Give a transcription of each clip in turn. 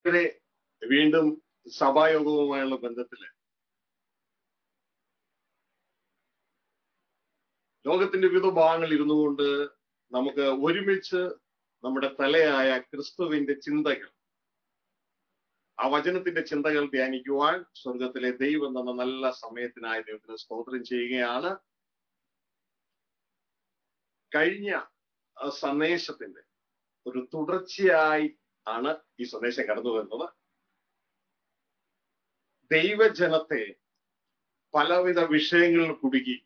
ഇവരെ വീണ്ടും സഭായോഗവുമായുള്ള ബന്ധത്തില് ലോകത്തിന്റെ വിവിധ ഭാഗങ്ങളിൽ ഇരുന്നു കൊണ്ട് നമുക്ക് ഒരുമിച്ച് നമ്മുടെ തലയായ ക്രിസ്തുവിന്റെ ചിന്തകൾ ആ വചനത്തിന്റെ ചിന്തകൾ ധ്യാനിക്കുവാൻ സ്വർഗത്തിലെ ദൈവം തന്ന നല്ല സമയത്തിനായി ദൈവത്തിന് സ്തോത്രം ചെയ്യുകയാണ് കഴിഞ്ഞ ആ സന്ദേശത്തിന്റെ ഒരു തുടർച്ചയായി ആണ് ഈ സന്ദേശം കടന്നു വരുന്നത് ദൈവജനത്തെ പലവിധ വിഷയങ്ങളിൽ കുടുക്കി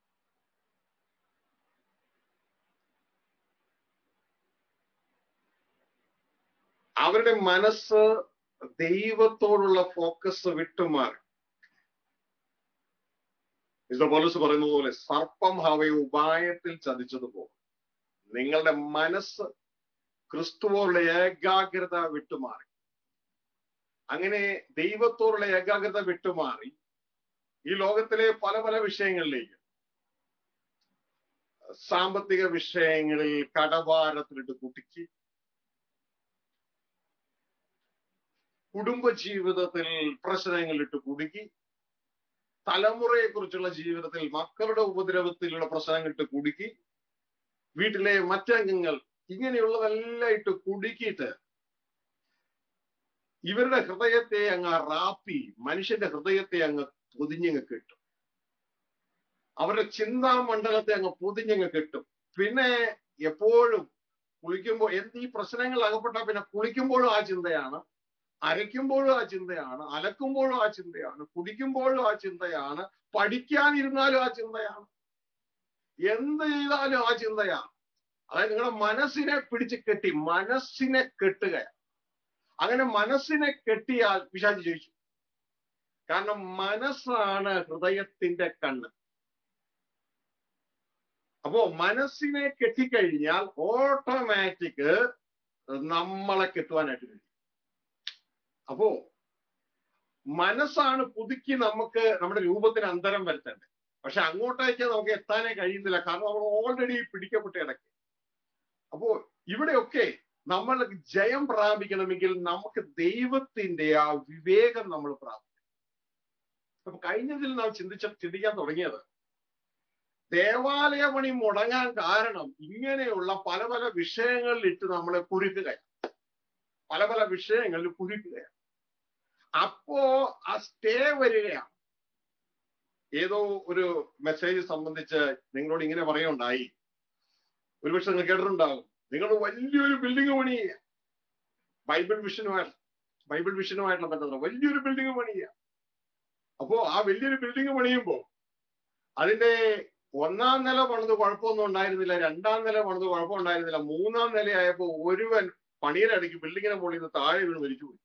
അവരുടെ മനസ്സ് ദൈവത്തോടുള്ള ഫോക്കസ് വിട്ടുമാറി മിസ്റ്റർ പോലീസ് പറയുന്നത് പോലെ സർപ്പം ഹവയെ ഉപായത്തിൽ ചതിച്ചതുപോലെ നിങ്ങളുടെ മനസ്സ് ക്രിസ്തുവോടുള്ള ഏകാഗ്രത വിട്ടുമാറി അങ്ങനെ ദൈവത്തോടുള്ള ഏകാഗ്രത വിട്ടുമാറി ഈ ലോകത്തിലെ പല പല വിഷയങ്ങളിലേക്ക് സാമ്പത്തിക വിഷയങ്ങളിൽ കടഭാരത്തിലിട്ട് കുടുക്കി കുടുംബ ജീവിതത്തിൽ പ്രശ്നങ്ങളിട്ട് കുടുക്കി തലമുറയെ കുറിച്ചുള്ള ജീവിതത്തിൽ മക്കളുടെ ഉപദ്രവത്തിലുള്ള പ്രശ്നങ്ങളിട്ട് കുടുക്കി വീട്ടിലെ മറ്റംഗങ്ങൾ ഇങ്ങനെയുള്ളതെല്ലാം ഇട്ട് കുടുക്കിയിട്ട് ഇവരുടെ ഹൃദയത്തെ അങ്ങ് റാപ്പി മനുഷ്യന്റെ ഹൃദയത്തെ അങ്ങ് പൊതിഞ്ഞങ്ങ് കെട്ടും അവരുടെ ചിന്താമണ്ഡലത്തെ അങ്ങ് പൊതിഞ്ഞങ്ങ് കെട്ടും പിന്നെ എപ്പോഴും കുളിക്കുമ്പോൾ എന്ത് ഈ പ്രശ്നങ്ങൾ അകപ്പെട്ടാൽ പിന്നെ കുളിക്കുമ്പോഴും ആ ചിന്തയാണ് അരയ്ക്കുമ്പോഴും ആ ചിന്തയാണ് അലക്കുമ്പോഴും ആ ചിന്തയാണ് കുടിക്കുമ്പോഴും ആ ചിന്തയാണ് പഠിക്കാനിരുന്നാലും ആ ചിന്തയാണ് എന്ത് ചെയ്താലും ആ ചിന്തയാണ് അതായത് നിങ്ങളുടെ മനസ്സിനെ പിടിച്ച് കെട്ടി മനസ്സിനെ കെട്ടുക അങ്ങനെ മനസ്സിനെ കെട്ടിയാൽ പിശാചി ജയിച്ചു കാരണം മനസ്സാണ് ഹൃദയത്തിന്റെ കണ്ണ് അപ്പോ മനസ്സിനെ കെട്ടിക്കഴിഞ്ഞാൽ ഓട്ടോമാറ്റിക് നമ്മളെ കെട്ടുവാനായിട്ട് കഴിയും അപ്പോ മനസ്സാണ് പുതുക്കി നമുക്ക് നമ്മുടെ രൂപത്തിന് അന്തരം വരുത്തേണ്ടത് പക്ഷെ അങ്ങോട്ടേക്ക് നമുക്ക് എത്താനേ കഴിയുന്നില്ല കാരണം നമ്മൾ ഓൾറെഡി പിടിക്കപ്പെട്ട് കിടക്കുക അപ്പോ ഇവിടെയൊക്കെ നമ്മൾ ജയം പ്രാപിക്കണമെങ്കിൽ നമുക്ക് ദൈവത്തിന്റെ ആ വിവേകം നമ്മൾ പ്രാപിക്കണം അപ്പൊ കഴിഞ്ഞതിൽ നാം ചിന്തിച്ച ചിന്തിക്കാൻ തുടങ്ങിയത് ദേവാലയ പണി മുടങ്ങാൻ കാരണം ഇങ്ങനെയുള്ള പല പല വിഷയങ്ങളിൽ ഇട്ട് നമ്മളെ കുരുക്കുകയാണ് പല പല വിഷയങ്ങളിൽ കുരുക്കുകയാണ് അപ്പോ ആ സ്റ്റേ വരികയാണ് ഏതോ ഒരു മെസ്സേജ് സംബന്ധിച്ച് നിങ്ങളോട് ഇങ്ങനെ പറയുണ്ടായി ഒരുപക്ഷെ നിങ്ങൾ കേട്ടിട്ടുണ്ടാകും നിങ്ങൾ വലിയൊരു ബിൽഡിംഗ് പണി ചെയ്യുക ബൈബിൾ വിഷനുമായിട്ട് ബൈബിൾ വിഷനുമായിട്ടുള്ള ബന്ധത്തിൽ വലിയൊരു ബിൽഡിംഗ് പണി ചെയ്യുക അപ്പോ ആ വലിയൊരു ബിൽഡിംഗ് പണിയുമ്പോ അതിന്റെ ഒന്നാം നില പണിത് കുഴപ്പമൊന്നും ഉണ്ടായിരുന്നില്ല രണ്ടാം നില പണിത് കുഴപ്പമുണ്ടായിരുന്നില്ല മൂന്നാം നിലയായപ്പോ ഒരുവൻ പണിയുടെ ഇടയ്ക്ക് ബിൽഡിങ്ങിനെ മുകളിൽ നിന്ന് താഴെ വീണ് മരിച്ചുപോയി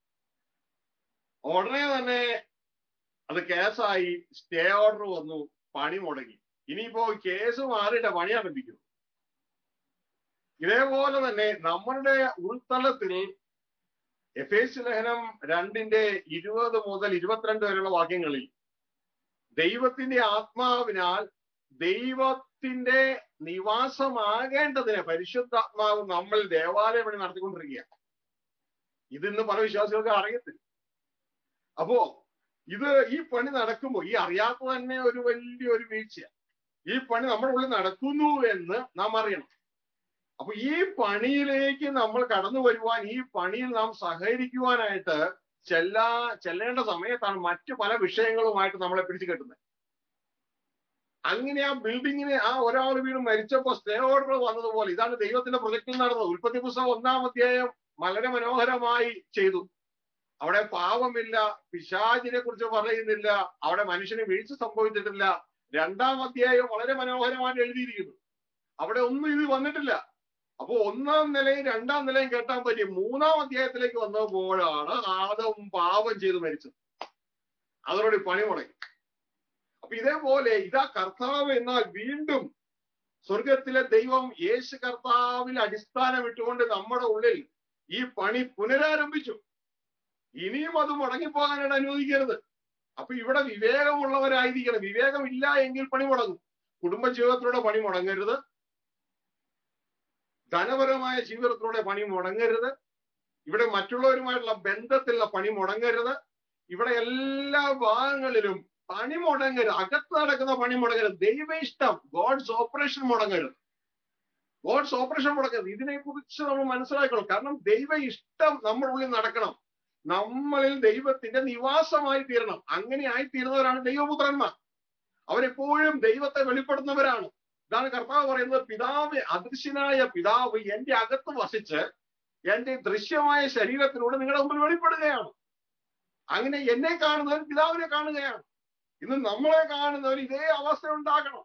ഉടനെ തന്നെ അത് കേസായി സ്റ്റേ ഓർഡർ വന്നു പണി മുടങ്ങി ഇനിയിപ്പോ കേസ് മാറിയിട്ട് പണി ആരംഭിക്കുന്നു ഇതേപോലെ തന്നെ നമ്മളുടെ ഉൾത്തലത്തിൽ എഫ് എസ് ലേഖനം രണ്ടിന്റെ ഇരുപത് മുതൽ ഇരുപത്തിരണ്ട് വരെയുള്ള വാക്യങ്ങളിൽ ദൈവത്തിന്റെ ആത്മാവിനാൽ ദൈവത്തിന്റെ നിവാസമാകേണ്ടതിന് പരിശുദ്ധാത്മാവ് നമ്മൾ ദേവാലയ പണി നടത്തിക്കൊണ്ടിരിക്കുകയാണ് ഇതിന്ന് പല വിശ്വാസികൾക്ക് അറിയത്തില്ല അപ്പോ ഇത് ഈ പണി നടക്കുമ്പോൾ ഈ അറിയാത്ത തന്നെ ഒരു വലിയൊരു വീഴ്ചയാണ് ഈ പണി നമ്മുടെ ഉള്ളിൽ നടക്കുന്നു എന്ന് നാം അറിയണം അപ്പൊ ഈ പണിയിലേക്ക് നമ്മൾ കടന്നു വരുവാൻ ഈ പണിയിൽ നാം സഹകരിക്കുവാനായിട്ട് ചെല്ലാ ചെല്ലേണ്ട സമയത്താണ് മറ്റു പല വിഷയങ്ങളുമായിട്ട് നമ്മളെ പിടിച്ചു കെട്ടുന്നത് അങ്ങനെ ആ ബിൽഡിങ്ങിന് ആ ഒരാൾ വീട് മരിച്ചപ്പോ സ്റ്റേ ഓർഡർ വന്നതുപോലെ ഇതാണ് ദൈവത്തിന്റെ പ്രൊജക്റ്റിൽ നടന്നത് ഉൽപ്പത്തി പുസ്തകം ഒന്നാം അധ്യായം വളരെ മനോഹരമായി ചെയ്തു അവിടെ പാവമില്ല പിശാചിനെ കുറിച്ച് പറയുന്നില്ല അവിടെ മനുഷ്യന് വീഴ്ച സംഭവിച്ചിട്ടില്ല രണ്ടാം അധ്യായം വളരെ മനോഹരമായിട്ട് എഴുതിയിരിക്കുന്നു അവിടെ ഒന്നും ഇത് വന്നിട്ടില്ല അപ്പൊ ഒന്നാം നിലയും രണ്ടാം നിലയും കേട്ടാൻ പറ്റി മൂന്നാം അധ്യായത്തിലേക്ക് വന്നപ്പോഴാണ് ആദം പാപം ചെയ്ത് മരിച്ചത് അതോടെ പണി മുടങ്ങി അപ്പൊ ഇതേപോലെ ഇതാ കർത്താവ് എന്നാൽ വീണ്ടും സ്വർഗത്തിലെ ദൈവം യേശു കർത്താവിൽ അടിസ്ഥാനം ഇട്ടുകൊണ്ട് നമ്മുടെ ഉള്ളിൽ ഈ പണി പുനരാരംഭിച്ചു ഇനിയും അത് മുടങ്ങിപ്പോകാനായിട്ട് അനുവദിക്കരുത് അപ്പൊ ഇവിടെ വിവേകമുള്ളവരായിരിക്കണം വിവേകമില്ല എങ്കിൽ പണി മുടങ്ങും കുടുംബജീവിതത്തിലൂടെ പണി മുടങ്ങരുത് ധനപരമായ ജീവിതത്തിലൂടെ പണി മുടങ്ങരുത് ഇവിടെ മറ്റുള്ളവരുമായിട്ടുള്ള ബന്ധത്തിലുള്ള പണി മുടങ്ങരുത് ഇവിടെ എല്ലാ ഭാഗങ്ങളിലും പണി മുടങ്ങരുത് അകത്ത് നടക്കുന്ന പണി മുടങ്ങരുത് ദൈവ ഇഷ്ടം ഗോഡ്സ് ഓപ്പറേഷൻ മുടങ്ങരുത് ഗോഡ്സ് ഓപ്പറേഷൻ മുടങ്ങരുത് ഇതിനെ കുറിച്ച് നമ്മൾ മനസ്സിലാക്കണം കാരണം ദൈവ ഇഷ്ടം നമ്മുടെ ഉള്ളിൽ നടക്കണം നമ്മളിൽ ദൈവത്തിന്റെ നിവാസമായി തീരണം അങ്ങനെ ആയി തീരുന്നവരാണ് ദൈവപുത്രന്മാർ അവരെപ്പോഴും ദൈവത്തെ വെളിപ്പെടുത്തുന്നവരാണ് ഇതാണ് കർത്താവ് പറയുന്നത് പിതാവ് അദൃശ്യനായ പിതാവ് എന്റെ അകത്ത് വസിച്ച് എന്റെ ദൃശ്യമായ ശരീരത്തിലൂടെ നിങ്ങളുടെ മുമ്പിൽ വെളിപ്പെടുകയാണ് അങ്ങനെ എന്നെ കാണുന്നവർ പിതാവിനെ കാണുകയാണ് ഇന്ന് നമ്മളെ കാണുന്നവർ ഇതേ അവസ്ഥ ഉണ്ടാകണം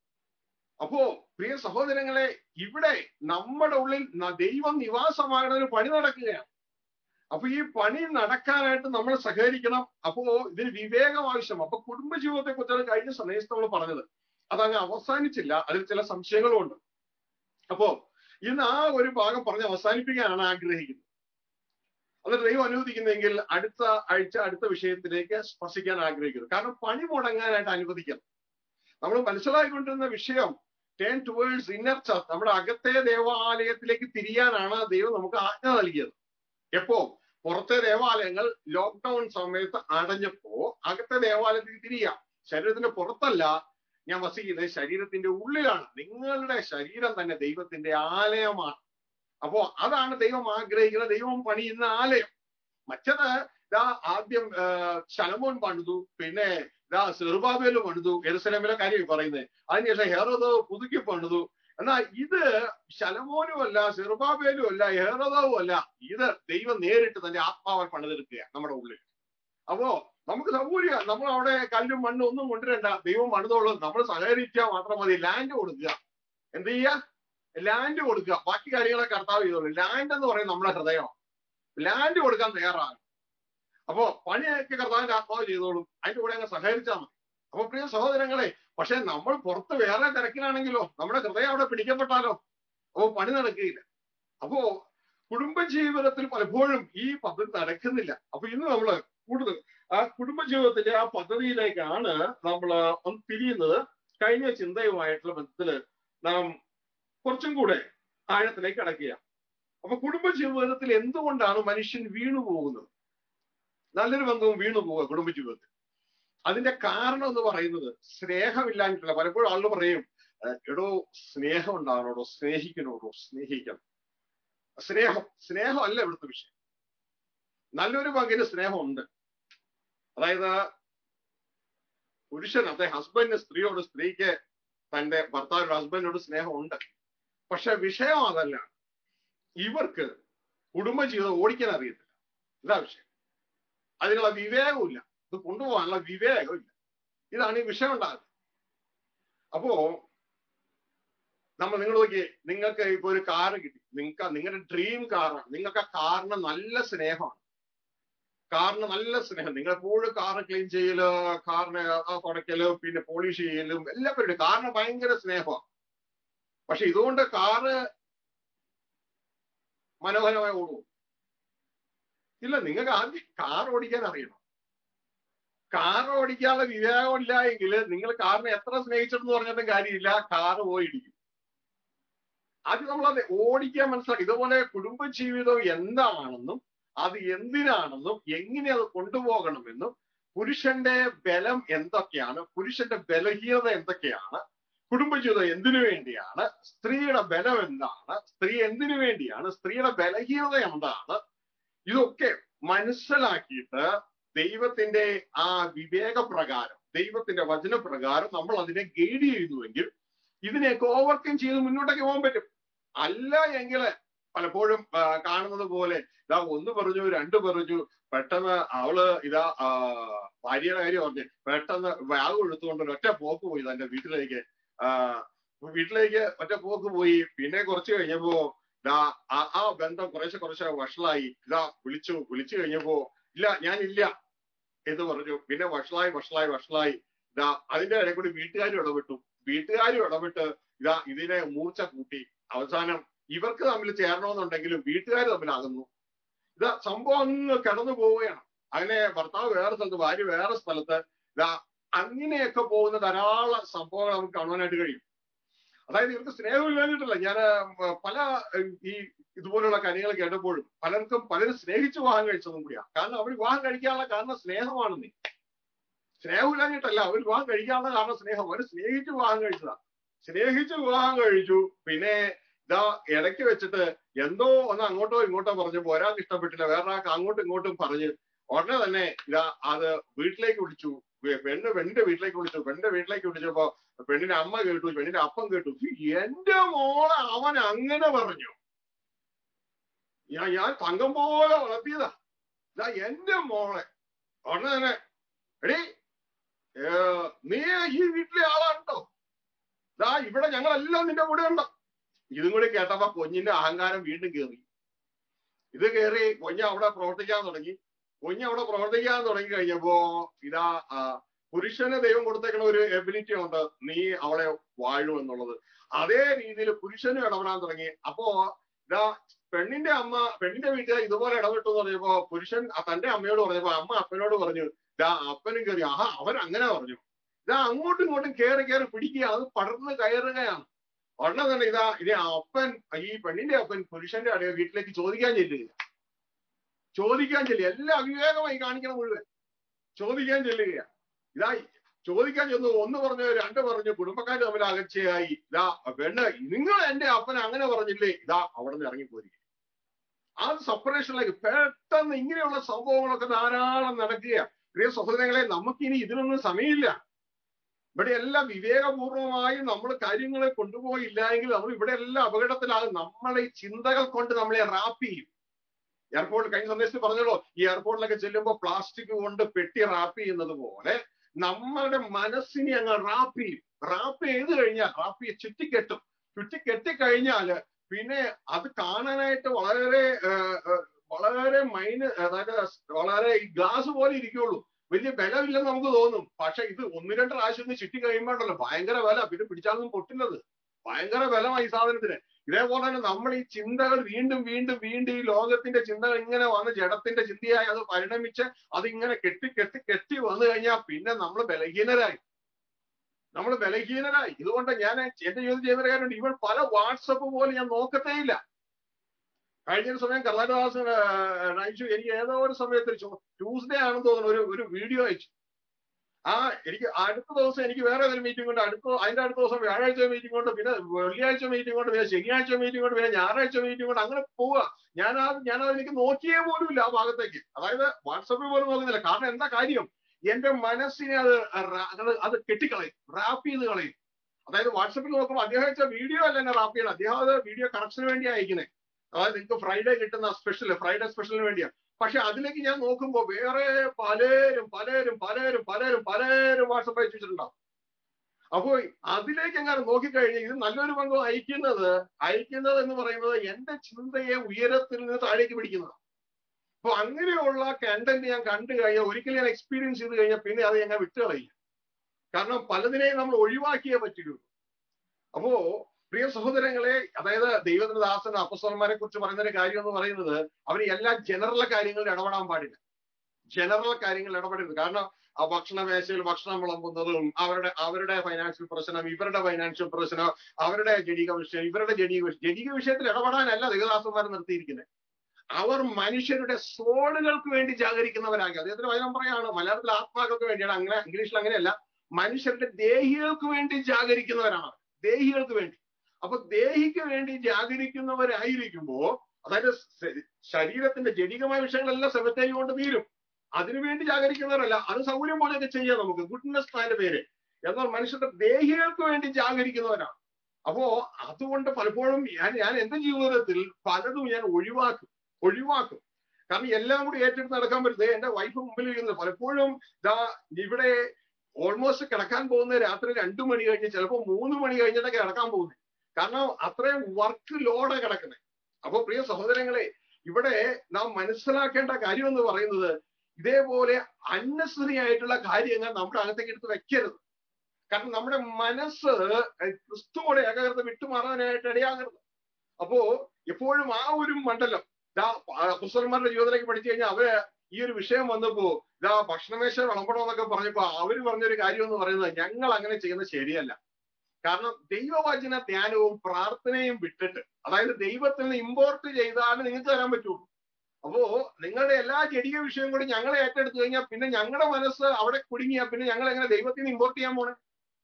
അപ്പോ പ്രിയ സഹോദരങ്ങളെ ഇവിടെ നമ്മുടെ ഉള്ളിൽ ന- ദൈവം നിവാസമാകുന്ന ഒരു പണി നടക്കുകയാണ് അപ്പൊ ഈ പണി നടക്കാനായിട്ട് നമ്മൾ സഹകരിക്കണം അപ്പോ ഇതിന് വിവേകം ആവശ്യം അപ്പൊ കുടുംബജീവിതത്തെ കുറിച്ചാണ് കഴിഞ്ഞ സമയത്ത് നമ്മൾ പറഞ്ഞത് അതങ്ങ് അവസാനിച്ചില്ല അതിൽ ചില സംശയങ്ങളും ഉണ്ട് അപ്പോ ഇന്ന് ആ ഒരു ഭാഗം പറഞ്ഞ് അവസാനിപ്പിക്കാനാണ് ആഗ്രഹിക്കുന്നത് എന്നിട്ട് ദൈവം അനുവദിക്കുന്നെങ്കിൽ അടുത്ത ആഴ്ച അടുത്ത വിഷയത്തിലേക്ക് സ്പർശിക്കാൻ ആഗ്രഹിക്കുന്നു കാരണം പണി മുടങ്ങാനായിട്ട് അനുവദിക്കണം നമ്മൾ മനസ്സിലാക്കിക്കൊണ്ടിരുന്ന വിഷയം ടേൺ ടുവേഴ്സ് ഇന്നർ ചർച്ച് നമ്മുടെ അകത്തെ ദേവാലയത്തിലേക്ക് തിരിയാനാണ് ദൈവം നമുക്ക് ആജ്ഞ നൽകിയത് എപ്പോ പുറത്തെ ദേവാലയങ്ങൾ ലോക്ക്ഡൌൺ സമയത്ത് അടഞ്ഞപ്പോ അകത്തെ ദേവാലയത്തിൽ തിരിയാം ശരീരത്തിന്റെ പുറത്തല്ല ഞാൻ വസിക്കുന്നത് ശരീരത്തിന്റെ ഉള്ളിലാണ് നിങ്ങളുടെ ശരീരം തന്നെ ദൈവത്തിന്റെ ആലയമാണ് അപ്പോ അതാണ് ദൈവം ആഗ്രഹിക്കുന്നത് ദൈവം പണിയുന്ന ആലയം മറ്റത് ഇതാ ആദ്യം ആ, ശലമോൻ പണിതു പിന്നെ ഇതാ സെറുബാബേല് പണിതു എരുസലേമിലെ കാര്യം ഈ പറയുന്നത് അതിനുശേഷം ഹെറോദോ പുതുക്കി പണിതു എന്നാൽ ഇത് ശലമോനും അല്ല സെറുബാബേലും അല്ല ഹെറോദവും അല്ല ഇത് ദൈവം നേരിട്ട് തന്റെ ആത്മാവൻ പണിതെടുക്കുക നമ്മുടെ ഉള്ളിൽ അപ്പോ നമുക്ക് സൗകര്യ നമ്മൾ അവിടെ കല്ലും മണ്ണും ഒന്നും കൊണ്ടുവരണ്ട ദൈവം പണിതോളും നമ്മൾ സഹകരിച്ചാൽ മാത്രം മതി ലാൻഡ് കൊടുക്കുക എന്ത് ചെയ്യുക ലാൻഡ് കൊടുക്കുക ബാക്കി കാര്യങ്ങളൊക്കെ കർത്താവ് ചെയ്തോളൂ ലാൻഡ് എന്ന് പറയുന്നത് നമ്മുടെ ഹൃദയം ലാൻഡ് കൊടുക്കാൻ തയ്യാറാണ് അപ്പോ പണിയൊക്കെ കർത്താവിന്റെ ആത്മാവ് ചെയ്തോളും അതിന്റെ കൂടെ അങ്ങ് സഹകരിച്ചാൽ മതി അപ്പൊ പ്രിയ സഹോദരങ്ങളെ പക്ഷെ നമ്മൾ പുറത്ത് വേറെ തിരക്കിലാണെങ്കിലോ നമ്മുടെ ഹൃദയം അവിടെ പിടിക്കപ്പെട്ടാലോ അപ്പോ പണി നടക്കുകയില്ല അപ്പോ കുടുംബജീവിതത്തിൽ പലപ്പോഴും ഈ പദ്ധതി നടക്കുന്നില്ല അപ്പൊ ഇന്ന് നമ്മള് കൂടുതൽ ആ കുടുംബജീവിതത്തിന്റെ ആ പദ്ധതിയിലേക്കാണ് നമ്മൾ ഒന്ന് തിരിയുന്നത് കഴിഞ്ഞ ചിന്തയുമായിട്ടുള്ള ബന്ധത്തില് നാം കുറച്ചും കൂടെ ആഴത്തിലേക്ക് അടക്കുക അപ്പൊ കുടുംബജീവിതത്തിൽ എന്തുകൊണ്ടാണ് മനുഷ്യൻ വീണു പോകുന്നത് നല്ലൊരു ബന്ധവും വീണു പോവുക കുടുംബജീവിതത്തിൽ അതിന്റെ കാരണം എന്ന് പറയുന്നത് സ്നേഹമില്ലാഞ്ഞിട്ടില്ല പലപ്പോഴും ആളുകൾ പറയും "ഏഹ്, എടോ സ്നേഹം ഉണ്ടാകണോടോ സ്നേഹിക്കണോടോ സ്നേഹിക്കണം സ്നേഹം സ്നേഹം അല്ല ഇവിടുത്തെ വിഷയം നല്ലൊരു പങ്കിന് സ്നേഹമുണ്ട് അതായത് പുരുഷൻ അതെ ഹസ്ബൻഡിന് സ്ത്രീയോട് സ്ത്രീക്ക് തന്റെ ഭർത്താവിനോട് ഹസ്ബൻഡിനോട് സ്നേഹമുണ്ട് പക്ഷെ വിഷയം അതല്ല ഇവർക്ക് കുടുംബജീവിതം ഓടിക്കാൻ അറിയത്തില്ല ഇതാ വിഷയം അതിനുള്ള വിവേകമില്ല ഇത് കൊണ്ടുപോകാനുള്ള വിവേകമില്ല ഇതാണ് ഈ വിഷയം ഉണ്ടാകുന്നത് അപ്പോ നമ്മൾ നിങ്ങൾ നോക്കി നിങ്ങൾക്ക് ഇപ്പൊ ഒരു കാറ് കിട്ടി നിങ്ങൾക്ക് നിങ്ങളുടെ ഡ്രീം കാറാണ് നിങ്ങൾക്ക് ആ കാറിന് നല്ല സ്നേഹമാണ് കാറിന് നല്ല സ്നേഹം നിങ്ങൾ എപ്പോഴും കാറ് ക്ലീൻ ചെയ്യല് കാറിന് ആ തുടയ്ക്കല് പിന്നെ പോളിഷ് ചെയ്യലും എല്ലാ പരിപാടി കാറിന് ഭയങ്കര സ്നേഹമാണ് പക്ഷെ ഇതുകൊണ്ട് കാറ് മനോഹരമായി ഓടും ഇല്ല നിങ്ങൾക്ക് ആദ്യം കാർ ഓടിക്കാൻ അറിയണം കാർ ഓടിക്കാനുള്ള വിവേകമില്ല എങ്കിൽ നിങ്ങൾ കാറിനെ എത്ര സ്നേഹിച്ചിട്ടെന്ന് പറഞ്ഞിട്ടും കാര്യമില്ല കാറ് പോയി ഇടിക്കും ആദ്യം നമ്മൾ അത് ഓടിക്കാൻ മനസ്സിലാക്കി ഇതുപോലെ കുടുംബജീവിതം എന്താണെന്നും അത് എന്തിനാണെന്നും എങ്ങനെ അത് കൊണ്ടുപോകണമെന്നും പുരുഷന്റെ ബലം എന്തൊക്കെയാണ് പുരുഷന്റെ ബലഹീനത എന്തൊക്കെയാണ് കുടുംബജീവിതം എന്തിനു വേണ്ടിയാണ് സ്ത്രീയുടെ ബലം എന്താണ് സ്ത്രീ എന്തിനു വേണ്ടിയാണ് സ്ത്രീയുടെ ബലഹീനത എന്താണ് ഇതൊക്കെ മനസ്സിലാക്കിയിട്ട് ദൈവത്തിന്റെ ആ വിവേകപ്രകാരം ദൈവത്തിന്റെ വചനപ്രകാരം നമ്മൾ അതിനെ ഗൈഡ് ചെയ്യുന്നുവെങ്കിൽ ഇതിനെയൊക്കെ ഓവർകം ചെയ്ത് മുന്നോട്ടേക്ക് പോകാൻ പറ്റും അല്ല എങ്കിൽ പലപ്പോഴും ആ, കാണുന്നത് പോലെ ഇതാ ഒന്ന് പറഞ്ഞു രണ്ട് പറഞ്ഞു പെട്ടെന്ന് അവള് ഇതാ ആ, ഭാര്യയുടെ കാര്യം പറഞ്ഞു പെട്ടെന്ന് ബാഗ് എടുത്തുകൊണ്ട് ഒരു ഒറ്റ പോക്ക് പോയി തന്റെ വീട്ടിലേക്ക് ആ വീട്ടിലേക്ക് ഒറ്റ പോക്ക് പോയി പിന്നെ കുറച്ച് കഴിഞ്ഞപ്പോ ഇതാ ആ ആ ബന്ധം കുറേശ്ശെ കുറേശ്ശെ വഷളായി ഇതാ വിളിച്ചു വിളിച്ചു കഴിഞ്ഞപ്പോ ഇല്ല ഞാനില്ല എന്ന് പറഞ്ഞു പിന്നെ വഷളായി വഷളായി വഷളായി ഇതാ അതിന്റെ ഇടയിൽ കൂടി വീട്ടുകാരും ഇടപെട്ടു വീട്ടുകാരും ഇടപെട്ട് ഇതാ ഇതിനെ മൂർച്ച കൂട്ടി അവസാനം ഇവർക്ക് തമ്മിൽ ചേരണമെന്നുണ്ടെങ്കിലും വീട്ടുകാർ തമ്മിലാകുന്നു ഇതാ സംഭവം അങ്ങ് കടന്നു പോവുകയാണ് അങ്ങനെ ഭർത്താവ് വേറെ സ്ഥലത്ത് ഭാര്യ വേറെ സ്ഥലത്ത് ഇതാ അങ്ങനെയൊക്കെ പോകുന്ന ധാരാളം സംഭവങ്ങൾ നമുക്ക് കാണുവാനായിട്ട് കഴിയും അതായത് ഇവർക്ക് സ്നേഹമില്ലാഞ്ഞിട്ടല്ല ഞാൻ പല ഏഹ്, ഈ ഇതുപോലുള്ള കാര്യങ്ങൾ കേട്ടപ്പോഴും പലർക്കും പലരും സ്നേഹിച്ച് വിവാഹം കഴിച്ചതും കൂടിയാണ് കാരണം അവർ വിവാഹം കഴിക്കാനുള്ള കാരണം സ്നേഹമാണ് നീ സ്നേഹമില്ലാഞ്ഞിട്ടല്ല അവർ വിവാഹം കഴിക്കാനുള്ള കാരണം സ്നേഹം അവർ സ്നേഹിച്ച് വിവാഹം കഴിച്ചതാ സ്നേഹിച്ച് വിവാഹം കഴിച്ചു പിന്നെ ഇതാ ഇടയ്ക്ക് വെച്ചിട്ട് എന്തോ ഒന്ന് അങ്ങോട്ടോ ഇങ്ങോട്ടോ പറഞ്ഞപ്പോ ഒരാൾക്ക് ഇഷ്ടപ്പെട്ടില്ല വേറൊരാൾക്ക് അങ്ങോട്ടും ഇങ്ങോട്ടും പറഞ്ഞ് ഉടനെ തന്നെ ഇതാ അത് വീട്ടിലേക്ക് വിളിച്ചു വെ- പെണ്ണ് പെണ്ണിന്റെ വീട്ടിലേക്ക് വിളിച്ചു പെണ്ണിന്റെ വീട്ടിലേക്ക് വിളിച്ചപ്പോ പെണ്ണിന്റെ അമ്മ കേട്ടു പെണ്ണിന്റെ അപ്പം കേട്ടു എന്റെ മോളെ അവൻ അങ്ങനെ പറഞ്ഞു ഞാൻ ഞാൻ തങ്കം പോലെ വളർത്തിയതാ ഇതാ എന്റെ മോളെ ഉടനെ തന്നെ എടീ ഏ, നീ ഈ വീട്ടിലെ ആളാണോ ഇതാ ഇവിടെ ഞങ്ങളെല്ലാം നിന്റെ കൂടെ ഉണ്ടോ ഇതും കൂടി കേട്ടപ്പോ കുഞ്ഞിന്റെ അഹങ്കാരം വീണ്ടും കയറി ഇത് കയറി കുഞ്ഞ് അവിടെ പ്രവർത്തിക്കാൻ തുടങ്ങി കുഞ്ഞ് അവിടെ പ്രവർത്തിക്കാൻ തുടങ്ങി കഴിഞ്ഞപ്പോ ഇതാ ആ, പുരുഷന് ദൈവം കൊടുത്തേക്കുന്ന ഒരു എബിലിറ്റി ഉണ്ട് നീ അവളെ വാഴു എന്നുള്ളത് അതേ രീതിയിൽ പുരുഷനും ഇടപെടാൻ തുടങ്ങി അപ്പോ ഇതാ പെണ്ണിന്റെ അമ്മ പെണ്ണിന്റെ വീട്ടുകാർ ഇതുപോലെ ഇടപെട്ടു എന്ന് പറഞ്ഞപ്പോ പുരുഷൻ ആ തന്റെ അമ്മയോട് പറഞ്ഞപ്പോ അമ്മ അപ്പനോട് പറഞ്ഞു ഇതാ അപ്പനും കയറി ആഹാ അവൻ അങ്ങനെ പറഞ്ഞു ഇതാ അങ്ങോട്ടും ഇങ്ങോട്ടും കയറി കയറി പിടിക്കുക അത് പടർന്ന് കയറുകയാണ് ഉടനെ തന്നെ ഇതാ ഇനി അപ്പൻ ഈ പെണ്ണിന്റെ അപ്പൻ പുരുഷന്റെ അടുക്ക വീട്ടിലേക്ക് ചോദിക്കാൻ ചെല്ലുക ചോദിക്കാൻ ചെല്ലുക എല്ലാം അവിവേകമായി കാണിക്കണം മുഴുവൻ ചോദിക്കാൻ ചെല്ലുക ഇതാ ചോദിക്കാൻ ചെന്നു ഒന്ന് പറഞ്ഞു രണ്ട് പറഞ്ഞു കുടുംബക്കാർ തമ്മിൽ അകർച്ചയായി ഇതാ പെണ്ണ് നിങ്ങൾ എന്റെ അപ്പൻ അങ്ങനെ പറഞ്ഞില്ലേ ഇതാ അവിടെ നിന്ന് ഇറങ്ങിപ്പോരി ആ സെപ്പറേഷനിലേക്ക് പെട്ടെന്ന് ഇങ്ങനെയുള്ള സംഭവങ്ങളൊക്കെ ധാരാളം നടക്കുക പ്രിയ സഹോദരങ്ങളെ നമുക്കിനി ഇതിനൊന്നും സമയമില്ല ഇവിടെ എല്ലാം വിവേകപൂർവമായി നമ്മൾ കാര്യങ്ങളെ കൊണ്ടുപോയില്ല എങ്കിൽ നമ്മൾ ഇവിടെ എല്ലാം അപകടത്തിലാകും നമ്മളെ ഈ ചിന്തകൾ കൊണ്ട് നമ്മളെ റാപ്പ് ചെയ്യും എയർപോർട്ട് കഴിഞ്ഞ സന്ദേശത്തിൽ പറഞ്ഞല്ലോ ഈ എയർപോർട്ടിലൊക്കെ ചെല്ലുമ്പോൾ പ്ലാസ്റ്റിക് കൊണ്ട് പെട്ടി റാപ്പ് ചെയ്യുന്നത് പോലെ നമ്മളുടെ മനസ്സിനെ അങ്ങ് റാപ്പ് ചെയ്യും റാപ്പ് ചെയ്ത് കഴിഞ്ഞാൽ റാപ്പ് ചെയ്ത് ചുറ്റിക്കെട്ടും ചുറ്റിക്കെട്ടിക്കഴിഞ്ഞാല് പിന്നെ അത് കാണാനായിട്ട് വളരെ ഏഹ്, ഏഹ്, വളരെ മൈന് അതായത് വളരെ ഈ ഗ്ലാസ് പോലെ ഇരിക്കുള്ളൂ വലിയ ബലമില്ലെന്ന് നമുക്ക് തോന്നും പക്ഷെ ഇത് ഒന്ന് രണ്ട് പ്രാവശ്യം ഒന്ന് ചുറ്റി കഴിയുമ്പോണ്ടല്ലോ ഭയങ്കര വില പിന്നെ പിടിച്ചാലൊന്നും പൊട്ടില്ലത് ഭയങ്കര ബലമായി ഈ സാധനത്തിന് ഇതേപോലെ തന്നെ നമ്മൾ ഈ ചിന്തകൾ വീണ്ടും വീണ്ടും വീണ്ടും ഈ ലോകത്തിന്റെ ചിന്തകൾ ഇങ്ങനെ വന്ന് ജഡത്തിന്റെ ചിന്തയായി അത് പരിണമിച്ച് അതിങ്ങനെ കെട്ടി കെട്ടി കെട്ടി വന്നു കഴിഞ്ഞാൽ പിന്നെ നമ്മൾ ബലഹീനരായി നമ്മൾ ബലഹീനരായി ഇതുകൊണ്ട് ഞാൻ എന്റെ ജീവിതം ചെയ്ത കാര്യമുണ്ട് ഇവൾ പല വാട്സപ്പ് പോലെ ഞാൻ നോക്കത്തേ ഇല്ല കഴിഞ്ഞ ഒരു സമയം കർണാടകദാസ് അയച്ചു എനിക്ക് ഏതോ ഒരു സമയത്ത് ട്യൂസ്ഡേ ആണെന്ന് തോന്നുന്നു ഒരു ഒരു വീഡിയോ അയച്ചു ആ എനിക്ക് അടുത്ത ദിവസം എനിക്ക് വേറെ ഒരു മീറ്റിംഗ് ഉണ്ട് അടുത്ത അതിന്റെ അടുത്ത ദിവസം വ്യാഴാഴ്ച മീറ്റിംഗ് ഉണ്ട് പിന്നെ വെള്ളിയാഴ്ച മീറ്റിംഗ് ഉണ്ട് പിന്നെ ശനിയാഴ്ച മീറ്റിംഗ് ഉണ്ട് പിന്നെ ഞായറാഴ്ച മീറ്റിംഗ് ഉണ്ട് അങ്ങനെ പോവുക ഞാൻ ആ ഞാൻ എനിക്ക് നോക്കിയേ പോലും ഇല്ല ആ ഭാഗത്തേക്ക് അതായത് വാട്സപ്പിൽ പോലും നോക്കുന്നില്ല കാരണം എന്താ കാര്യം എന്റെ മനസ്സിനെ അത് റ- അത് അത് കെട്ടിക്കളയും റാപ്പ് ചെയ്ത് കളയും അതായത് വാട്സപ്പിൽ നോക്കുമ്പോൾ അദ്ദേഹം വെച്ച വീഡിയോ അല്ല എന്നെ റാപ്പ് ചെയ്യണം അദ്ദേഹം അത് വീഡിയോ കറക്ഷന് വേണ്ടി അയക്കുന്നത് അതായത് നിങ്ങൾക്ക് ഫ്രൈഡേ കിട്ടുന്ന സ്പെഷ്യൽ ഫ്രൈഡേ സ്പെഷ്യലിന് വേണ്ടിയാണ് പക്ഷെ അതിലേക്ക് ഞാൻ നോക്കുമ്പോൾ വേറെ പലരും പലരും പലരും പലരും പലരും വാട്സപ്പ് അയച്ചു വെച്ചിട്ടുണ്ടാവും അപ്പോ അതിലേക്ക് എങ്ങനെ നോക്കിക്കഴിഞ്ഞാൽ ഇത് നല്ലൊരു പങ്കം അയക്കുന്നത് അയക്കുന്നത് എന്ന് പറയുന്നത് എന്റെ ചിന്തയെ ഉയരത്തിൽ നിന്ന് താഴേക്ക് പിടിക്കുന്നത് അപ്പൊ അങ്ങനെയുള്ള കണ്ടന്റ് ഞാൻ കണ്ടു കഴിഞ്ഞാൽ ഒരിക്കലും ഞാൻ എക്സ്പീരിയൻസ് ചെയ്ത് കഴിഞ്ഞാൽ പിന്നെ അത് ഞാൻ വിട്ടുകളയില്ല കാരണം പലതിനെയും നമ്മൾ ഒഴിവാക്കിയേ പറ്റുള്ളൂ അപ്പോ പ്രിയ സഹോദരങ്ങളെ അതായത് ദൈവത്തിന്റെ ദാസൻ അപ്പസ്വലന്മാരെ കുറിച്ച് പറയുന്ന ഒരു കാര്യം എന്ന് പറയുന്നത് അവർ എല്ലാ ജനറൽ കാര്യങ്ങളിൽ ഇടപെടാൻ പാടില്ല ജനറൽ കാര്യങ്ങളിൽ ഇടപെടരുത് കാരണം ആ ഭക്ഷണ മേശയിൽ ഭക്ഷണം വിളമ്പുന്നതും അവരുടെ അവരുടെ ഫൈനാൻഷ്യൽ പ്രശ്നം ഇവരുടെ ഫൈനാൻഷ്യൽ പ്രശ്നം അവരുടെ ജനിക വിഷയം ഇവരുടെ ജനിക വിഷയം ജനിക വിഷയത്തിൽ ഇടപെടാനല്ല ദൈവദാസന്മാർ നിർത്തിയിരിക്കുന്നത് അവർ മനുഷ്യരുടെ സോളുകൾക്ക് വേണ്ടി ജാഗരിക്കുന്നവരാകെ അദ്ദേഹത്തിന് വചനം പറയാണ് മലയാളത്തിൽ ആത്മാക്കൾക്ക് വേണ്ടിയാണ് അങ്ങനെ ഇംഗ്ലീഷിൽ അങ്ങനെയല്ല മനുഷ്യരുടെ ദേഹികൾക്ക് വേണ്ടി ജാഗരിക്കുന്നവരാണ് ദേഹികൾക്ക് വേണ്ടി അപ്പൊ ദേഹിക്ക് വേണ്ടി ജാഗരിക്കുന്നവരായിരിക്കുമ്പോ അതായത് ശ- ശരീരത്തിന്റെ ജനികമായ വിഷയങ്ങളെല്ലാം സെമിത്തേരി കൊണ്ട് തീരും അതിനുവേണ്ടി ജാഗരിക്കുന്നവരല്ല അത് സൗകര്യം പോലെയൊക്കെ ചെയ്യാം നമുക്ക് ഗുഡ്നെസ് അതിന്റെ പേര് എന്നാൽ മനുഷ്യരുടെ ദേഹികൾക്ക് വേണ്ടി ജാഗരിക്കുന്നവരാണ് അപ്പോ അതുകൊണ്ട് പലപ്പോഴും ഞാൻ ഞാൻ എന്റെ ജീവിതത്തിൽ പലതും ഞാൻ ഒഴിവാക്കും ഒഴിവാക്കും കാരണം എല്ലാം കൂടി ഏറ്റെടുത്ത് നടക്കാൻ പറ്റുന്നത് എന്റെ വൈഫ് മുമ്പിൽ ഇരിക്കുന്നത് പലപ്പോഴും ദാ ഇവിടെ ഓൾമോസ്റ്റ് കിടക്കാൻ പോകുന്ന രാത്രി രണ്ടു മണി കഴിഞ്ഞ് ചിലപ്പോൾ മൂന്ന് മണി കഴിഞ്ഞിട്ടൊക്കെ കിടക്കാൻ പോകുന്നത് കാരണം അത്രയും വർക്ക് ലോഡ് കിടക്കുന്നത് അപ്പൊ പ്രിയ സഹോദരങ്ങളെ ഇവിടെ നാം മനസ്സിലാക്കേണ്ട കാര്യം എന്ന് പറയുന്നത് ഇതേപോലെ അന്നസറി ആയിട്ടുള്ള കാര്യങ്ങൾ നമ്മുടെ അകത്തേക്ക് എടുത്ത് വെക്കരുത് കാരണം നമ്മുടെ മനസ്സ് ക്രിസ്തുவோടെ ഏകാഗ്രത വിട്ടുമാറാനായിട്ട് ഇടയാകരുത് അപ്പോ എപ്പോഴും ആ ഒരു മണ്ഡലം ഇതാ പുസ്തകന്മാരുടെ ജീവിതത്തിലേക്ക് പഠിച്ചു കഴിഞ്ഞാൽ അവര് ഈ ഒരു വിഷയം വന്നപ്പോ ഇതാ ഭക്ഷണമേശ വിളമ്പണമെന്നൊക്കെ പറഞ്ഞപ്പോ അവര് പറഞ്ഞൊരു കാര്യം എന്ന് പറയുന്നത് ഞങ്ങൾ അങ്ങനെ ചെയ്യുന്നത് ശരിയല്ല കാരണം ദൈവവചന ധ്യാനവും പ്രാർത്ഥനയും വിട്ടിട്ട് അതായത് ദൈവത്തിൽ നിന്ന് ഇമ്പോർട്ട് ചെയ്താലും നിങ്ങൾക്ക് തരാൻ പറ്റുള്ളൂ അപ്പോ നിങ്ങളുടെ എല്ലാ ജടിക വിഷയവും കൂടി ഞങ്ങളെ ഏറ്റെടുത്തു കഴിഞ്ഞാൽ പിന്നെ ഞങ്ങളുടെ മനസ്സ് അവിടെ കുടുങ്ങിയാ പിന്നെ ഞങ്ങൾ എങ്ങനെ ദൈവത്തിൽ നിന്ന് ഇമ്പോർട്ട് ചെയ്യാൻ പോണേ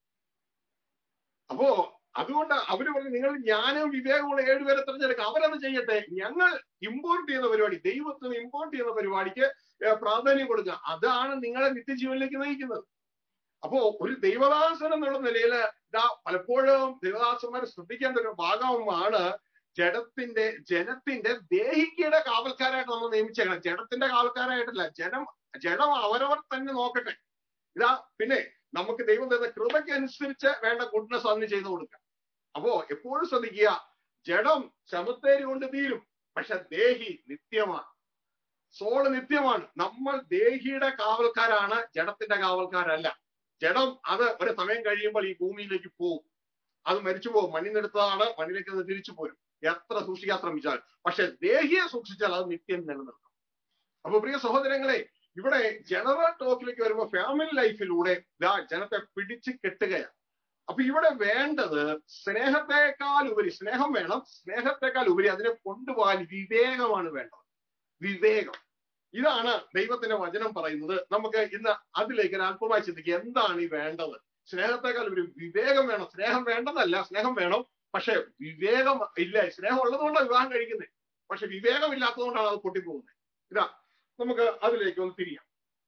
അപ്പോ അതുകൊണ്ട് അവര് പറഞ്ഞു നിങ്ങൾ ജ്ഞാനവും വിവേകമുള്ള ഏഴുപേരെ തിരഞ്ഞെടുക്കുക അവരത് ചെയ്യട്ടെ ഞങ്ങൾ ഇമ്പോർട്ട് ചെയ്യുന്ന പരിപാടി ദൈവത്തിന് ഇമ്പോർട്ട് ചെയ്യുന്ന പരിപാടിക്ക് ഏർ പ്രാധാന്യം കൊടുക്കുക അതാണ് നിങ്ങളെ നിത്യജീവനിലേക്ക് നയിക്കുന്നത് അപ്പോ ഒരു ദൈവദാസൻ എന്നുള്ള നിലയിൽ ഇതാ പലപ്പോഴും ദൈവദാസന്മാർ ശ്രദ്ധിക്കേണ്ട ഒരു ഭാഗമാണ് ജഡത്തിന്റെ ജനത്തിന്റെ ദേഹികയുടെ കാവൽക്കാരായിട്ട് നമ്മൾ നിയമിച്ചേക്കണം ജഡത്തിന്റെ കാവൽക്കാരായിട്ടല്ല ജനം ജഡം അവരവർ തന്നെ നോക്കട്ടെ ഇതാ പിന്നെ നമുക്ക് ദൈവം തന്ന കൃപയ്ക്ക് അനുസരിച്ച് വേണ്ട ഗുഡ്നസ് അതിന് ചെയ്തു കൊടുക്കുക അപ്പോ എപ്പോഴും ശ്രദ്ധിക്കുക ജഡം ചമത്തേരി കൊണ്ട് തീരും പക്ഷെ ദേഹി നിത്യമാണ് സോള് നിത്യമാണ് നമ്മൾ ദേഹിയുടെ കാവൽക്കാരാണ് ജഡത്തിന്റെ കാവൽക്കാരല്ല ജഡം അത് ഒരു സമയം കഴിയുമ്പോൾ ഈ ഭൂമിയിലേക്ക് പോകും അത് മരിച്ചു പോകും മണ്ണിനെടുത്തതാണ് മണ്ണിലേക്ക് അത് തിരിച്ചു പോരും എത്ര സൂക്ഷിക്കാൻ ശ്രമിച്ചാൽ പക്ഷെ ദേഹിയെ സൂക്ഷിച്ചാൽ അത് നിത്യം നിലനിൽക്കും അപ്പൊ പ്രിയ സഹോദരങ്ങളെ ഇവിടെ ജനറൽ ടോക്കിലേക്ക് വരുമ്പോൾ ഫാമിലി ലൈഫിലൂടെ ദാ ജനത്തെ പിടിച്ച് കെട്ടുകയാണ് അപ്പൊ ഇവിടെ വേണ്ടത് സ്നേഹത്തെക്കാൾ ഉപരി സ്നേഹം വേണം സ്നേഹത്തെക്കാൾ ഉപരി അതിനെ കൊണ്ടുപോകാൻ വിവേകമാണ് വേണ്ടത് വിവേകം ഇതാണ് ദൈവത്തിന്റെ വചനം പറയുന്നത് നമുക്ക് ഇന്ന് അതിലേക്ക് ഒരു അല്പമായി ചിന്തിക്കുക എന്താണ് ഈ വേണ്ടത് സ്നേഹത്തെക്കാൾ ഒരു വിവേകം വേണം സ്നേഹം വേണ്ടതല്ല സ്നേഹം വേണം പക്ഷെ വിവേകം ഇല്ല സ്നേഹം ഉള്ളതുകൊണ്ടാണ് വിവാഹം കഴിക്കുന്നത് പക്ഷെ വിവേകം ഇല്ലാത്തതുകൊണ്ടാണ് അത് പൊട്ടിപ്പോകുന്നത് ഇതാ നമുക്ക് അതിലേക്ക് ഒന്ന് തിരിയാം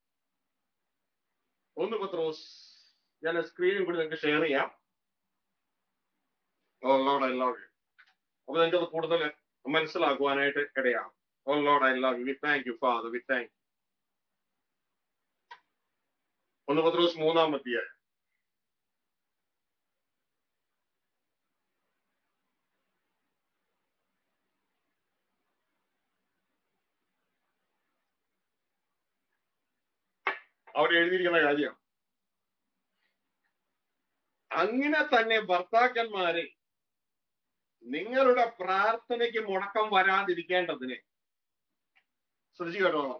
ഒന്ന് പത്രോസ് ഞാൻ സ്ക്രീനിൽ കൂടി നിങ്ങൾക്ക് ഷെയർ ചെയ്യാം O Lord I love you അപ്പൊ നിങ്ങൾക്ക് അത് കൂടുതൽ മനസ്സിലാക്കുവാനായിട്ട് ഇടയാകും O Lord I love you we thank you Father we thank ഒന്ന് പത്രോസ് മൂന്നാം അധ്യായം അവിടെ എഴുതിയിരിക്കുന്ന കാര്യം അങ്ങനെ തന്നെ ഭർത്താക്കന്മാരെ നിങ്ങളുടെ പ്രാർത്ഥനയ്ക്ക് മുടക്കം വരാതിരിക്കേണ്ടതിന് ശ്രദ്ധിച്ചു കേട്ടോളാം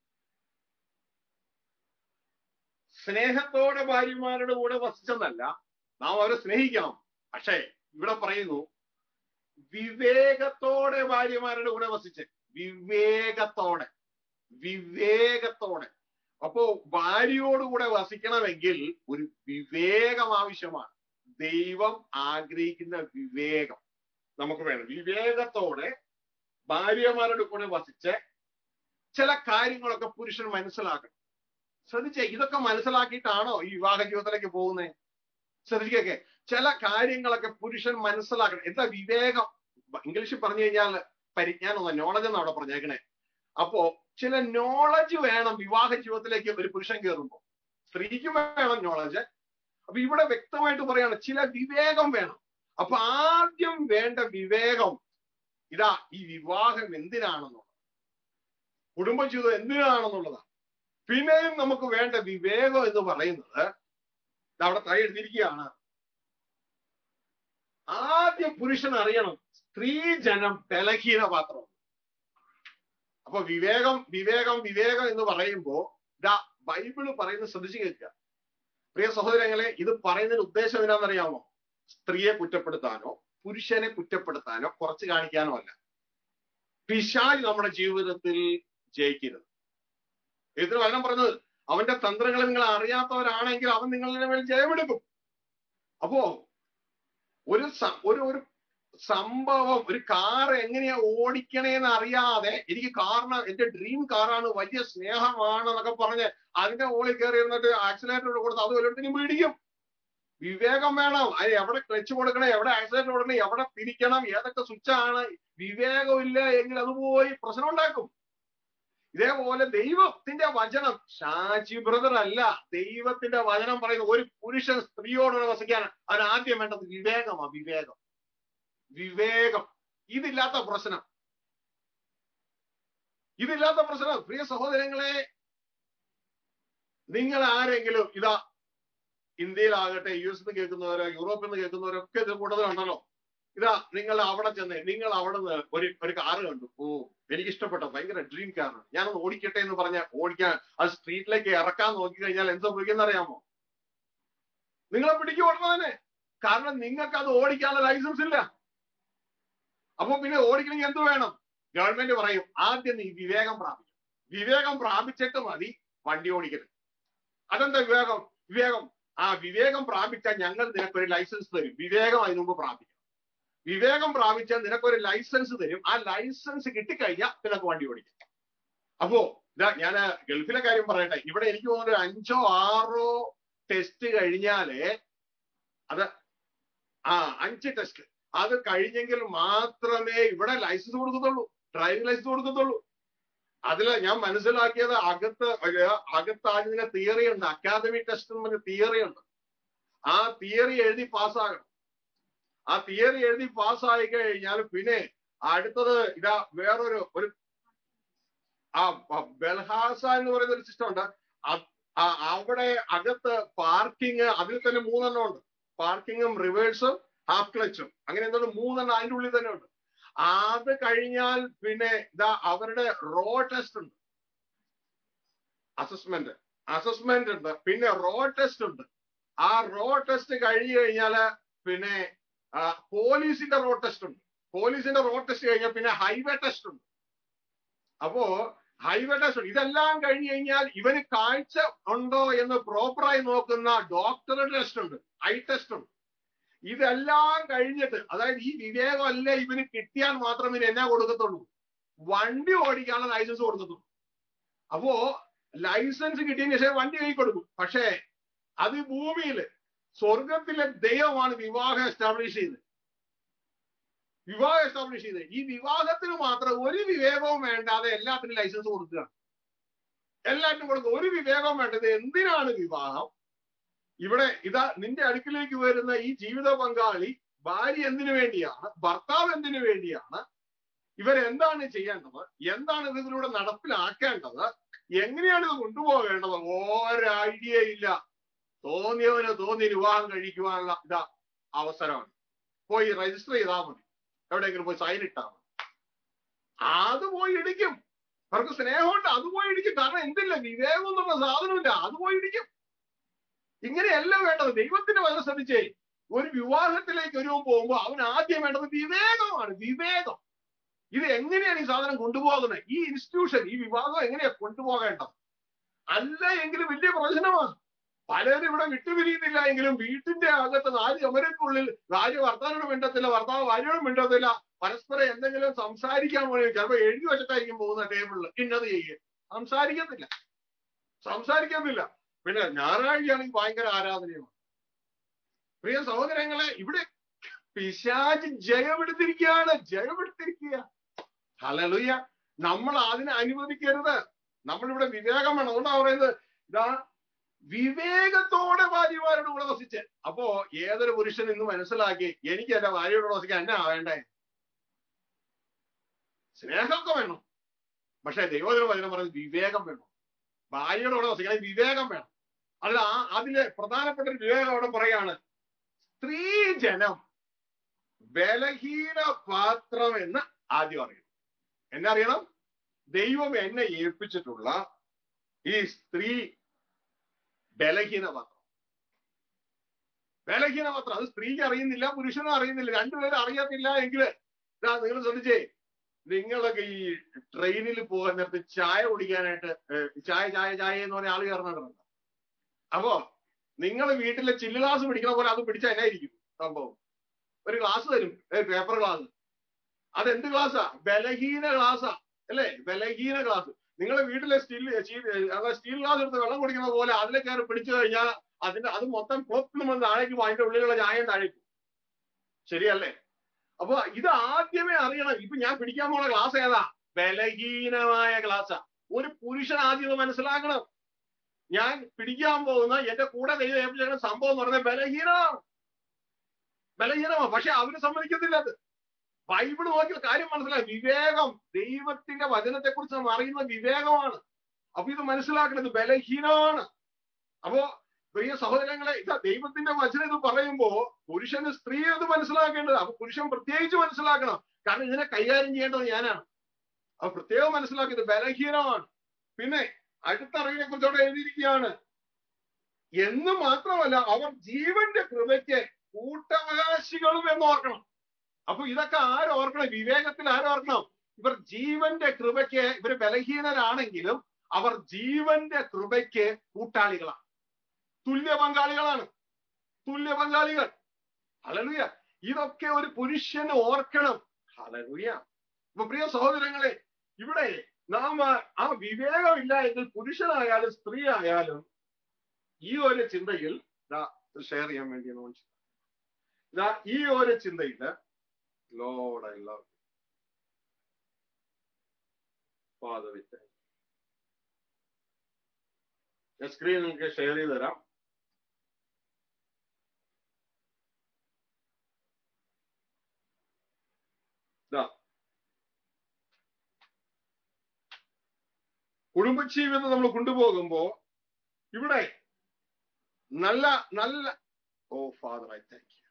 സ്നേഹത്തോടെ ഭാര്യമാരുടെ കൂടെ വസിച്ചെന്നല്ല നാം അവരെ സ്നേഹിക്കണം പക്ഷേ ഇവിടെ പറയുന്നു വിവേകത്തോടെ ഭാര്യമാരുടെ കൂടെ വസിച്ച് വിവേകത്തോടെ വിവേകത്തോടെ അപ്പോ ഭാര്യയോടുകൂടെ വസിക്കണമെങ്കിൽ ഒരു വിവേകം ആവശ്യമാണ് ദൈവം ആഗ്രഹിക്കുന്ന വിവേകം നമുക്ക് വേണം വിവേകത്തോടെ ഭാര്യമാരുടെ കൂടെ വസിച്ച് ചില കാര്യങ്ങളൊക്കെ പുരുഷൻ മനസ്സിലാക്കണം ശ്രദ്ധിച്ചേ ഇതൊക്കെ മനസ്സിലാക്കിയിട്ടാണോ ഈ വിവാഹ ജീവിതത്തിലേക്ക് പോകുന്നത് ശ്രദ്ധിക്കൊക്കെ ചില കാര്യങ്ങളൊക്കെ പുരുഷൻ മനസ്സിലാക്കണം എന്താ വിവേകം ഇംഗ്ലീഷിൽ പറഞ്ഞു കഴിഞ്ഞാൽ പരിജ്ഞാനം നോളജ് എന്നാണ് അവിടെ പറഞ്ഞേക്കണേ അപ്പോ ചില നോളജ് വേണം വിവാഹ ജീവിതത്തിലേക്ക് ഒരു പുരുഷൻ കയറുമ്പോൾ സ്ത്രീക്കും വേണം നോളജ് അപ്പൊ ഇവിടെ വ്യക്തമായിട്ട് പറയാണ് ചില വിവേകം വേണം അപ്പൊ ആദ്യം വേണ്ട വിവേകം ഇതാ ഈ വിവാഹം എന്തിനാണെന്നുള്ളത് കുടുംബജീവിതം എന്തിനാണെന്നുള്ളതാണ് പിന്നെയും നമുക്ക് വേണ്ട വിവേകം എന്ന് പറയുന്നത് അവിടെ തൈ എഴുതിയിരിക്കുകയാണ് ആദ്യം പുരുഷൻ അറിയണം സ്ത്രീ ജനം ബലഹീന പാത്രം അപ്പൊ വിവേകം വിവേകം വിവേകം എന്ന് പറയുമ്പോ ഇതാ ബൈബിള് പറയുന്നത് ശ്രദ്ധിച്ചു കേൾക്കുക പ്രിയ സഹോദരങ്ങളെ ഇത് പറയുന്നതിന് ഉദ്ദേശം എന്താണെന്നറിയാമോ സ്ത്രീയെ കുറ്റപ്പെടുത്താനോ പുരുഷനെ കുറ്റപ്പെടുത്താനോ കുറച്ച് കാണിക്കാനോ അല്ല പിശാജ് നമ്മുടെ ജീവിതത്തിൽ ജയിക്കരുത് ഇതിന് വചനം പറഞ്ഞത് അവന്റെ തന്ത്രങ്ങൾ നിങ്ങൾ അറിയാത്തവരാണെങ്കിൽ അവൻ നിങ്ങളുടെ മേൽ ജയമെടുക്കും അപ്പോ ഒരു ഒരു ഒരു സംഭവം ഒരു കാർ എങ്ങനെയാ ഓടിക്കണേന്ന് അറിയാതെ എനിക്ക് കാറിന് എന്റെ ഡ്രീം കാറാണ് വലിയ സ്നേഹമാണ് എന്നൊക്കെ പറഞ്ഞ് അതിന്റെ മുകളിൽ കയറി ഇരുന്നിട്ട് ആക്സിലേറ്റർ കൊടുത്ത് അത് വല്ലയിടത്തിനും പിടിക്കും വിവേകം വേണം അത് എവിടെ ക്ലച്ച് കൊടുക്കണം എവിടെ ആക്സിലേറ്റർ കൊടുക്കണം എവിടെ തിരിക്കണം ഏതൊക്കെ സ്വിച്ച് ആണ് വിവേകമില്ല എങ്കിൽ അത് പോയി പ്രശ്നം ഉണ്ടാക്കും ഇതേപോലെ ദൈവത്തിന്റെ വചനം ഷാജി ബ്രദർ അല്ല ദൈവത്തിന്റെ വചനം പറയുന്ന ഒരു പുരുഷൻ സ്ത്രീയോട് വസിക്കാൻ അതിന് ആദ്യം വേണ്ടത് വിവേകമാ വിവേകം വിവേകം ഇതില്ലാത്ത പ്രശ്നം ഇതില്ലാത്ത പ്രശ്നം പ്രിയ സഹോദരങ്ങളെ നിങ്ങൾ ആരെങ്കിലും ഇതാ ഇന്ത്യയിലാകട്ടെ യു എസ് നിന്ന് കേൾക്കുന്നവരോ യൂറോപ്പിൽ നിന്ന് കേൾക്കുന്നവരോ ഒക്കെ ഇത് കൂടുതലുണ്ടല്ലോ ഇതാ നിങ്ങൾ അവിടെ ചെന്ന് നിങ്ങൾ അവിടെ നിന്ന് ഒരു ഒരു കാറ് കണ്ടു ഓ എനിക്ക് ഇഷ്ടപ്പെട്ട ഭയങ്കര ഡ്രീം കാറാണ് ഞാനൊന്ന് ഓടിക്കട്ടെ എന്ന് പറഞ്ഞ ഓടിക്കാൻ അത് സ്ട്രീറ്റിലേക്ക് ഇറക്കാൻ നോക്കി കഴിഞ്ഞാൽ എന്ത് സംഭവിക്കുന്ന അറിയാമോ നിങ്ങളെ പിടിക്കും ഉടനെ തന്നെ കാരണം നിങ്ങൾക്ക് അത് ഓടിക്കാനുള്ള ലൈസൻസ് ഇല്ല അപ്പൊ പിന്നെ ഓടിക്കണമെങ്കിൽ എന്ത് വേണം ഗവൺമെന്റ് പറയും ആദ്യം നീ വിവേകം പ്രാപിക്കും വിവേകം പ്രാപിച്ചിട്ട് മതി വണ്ടി ഓടിക്കരുത് അതെന്താ വിവേകം വിവേകം ആ വിവേകം പ്രാപിച്ചാൽ ഞങ്ങൾ നിനക്കൊരു ലൈസൻസ് തരും വിവേകം അതിനു മുമ്പ് പ്രാപിക്കണം വിവേകം പ്രാപിച്ചാൽ നിനക്കൊരു ലൈസൻസ് തരും ആ ലൈസൻസ് കിട്ടിക്കഴിഞ്ഞാൽ നിനക്ക് വണ്ടി ഓടിക്കാം അപ്പോ ഇതാ ഞാൻ ഗൾഫിലെ കാര്യം പറയട്ടെ ഇവിടെ എനിക്ക് തോന്നുന്നു ഒരു അഞ്ചോ ആറോ ടെസ്റ്റ് കഴിഞ്ഞാലേ അത് ആ അഞ്ച് ടെസ്റ്റ് അത് കഴിഞ്ഞെങ്കിൽ മാത്രമേ ഇവിടെ ലൈസൻസ് കൊടുക്കത്തുള്ളൂ ഡ്രൈവിംഗ് ലൈസൻസ് കൊടുക്കത്തുള്ളൂ അതിൽ ഞാൻ മനസ്സിലാക്കിയത് അകത്ത് ഒരു അകത്ത് അതിന് തിയറി ഉണ്ട് അക്കാദമി ടെസ്റ്റ് എന്ന് പറഞ്ഞ തിയറി ഉണ്ട് ആ തിയറി എഴുതി പാസ്സാകണം ആ തിയറി എഴുതി പാസ്സായി കഴിഞ്ഞാൽ പിന്നെ അടുത്തത് ഇതാ വേറൊരു ഒരു ആ ബ- ബൽഹാസ എന്ന് പറയുന്ന ഒരു സിസ്റ്റം ഉണ്ട് അത് ആ അവിടെ അകത്ത് പാർക്കിംഗ് അതിൽ തന്നെ മൂന്നെണ്ണം ഉണ്ട് പാർക്കിങ്ങും റിവേഴ്സും ഹാഫ് ക്ലച്ചും അങ്ങനെ എന്തോ മൂന്നെണ്ണം അതിന്റെ ഉള്ളിൽ തന്നെ ഉണ്ട് അത് കഴിഞ്ഞാൽ പിന്നെ ഇതാ അവരുടെ റോ ടെസ്റ്റ് ഉണ്ട് അസസ്മെന്റ് അസസ്മെന്റ് ഉണ്ട് പിന്നെ റോ ടെസ്റ്റ് ഉണ്ട് ആ റോ ടെസ്റ്റ് കഴിഞ്ഞു കഴിഞ്ഞാല് പിന്നെ ആ, പോലീസിന്റെ റോ ടെസ്റ്റ് ഉണ്ട് പോലീസിന്റെ റോ ടെസ്റ്റ് കഴിഞ്ഞാൽ പിന്നെ ഹൈവേ ടെസ്റ്റ് ഉണ്ട് അപ്പോ ഹൈവേ ടെസ്റ്റ് ഉണ്ട് ഇതെല്ലാം കഴിഞ്ഞു കഴിഞ്ഞാൽ ഇവന് കാഴ്ച ഉണ്ടോ എന്ന് പ്രോപ്പറായി നോക്കുന്ന ഡോക്ടറുടെ ടെസ്റ്റ് ഉണ്ട് ഐ ടെസ്റ്റ് ഉണ്ട് ഇതെല്ലാം കഴിഞ്ഞിട്ട് അതായത് ഈ വിവേകം അല്ല ഇവന് കിട്ടിയാൽ മാത്രമേ ഇവന് എന്നാ കൊടുക്കത്തുള്ളൂ വണ്ടി ഓടിക്കാനുള്ള ലൈസൻസ് കൊടുക്കത്തുള്ളൂ അപ്പോ ലൈസൻസ് കിട്ടിയതിന് ശേഷം വണ്ടി കൈ കൊടുക്കും പക്ഷേ അത് ഈ ഭൂമിയില് സ്വർഗത്തിലെ ദൈവമാണ് വിവാഹം എസ്റ്റാബ്ലിഷ് ചെയ്തത് വിവാഹം എസ്റ്റാബ്ലിഷ് ചെയ്തത് ഈ വിവാഹത്തിന് മാത്രം ഒരു വിവേകവും വേണ്ടാതെ എല്ലാത്തിനും ലൈസൻസ് കൊടുക്കുകയാണ് എല്ലാത്തിനും കൊടുക്കുക ഒരു വിവേകവും വേണ്ടത് എന്തിനാണ് വിവാഹം ഇവിടെ ഇതാ നിന്റെ അടുക്കിലേക്ക് വരുന്ന ഈ ജീവിത പങ്കാളി ഭാര്യ എന്തിനു വേണ്ടിയാണ് ഭർത്താവ് എന്തിനു വേണ്ടിയാണ് ഇവരെന്താണ് ചെയ്യേണ്ടത് എന്താണ് ഇത് ഇതിലൂടെ നടപ്പിലാക്കേണ്ടത് എങ്ങനെയാണ് ഇത് കൊണ്ടുപോകേണ്ടത് ഒരു ഐഡിയ ഇല്ല തോന്നിയവന് തോന്നി വിവാഹം കഴിക്കുവാനുള്ള ഇതാ അവസരമാണ് പോയി രജിസ്റ്റർ ചെയ്താൽ മതി എവിടെയെങ്കിലും പോയി സൈൻ ഇട്ടാൽ മതി അത് പോയി ഇടിക്കും അവർക്ക് സ്നേഹമുണ്ട് അത് പോയി ഇടിക്കും കാരണം എന്തില്ല വിവേകം എന്നുള്ള സാധനമില്ല അത് പോയി ഇടിക്കും ഇങ്ങനെയല്ല വേണ്ടത് ദൈവത്തിന്റെ വചനം ശ്രദ്ധിച്ചേ ഒരു വിവാഹത്തിലേക്ക് ഒരുവൻ പോകുമ്പോൾ അവൻ ആദ്യം വേണ്ടത് വിവേകമാണ് വിവേകം ഇത് എങ്ങനെയാണ് ഈ സാധനം കൊണ്ടുപോകുന്നത് ഈ ഇൻസ്റ്റിറ്റ്യൂഷൻ ഈ വിവാഹം എങ്ങനെയാ കൊണ്ടുപോകേണ്ടത് അല്ല എങ്കിലും വലിയ പ്രശ്നമാണ് പലരും ഇവിടെ വിട്ടുപിരിയുന്നില്ല എങ്കിലും വീട്ടിന്റെ അകത്ത് നാല് ചുമരക്കുള്ളിൽ ഭാര്യ ഭർത്താവിനോട് മിണ്ടത്തില്ല ഭർത്താവ് ഭാര്യയോട് മിണ്ടത്തില്ല പരസ്പരം എന്തെങ്കിലും സംസാരിക്കാൻ വേണ്ടി ചിലപ്പോ എഴുതി വെച്ചിട്ടായിരിക്കും പോകുന്ന ടേബിളിൽ ഇന്നത് ചെയ്യുക സംസാരിക്കത്തില്ല സംസാരിക്കുന്നില്ല പിന്നെ ഞായറാഴ്ചയാണെങ്കിൽ ഭയങ്കര ആരാധനയാണ് പ്രിയ സഹോദരങ്ങളെ ഇവിടെ പിശാച് ജയമെടുത്തിരിക്കുകയാണ് ജയമെടുത്തിരിക്കുക ഹലലുയ നമ്മൾ അതിനെ അനുവദിക്കരുത് നമ്മളിവിടെ വിവേകം വേണം അതുകൊണ്ടാണ് പറയുന്നത് ഇതാ വിവേകത്തോടെ ഭാര്യമാരോട് കൂടെ വസിച്ച് അപ്പോ ഏതൊരു പുരുഷൻ ഇന്ന് മനസ്സിലാക്കി എനിക്ക് എന്റെ ഭാര്യയോട് വസിക്കാൻ എന്നാ വേണ്ടേ സ്നേഹമൊക്കെ വേണം പക്ഷെ ദൈവത്തിന് വചനം പറയുന്നത് വിവേകം വേണം ഭാര്യയോട് കൂടെ വസിക്കാൻ വിവേകം വേണം അതിൽ ആ അതിലെ പ്രധാനപ്പെട്ട ഒരു വിവേകം അവിടെ പറയാണ് സ്ത്രീ ജനം ബലഹീന പാത്രം എന്ന് ആദ്യം അറിയണം എന്നറിയണം ദൈവം എന്നെ ഏൽപ്പിച്ചിട്ടുള്ള ഈ സ്ത്രീ ബലഹീന പാത്രം ബലഹീന പാത്രം അത് സ്ത്രീക്ക് അറിയുന്നില്ല പുരുഷനും അറിയുന്നില്ല രണ്ടുപേരും അറിയത്തില്ല എങ്കിൽ ഇതാ നിങ്ങൾ ശ്രദ്ധിച്ചേ നിങ്ങളൊക്കെ ഈ ട്രെയിനിൽ പോകാൻ നേരത്തെ ചായ കുടിക്കാനായിട്ട് ഏഹ്, ചായ ചായ ചായ എന്ന് പറഞ്ഞ ആള് കയറുന്നുണ്ട് അപ്പോ നിങ്ങൾ വീട്ടിലെ ചില്ല് ഗ്ലാസ് പിടിക്കണ പോലെ അത് പിടിച്ചാൽ എന്നായിരിക്കും സംഭവം ഒരു ഗ്ലാസ് തരും പേപ്പർ ഗ്ലാസ് അതെന്ത് ഗ്ലാസ്സാ ബലഹീന ഗ്ലാസ്സാ അല്ലേ ബലഹീന ഗ്ലാസ് നിങ്ങളെ വീട്ടിലെ സ്റ്റീൽ സ്റ്റീൽ ഗ്ലാസ് എടുത്ത് വെള്ളം കുടിക്കുന്ന പോലെ അതിലെ കയറി പിടിച്ചു കഴിഞ്ഞാൽ അതിന്റെ അത് മൊത്തം പ്ലോപ്പ് നമ്മൾ താഴേക്ക് പോകും. അതിന്റെ ഉള്ളിലുള്ള ചായം താഴേക്ക് പോകും. ശരിയല്ലേ അപ്പൊ ഇത് ആദ്യമേ അറിയണം ഇപ്പൊ ഞാൻ പിടിക്കാൻ പോണ ഗ്ലാസ് ഏതാ ബലഹീനമായ ഗ്ലാസ്സാ ഒരു പുരുഷൻ ആദ്യം ഇത് മനസ്സിലാക്കണം ഞാൻ പിടിക്കാൻ പോകുന്ന എന്റെ കൂടെ ദൈവം ഏൽപ്പിച്ച സംഭവം എന്ന് പറഞ്ഞാൽ ബലഹീനമാണ് ബലഹീനമാണ് പക്ഷെ അവര് സമ്മതിക്കത്തില്ല അത് ബൈബിൾ നോക്കിയ കാര്യം മനസ്സിലായി വിവേകം ദൈവത്തിന്റെ വചനത്തെ കുറിച്ച് നാം അറിയുന്ന വിവേകമാണ് അപ്പൊ ഇത് മനസ്സിലാക്കുന്നത് ബലഹീനമാണ് അപ്പോ പ്രിയ സഹോദരങ്ങളെ ഇതാ ദൈവത്തിന്റെ വചനം ഇത് പറയുമ്പോ പുരുഷന് സ്ത്രീ അത് മനസ്സിലാക്കേണ്ടത് അപ്പൊ പുരുഷൻ പ്രത്യേകിച്ച് മനസ്സിലാക്കണം കാരണം ഇതിനെ കൈകാര്യം ചെയ്യേണ്ടത് ഞാനാണ് അപ്പൊ പ്രത്യേകം മനസ്സിലാക്കിയത് ബലഹീനമാണ് പിന്നെ അടുത്ത അറിവിനെ കുറിച്ച് അവിടെ എഴുതിയിരിക്കുകയാണ് എന്ന് മാത്രമല്ല അവർ ജീവന്റെ കൃപയ്ക്ക് കൂട്ടവകാശികളും എന്ന് ഓർക്കണം അപ്പൊ ഇതൊക്കെ ആരോർക്കണം വിവേകത്തിൽ ആരോർക്കണം ഇവർ ജീവന്റെ കൃപയ്ക്ക് ഇവർ ബലഹീനരാണെങ്കിലും അവർ ജീവന്റെ കൃപയ്ക്ക് കൂട്ടാളികളാണ് തുല്യ പങ്കാളികളാണ് തുല്യ പങ്കാളികൾ ഹലലുയ ഇതൊക്കെ ഒരു പുരുഷന് ഓർക്കണം ഹലലുയ അപ്പൊ പ്രിയ സഹോദരങ്ങളെ ഇവിടെ നാം ആ വിവേകമില്ല എങ്കിൽ പുരുഷനായാലും സ്ത്രീ ആയാലും ഈ ഒരു ചിന്തയിൽ ഷെയർ ചെയ്യാൻ വേണ്ടി ഇതാ ഈ ഒരു ചിന്തയില് Lord I love Father with ഞാൻ സ്ക്രീൻ നിങ്ങൾക്ക് ഷെയർ ചെയ്ത് തരാം കുടുംബജീവിതം നമ്മൾ കൊണ്ടുപോകുമ്പോ ഇവിടെ നല്ല നല്ല O Father I thank you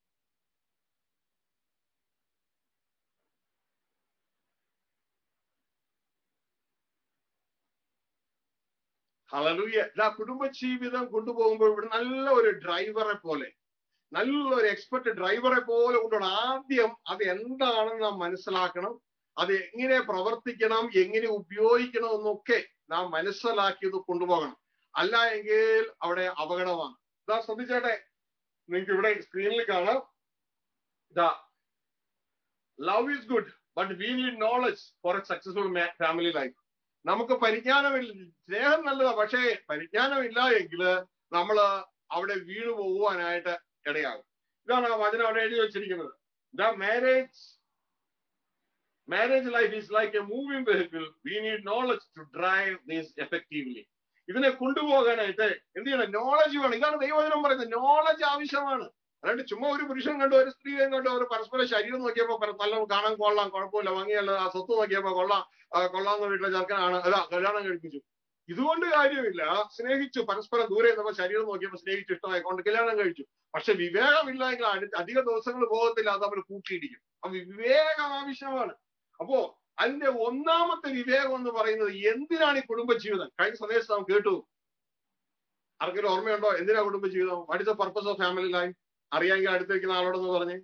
hallelujah ഇതാ കുടുംബജീവിതം കൊണ്ടുപോകുമ്പോൾ ഇവിടെ നല്ല ഒരു ഡ്രൈവറെ പോലെ നല്ലൊരു എക്സ്പെർട്ട് ഡ്രൈവറെ പോലെ കൊണ്ടുപോകണം ആദ്യം അത് എന്താണെന്ന് നാം മനസ്സിലാക്കണം അത് എങ്ങനെ പ്രവർത്തിക്കണം എങ്ങനെ ഉപയോഗിക്കണം എന്നൊക്കെ നാം മനസ്സിലാക്കിയത് കൊണ്ടുപോകണം അല്ല എങ്കിൽ അവിടെ അപകടമാണ് ഇതാ ശ്രദ്ധിച്ചേട്ടെ നിങ്ങൾക്ക് ഇവിടെ സ്ക്രീനിൽ കാണാം ഇതാ love is good but we need knowledge for a successful family life നമുക്ക് പരിജ്ഞാനമില്ല സ്നേഹം നല്ലതാ പക്ഷേ പരിജ്ഞാനമില്ല എങ്കിൽ നമ്മൾ അവിടെ വീണു പോകുവാനായിട്ട് ഇടയാകും ഇതാണ് ആ വചനം അവിടെ എഴുതി വെച്ചിരിക്കുന്നത് the marriage marriage life is like a moving vehicle we need knowledge to drive these effectively ഇതിനെ കൊണ്ടുപോകാനായിട്ട് എന്ത് ചെയ്യണം നോളജ് വേണം ഇതാണ് ദൈവവചനം പറയുന്നത് നോളജ് ആവശ്യമാണ് അല്ലാണ്ട് ചുമ്മാ ഒരു പുരുഷൻ കണ്ടു ഒരു സ്ത്രീയും കണ്ടു അവർ പരസ്പര ശരീരം നോക്കിയപ്പോ നല്ല കാണാൻ കൊള്ളാം കുഴപ്പമില്ല ഭംഗിയല്ല ആ സ്വത്ത് നോക്കിയപ്പോ കൊള്ളാം കൊള്ളാവുന്ന വീട്ടിലെ ചെറുക്കനാണ് അതാ കല്യാണം കഴിപ്പിച്ചു ഇതുകൊണ്ട് കാര്യമില്ല സ്നേഹിച്ചു പരസ്പരം ദൂരെ നിന്നപ്പോ ശരീരം നോക്കിയപ്പോ സ്നേഹിച്ചു ഇഷ്ടമായിക്കൊണ്ട് കല്യാണം കഴിച്ചു പക്ഷെ വിവേകമില്ല എങ്കിൽ അധിക ദിവസങ്ങൾ പോകത്തില്ല അത് അവർ കൂട്ടിയിടിക്കും അപ്പൊ വിവേകം ആവശ്യമാണ് അപ്പോ അതിന്റെ ഒന്നാമത്തെ വിവേകം എന്ന് പറയുന്നത് എന്തിനാണ് ഈ കുടുംബജീവിതം കഴിഞ്ഞ സന്ദേശം നാം കേട്ടു ആർക്കൊരു ഓർമ്മയുണ്ടോ എന്തിനാ കുടുംബജീവിതം what is the purpose of family life അറിയാമെങ്കിൽ അടുത്തിരിക്കുന്ന ആളോടൊന്ന് പറഞ്ഞേ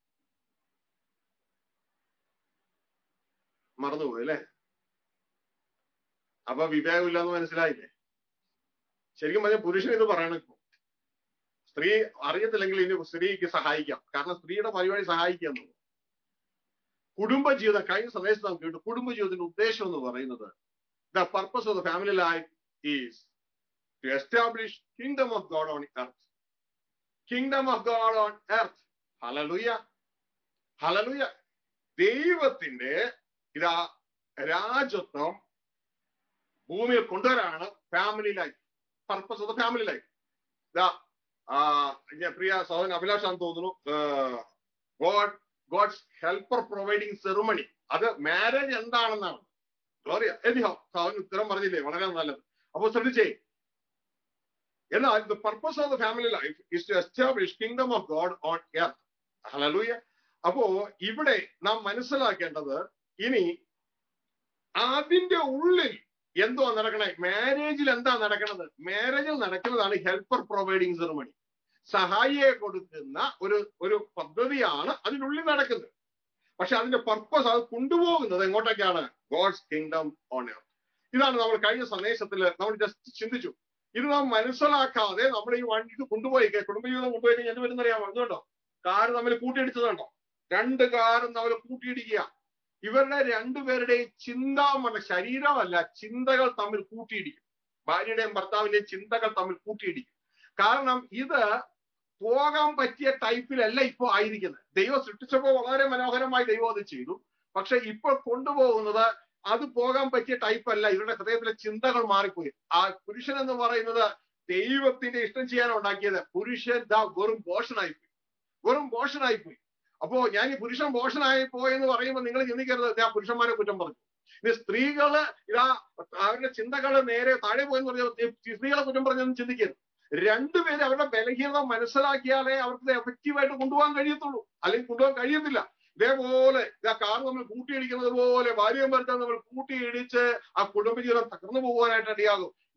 മറന്നുപോയി അല്ലേ അപ്പൊ വിവേകമില്ല എന്ന് മനസ്സിലായില്ലേ ശരിക്കും പറഞ്ഞാൽ പുരുഷൻ ഇത് പറയണം ഇപ്പൊ സ്ത്രീ അറിയത്തില്ലെങ്കിൽ ഇനി സ്ത്രീക്ക് സഹായിക്കാം കാരണം സ്ത്രീയുടെ പരിപാടി സഹായിക്കാം എന്നുള്ളത് കുടുംബജീവിതം കഴിഞ്ഞ സന്ദേശത്ത് നാം കേട്ടു കുടുംബജീവിതത്തിന്റെ ഉദ്ദേശം എന്ന് പറയുന്നത് the purpose of the family life is to establish kingdom of God on earth kingdom of God on earth hallelujah hallelujah ദൈവത്തിന്റെ ഇതാ രാജത്വം ഭൂമിയിൽ കൊണ്ടുവരാനാണ് family life purpose of the family life ഇതാ പ്രിയ സഹോദരൻ അഭിലാഷാന്ന് തോന്നുന്നു God God's helper providing ceremony അത് മാരേജ് എന്താണെന്നാണ് ഗ്ലോറിയ എനിഹോ അവൻ ഉത്തരം പറഞ്ഞില്ലേ വളരെ നല്ലത് അപ്പൊ ശ്രദ്ധിച്ചേ എന്നാൽ the purpose of the family life is to establish kingdom of God on earth hallelujah അപ്പോ ഇവിടെ നാം മനസ്സിലാക്കേണ്ടത് ഇനി അതിന്റെ ഉള്ളിൽ എന്തോ നടക്കണേ മാരേജിൽ എന്താ നടക്കുന്നത് മാരേജിൽ നടക്കുന്നതാണ് ഹെൽപ്പർ പ്രൊവൈഡിങ് സെറിമണി സഹായിയെ കൊടുക്കുന്ന ഒരു ഒരു പദ്ധതിയാണ് അതിനുള്ളിൽ നടക്കുന്നത് പക്ഷെ അതിന്റെ പർപ്പസ് അത് കൊണ്ടുപോകുന്നത് എങ്ങോട്ടൊക്കെയാണ് ഗോഡ്സ് കിങ്ഡം ഓൺ എർത്ത് ഇതാണ് നമ്മൾ കഴിഞ്ഞ സന്ദേശത്തിൽ നമ്മൾ ജസ്റ്റ് ചിന്തിച്ചു ഇത് നാം മനസ്സിലാക്കാതെ നമ്മൾ ഈ വണ്ടി ഇത് കൊണ്ടുപോയി കുടുംബജീവിതം കൊണ്ടുപോയി കഴിഞ്ഞാൽ എന്ത് വരുന്നറിയാമോ എന്തുകൊണ്ടോ കാറ് തമ്മിൽ കൂട്ടിയിടിച്ചതുണ്ടോ രണ്ട് കാറും തമ്മിൽ കൂട്ടിയിടിക്കുക ഇവരുടെ രണ്ടുപേരുടെയും ചിന്താമല്ല ശരീരമല്ല ചിന്തകൾ തമ്മിൽ കൂട്ടിയിടിക്കും ഭാര്യയുടെയും ഭർത്താവിന്റെയും ചിന്തകൾ തമ്മിൽ കൂട്ടിയിടിക്കും കാരണം ഇത് പോകാൻ പറ്റിയ ടൈപ്പിലല്ല ഇപ്പോൾ ആയിരിക്കുന്നത് ദൈവം സൃഷ്ടിച്ചപ്പോൾ വളരെ മനോഹരമായി ദൈവം അത് ചെയ്തു പക്ഷെ ഇപ്പോൾ കൊണ്ടുപോകുന്നത് അത് പോകാൻ പറ്റിയ ടൈപ്പ് അല്ല ഇവരുടെ ഹൃദയത്തിലെ ചിന്തകൾ മാറിപ്പോയി ആ പുരുഷൻ എന്ന് പറയുന്നത് ദൈവത്തിന്റെ ഇഷ്ടം ചെയ്യാൻ ഉണ്ടാക്കിയത് പുരുഷൻ ദാ വെറും ബോഷനായിപ്പോയി വെറും ബോഷനായിപ്പോയി അപ്പോ ഞാൻ ഈ പുരുഷൻ ബോഷനായി പോയെന്ന് പറയുമ്പോൾ നിങ്ങൾ ചിന്തിക്കരുത് ആ പുരുഷന്മാരെ കുറ്റം പറഞ്ഞു ഇത് സ്ത്രീകള് ഇതാ അവരുടെ ചിന്തകൾ നേരെ താഴെ പോയെന്ന് പറഞ്ഞാൽ സ്ത്രീകളെ കുറ്റം പറഞ്ഞൊന്നും ചിന്തിക്കരുത് രണ്ടുപേരും അവരുടെ ബലഹീനത മനസ്സിലാക്കിയാലേ അവർക്ക് എഫക്റ്റീവായിട്ട് കൊണ്ടുപോകാൻ കഴിയത്തുള്ളൂ അല്ലെങ്കിൽ കൊണ്ടുപോകാൻ കഴിയത്തില്ല ഇതേപോലെ ഇതാ കാർ നമ്മൾ കൂട്ടിയിടിക്കുന്നത് പോലെ ഭാര്യയും ഭർത്താവും നമ്മൾ കൂട്ടിയിടിച്ച് ആ കുടുംബജീവിതം തകർന്നു പോകാനായിട്ട് ഇടയാകും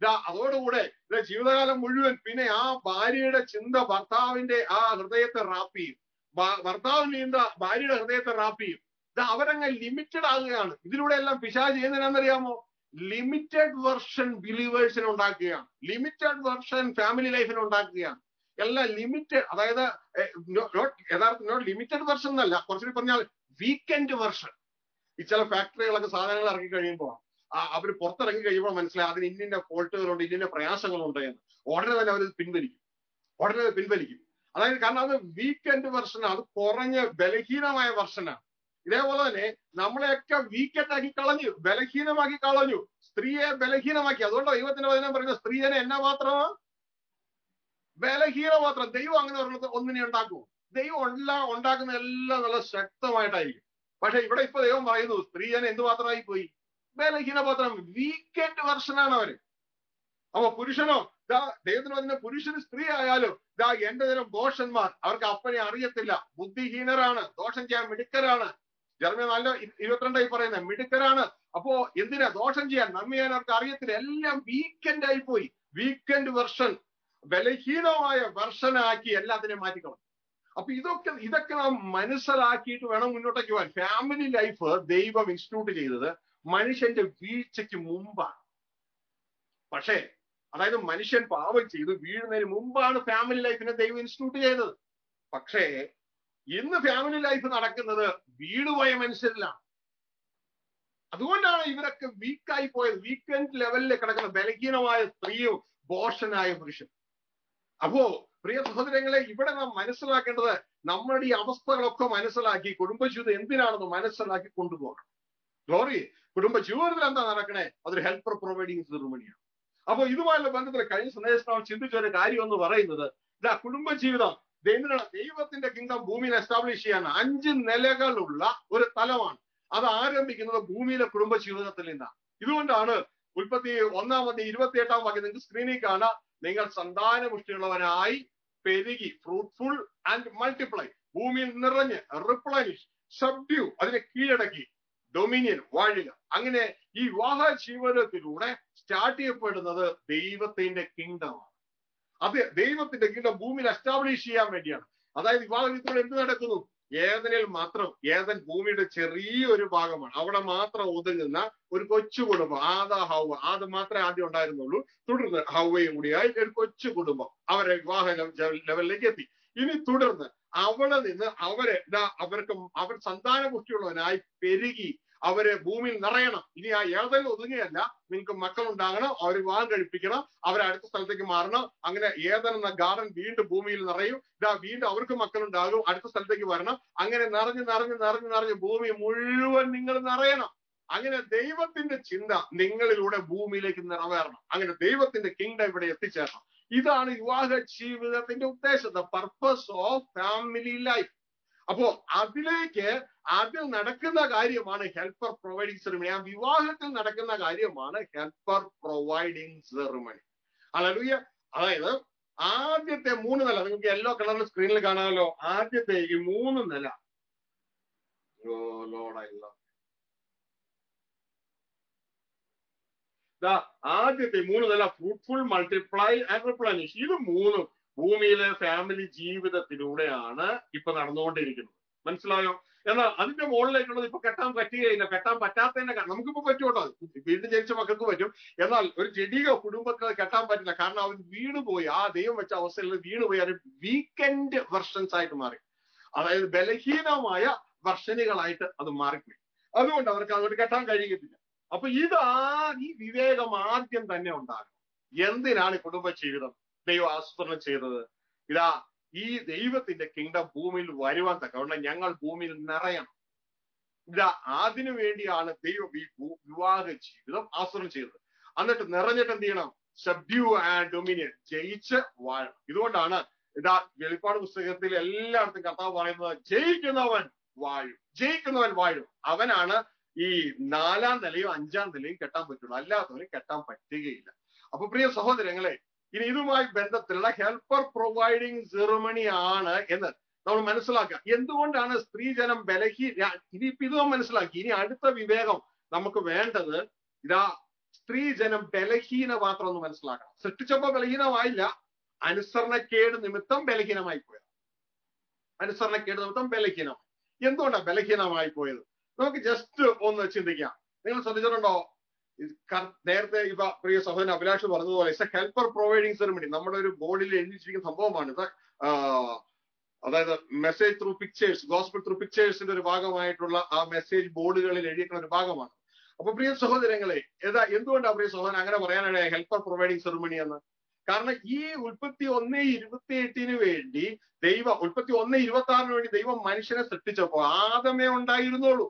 ഇതാ അതോടുകൂടെ ഇത് ജീവിതകാലം മുഴുവൻ പിന്നെ ആ ഭാര്യയുടെ ചിന്ത ഭർത്താവിന്റെ ആ ഹൃദയത്തെ റാപ്പ് ചെയ്യും ഭ- ഭർത്താവിന്റെ ചിന്ത ഭാര്യയുടെ ഹൃദയത്തെ റാപ്പ് ചെയ്യും ഇത് അവരങ്ങ് ലിമിറ്റഡ് ആകുകയാണ് ഇതിലൂടെ എല്ലാം പിശാച് ചെയ്യുന്നതിനാണെന്നറിയാമോ ലിമിറ്റഡ് വെർഷൻ ബിലീവേഴ്സിനെ ഉണ്ടാക്കുകയാണ് ലിമിറ്റഡ് വെർഷൻ ഫാമിലി ലൈഫിനെ ഉണ്ടാക്കുകയാണ് എല്ലാം ലിമിറ്റഡ് അതായത് നോട്ട് യഥാർത്ഥ നോട്ട് ലിമിറ്റഡ് വെർഷൻ എന്നല്ല കുറച്ചുകൂടി പറഞ്ഞാൽ വീക്കെൻഡ് വെർഷൻ ഈ ചില ഫാക്ടറികളൊക്കെ സാധനങ്ങൾ ഇറങ്ങി കഴിയുമ്പോൾ അവർ പുറത്തിറങ്ങി കഴിയുമ്പോൾ മനസ്സിലായി അതിന് ഇന്നിന്റെ ഫോൾട്ടുകളുണ്ട് ഇന്നിന്റെ പ്രയാസങ്ങളുണ്ട് എന്ന് ഉടനെ തന്നെ അവർ പിൻവലിക്കും ഉടനെ അത് പിൻവലിക്കും അതായത് കാരണം അത് വീക്കെൻഡ് വെർഷനാണ് അത് കുറഞ്ഞ ബലഹീനമായ വെർഷനാണ് ഇതേപോലെ തന്നെ നമ്മളെയൊക്കെ വീക്കെൻഡ് ആക്കി കളഞ്ഞു ബലഹീനമാക്കി കളഞ്ഞു സ്ത്രീയെ ബലഹീനമാക്കി അതുകൊണ്ട് ദൈവത്തിന്റെ വചനം പറയുന്നത് സ്ത്രീജനെ എന്നാ മാത്രമാ ബലഹീന മാത്രം ദൈവം അങ്ങനെ ഒരെണ്ണത്തെ ഒന്നിനെ ഉണ്ടാക്കൂ ദൈവം എല്ലാം ഉണ്ടാക്കുന്ന എല്ലാം നല്ല ശക്തമായിട്ടായിരിക്കും പക്ഷെ ഇവിടെ ഇപ്പൊ ദൈവം പറയുന്നു സ്ത്രീജന എന്തുമാത്രമായി പോയി ബലഹീന പാത്രം വീക്കെൻഡ് വെർഷനാണ് അവര് അപ്പൊ പുരുഷനോ ദാ ദൈവത്തിന് പറഞ്ഞ പുരുഷന് സ്ത്രീ ആയാലും ദാ എന്റെ തരം ദോഷന്മാർ അവർക്ക് അപ്പനെ അറിയത്തില്ല ബുദ്ധിഹീനരാണ് ദോഷം ചെയ്യാൻ മിടുക്കരാണ് ജർമ്മ നല്ല ഇ- ഇരുപത്തിരണ്ടായി പറയുന്നത് മിടുക്കരാണ് അപ്പോ എന്തിനാ ദോഷം ചെയ്യാൻ നന്മ ചെയ്യാൻ അവർക്ക് അറിയത്തില്ല എല്ലാം വീക്കെൻഡ് ആയി പോയി വീക്കെൻഡ് വെർഷൻ ബലഹീനമായ വെർഷനാക്കി എല്ലാത്തിനെയും മാറ്റിക്കളഞ്ഞു അപ്പൊ ഇതൊക്കെ ഇതൊക്കെ നാം മനസ്സിലാക്കിയിട്ട് വേണം മുന്നോട്ടേക്ക് പോകാൻ ഫാമിലി ലൈഫ് ദൈവം ഇൻസ്റ്റിറ്റ്യൂട്ട് ചെയ്തത് മനുഷ്യന്റെ വീഴ്ചയ്ക്ക് മുമ്പാണ് പക്ഷേ അതായത് മനുഷ്യൻ പാപം ചെയ്ത് വീഴുന്നതിന് മുമ്പാണ് ഫാമിലി ലൈഫിനെ ദൈവം ഇൻസ്റ്റിറ്റ്യൂട്ട് ചെയ്തത് പക്ഷേ ഇന്ന് ഫാമിലി ലൈഫ് നടക്കുന്നത് വീടുപോയ മനുഷ്യരിലാണ് അതുകൊണ്ടാണ് ഇവരൊക്കെ വീക്കായി പോയത് വീക്കെൻഡ് ലെവലിൽ കിടക്കുന്ന ബലഹീനമായ സ്ത്രീയും ബോഷനായ പുരുഷൻ അപ്പോ പ്രിയ സഹോദരങ്ങളെ ഇവിടെ നാം മനസ്സിലാക്കേണ്ടത് നമ്മുടെ ഈ അവസ്ഥകളൊക്കെ മനസ്സിലാക്കി കുടുംബജീവിതം എന്തിനാണെന്ന് മനസ്സിലാക്കി കൊണ്ടുപോകണം ഗ്ലോറി കുടുംബ ജീവിതത്തിൽ എന്താ നടക്കണേ അതൊരു ഹെൽപ്പർ പ്രൊവൈഡിങ് സെറിമണിയാണ് അപ്പൊ ഇതുമായുള്ള ബന്ധത്തിൽ കഴിഞ്ഞ സന്ദേശം നാം ചിന്തിച്ച ഒരു കാര്യം എന്ന് പറയുന്നത് ഇതാ കുടുംബ ജീവിതം എന്തിനാണ് ദൈവത്തിന്റെ കിങ്ഡം ഭൂമിയിൽ എസ്റ്റാബ്ലിഷ് ചെയ്യാൻ അഞ്ച് നിലകളുള്ള ഒരു തലമാണ് അത് ആരംഭിക്കുന്നത് ഭൂമിയിലെ കുടുംബ ജീവിതത്തിൽ നിന്നാണ് ഇതുകൊണ്ടാണ് ഉൽപ്പത്തി ഒന്നാമത്തെ ഇരുപത്തി എട്ടാം വാക്യം നിങ്ങൾക്ക് സ്ക്രീനിൽ കാണാം നിങ്ങൾ സന്താനപുഷ്ടിയുള്ളവനായി പെരുകി ഫ്രൂട്ട്ഫുൾ ആൻഡ് മൾട്ടിപ്ലൈ ഭൂമിയിൽ നിറഞ്ഞ് റിപ്ലനിഷ് സബ്ഡ്യൂ അതിനെ കീഴടക്കി ഡൊമിനിയൻ വാഴുക അങ്ങനെ ഈ വിവാഹ ജീവിതത്തിലൂടെ സ്റ്റാർട്ട് ചെയ്യപ്പെടുന്നത് ദൈവത്തിന്റെ കിങ്ഡമാണ് അത് ദൈവത്തിന്റെ കിങ്ഡം ഭൂമിയിൽ എസ്റ്റാബ്ലിഷ് ചെയ്യാൻ വേണ്ടിയാണ് അതായത് വിവാഹ ജീവിതത്തിൽ എന്ത് നടക്കുന്നു ഏതനിൽ മാത്രം ഏതൻ ഭൂമിയുടെ ചെറിയൊരു ഭാഗമാണ് അവിടെ മാത്രം ഒതുങ്ങുന്ന ഒരു കൊച്ചു കുടുംബം ആദാ ഹൗവ അത് മാത്രമേ ആദ്യം ഉണ്ടായിരുന്നുള്ളൂ തുടർന്ന് ഹൗവയും കൂടിയായി ഒരു കൊച്ചു കുടുംബം അവരെ വിവാഹ ലെവ- ലെവലിലേക്ക് എത്തി ഇനി തുടർന്ന് അവിടെ നിന്ന് അവരെ ഇതാ അവർക്ക് അവർ സന്താനപുഷ്ടിയുള്ളവനായി പെരുകി അവര് ഭൂമിയിൽ നിറയണം ഇനി ആ ഏതെങ്കിലും ഒതുങ്ങുകയല്ല നിങ്ങൾക്ക് മക്കൾ ഉണ്ടാകണം അവർ വിവാഹം കഴിപ്പിക്കണം അവരെ അടുത്ത സ്ഥലത്തേക്ക് മാറണം അങ്ങനെ ഏതെന്ന ഗാർഡൻ വീണ്ടും ഭൂമിയിൽ നിറയും ഇതാ വീണ്ടും അവർക്ക് മക്കളുണ്ടാകും അടുത്ത സ്ഥലത്തേക്ക് വരണം അങ്ങനെ നിറഞ്ഞ് നിറഞ്ഞ് നിറഞ്ഞ് നിറഞ്ഞ് ഭൂമി മുഴുവൻ നിങ്ങൾ നിറയണം അങ്ങനെ ദൈവത്തിന്റെ ചിന്ത നിങ്ങളിലൂടെ ഭൂമിയിലേക്ക് നിറവേറണം അങ്ങനെ ദൈവത്തിന്റെ കിങ്ഡം ഇവിടെ എത്തിച്ചേരണം ഇതാണ് വിവാഹ ജീവിതത്തിന്റെ ഉദ്ദേശം the purpose of family life അപ്പോ അതിലേക്ക് അതിൽ നടക്കുന്ന കാര്യമാണ് ഹെൽപ്പർ പ്രൊവൈഡിങ് സെറിമണി ആ വിവാഹത്തിൽ നടക്കുന്ന കാര്യമാണ് ഹെൽപ്പർ പ്രൊവൈഡിങ് സെറിമണി അലലുയ അതായത് ആദ്യത്തെ മൂന്ന് നില നിങ്ങൾക്ക് യെല്ലോ കളറിൽ സ്ക്രീനിൽ കാണാമല്ലോ ആദ്യത്തെ ഈ മൂന്ന് നില ഓ ലോഡായില്ല ദാ ആദ്യത്തെ മൂന്ന് നില ഫ്രൂട്ട്ഫുൾ മൾട്ടിപ്ലൈ ആൻഡ് റിപ്ലനിഷ് ഇത് മൂന്നും ഭൂമിയിലെ ഫാമിലി ജീവിതത്തിലൂടെയാണ് ഇപ്പൊ നടന്നുകൊണ്ടിരിക്കുന്നത് മനസ്സിലായോ എന്നാൽ അതിന്റെ മുകളിലേക്കുള്ളത് ഇപ്പൊ കെട്ടാൻ പറ്റുകയില്ല കെട്ടാൻ പറ്റാത്തതിന്റെ കാരണം നമുക്കിപ്പോ പറ്റുമോ വീണ്ടും ജനിച്ച മക്കൾക്ക് പറ്റും എന്നാൽ ഒരു ജഡിക കുടുംബത്തിൽ അത് കെട്ടാൻ പറ്റില്ല കാരണം അവർ വീണുപോയി ആ ദൈവം വെച്ച അവസ്ഥയിൽ വീണുപോയി അത് വീക്കെൻഡ് വെർഷൻസ് ആയിട്ട് മാറി അതായത് ബലഹീനമായ വെർഷനുകളായിട്ട് അത് മാറിപ്പോയി അതുകൊണ്ട് അവർക്ക് അതുകൊണ്ട് കെട്ടാൻ കഴിയത്തില്ല അപ്പൊ ഇത് ആ ഈ വിവേകം ആദ്യം തന്നെ ഉണ്ടാകും എന്തിനാണ് ഈ കുടുംബ ജീവിതം ദൈവം ആസൂത്രണം ചെയ്തത് ഇതാ ഈ ദൈവത്തിന്റെ കിങ്ഡം ഭൂമിയിൽ വരുവാൻ തക്കവണ്ണം ഞങ്ങൾ ഭൂമിയിൽ നിറയണം ഇതാ അതിനു വേണ്ടിയാണ് ദൈവം ഈ ഭൂ- വിവാഹ ജീവിതം ആസൂത്രണം ചെയ്തത് എന്നിട്ട് നിറഞ്ഞിട്ട് എന്ത് ചെയ്യണം സബ്ഡ്യൂ ആൻഡ് ഡൊമിനിയൻ ജയിച്ച് വാഴണം ഇതുകൊണ്ടാണ് ഇതാ വെളിപ്പാട് പുസ്തകത്തിൽ എല്ലായിടത്തും കർത്താവ് പറയുന്നത് ജയിക്കുന്നവൻ വാഴും ജയിക്കുന്നവൻ വാഴും അവനാണ് ഈ നാലാം നിലയും അഞ്ചാം നിലയും കെട്ടാൻ പറ്റുള്ളൂ അല്ലാത്തവന് കെട്ടാൻ പറ്റുകയില്ല അപ്പൊ പ്രിയ സഹോദരങ്ങളെ ഇനി ഇതുമായി ബന്ധത്തിലുള്ള ഹെൽപ്പർ പ്രൊവൈഡിങ് സെറിമണി ആണ് എന്ന് നമ്മൾ മനസ്സിലാക്കുക എന്തുകൊണ്ടാണ് സ്ത്രീജനം ബലഹീ ഇനിയിപ്പോ ഇത് നാം മനസ്സിലാക്കി ഇനി അടുത്ത വിവേകം നമുക്ക് വേണ്ടത് ഇതാ സ്ത്രീ ജനം ബലഹീന പാത്രം എന്ന് മനസ്സിലാക്കണം സൃഷ്ടിച്ചപ്പോ ബലഹീനമായില്ല അനുസരണക്കേട് നിമിത്തം ബലഹീനമായി പോയത് അനുസരണക്കേട് നിമിത്തം ബലഹീനം എന്തുകൊണ്ടാണ് ബലഹീനമായി പോയത് നമുക്ക് ജസ്റ്റ് ഒന്ന് ചിന്തിക്കാം നിങ്ങൾ ശ്രദ്ധിച്ചിട്ടുണ്ടോ ഇത് ക- നേരത്തെ ഇപ്പൊ പ്രിയ സഹോദരൻ അഭിലാഷ് പറഞ്ഞതുപോലെ it's a helper providing ceremony നമ്മുടെ ഒരു ബോർഡിൽ എഴുതിച്ചിരിക്കുന്ന സംഭവമാണ് ഇത് ആ, അതായത് message through pictures gospel through പിക്ചേഴ്സിന്റെ ഒരു ഭാഗമായിട്ടുള്ള ആ മെസ്സേജ് ബോർഡുകളിൽ എഴുതിയിരിക്കുന്ന ഒരു ഭാഗമാണ് അപ്പൊ പ്രിയ സഹോദരങ്ങളെ ഏതാ എന്തുകൊണ്ടാണ് പ്രിയ സഹോദരൻ അങ്ങനെ പറയാനാണ് ഹെൽപ്പർ പ്രൊവൈഡിങ് സെറിമണി എന്ന് കാരണം ഈ ഉൽപ്പത്തി ഒന്ന് ഇരുപത്തി എട്ടിന് വേണ്ടി ദൈവം ഉൽപ്പത്തി ഒന്ന് ഇരുപത്തി ആറിന് വേണ്ടി ദൈവം മനുഷ്യനെ സൃഷ്ടിച്ചപ്പോ ആദമേ ഉണ്ടായിരുന്നുള്ളൂ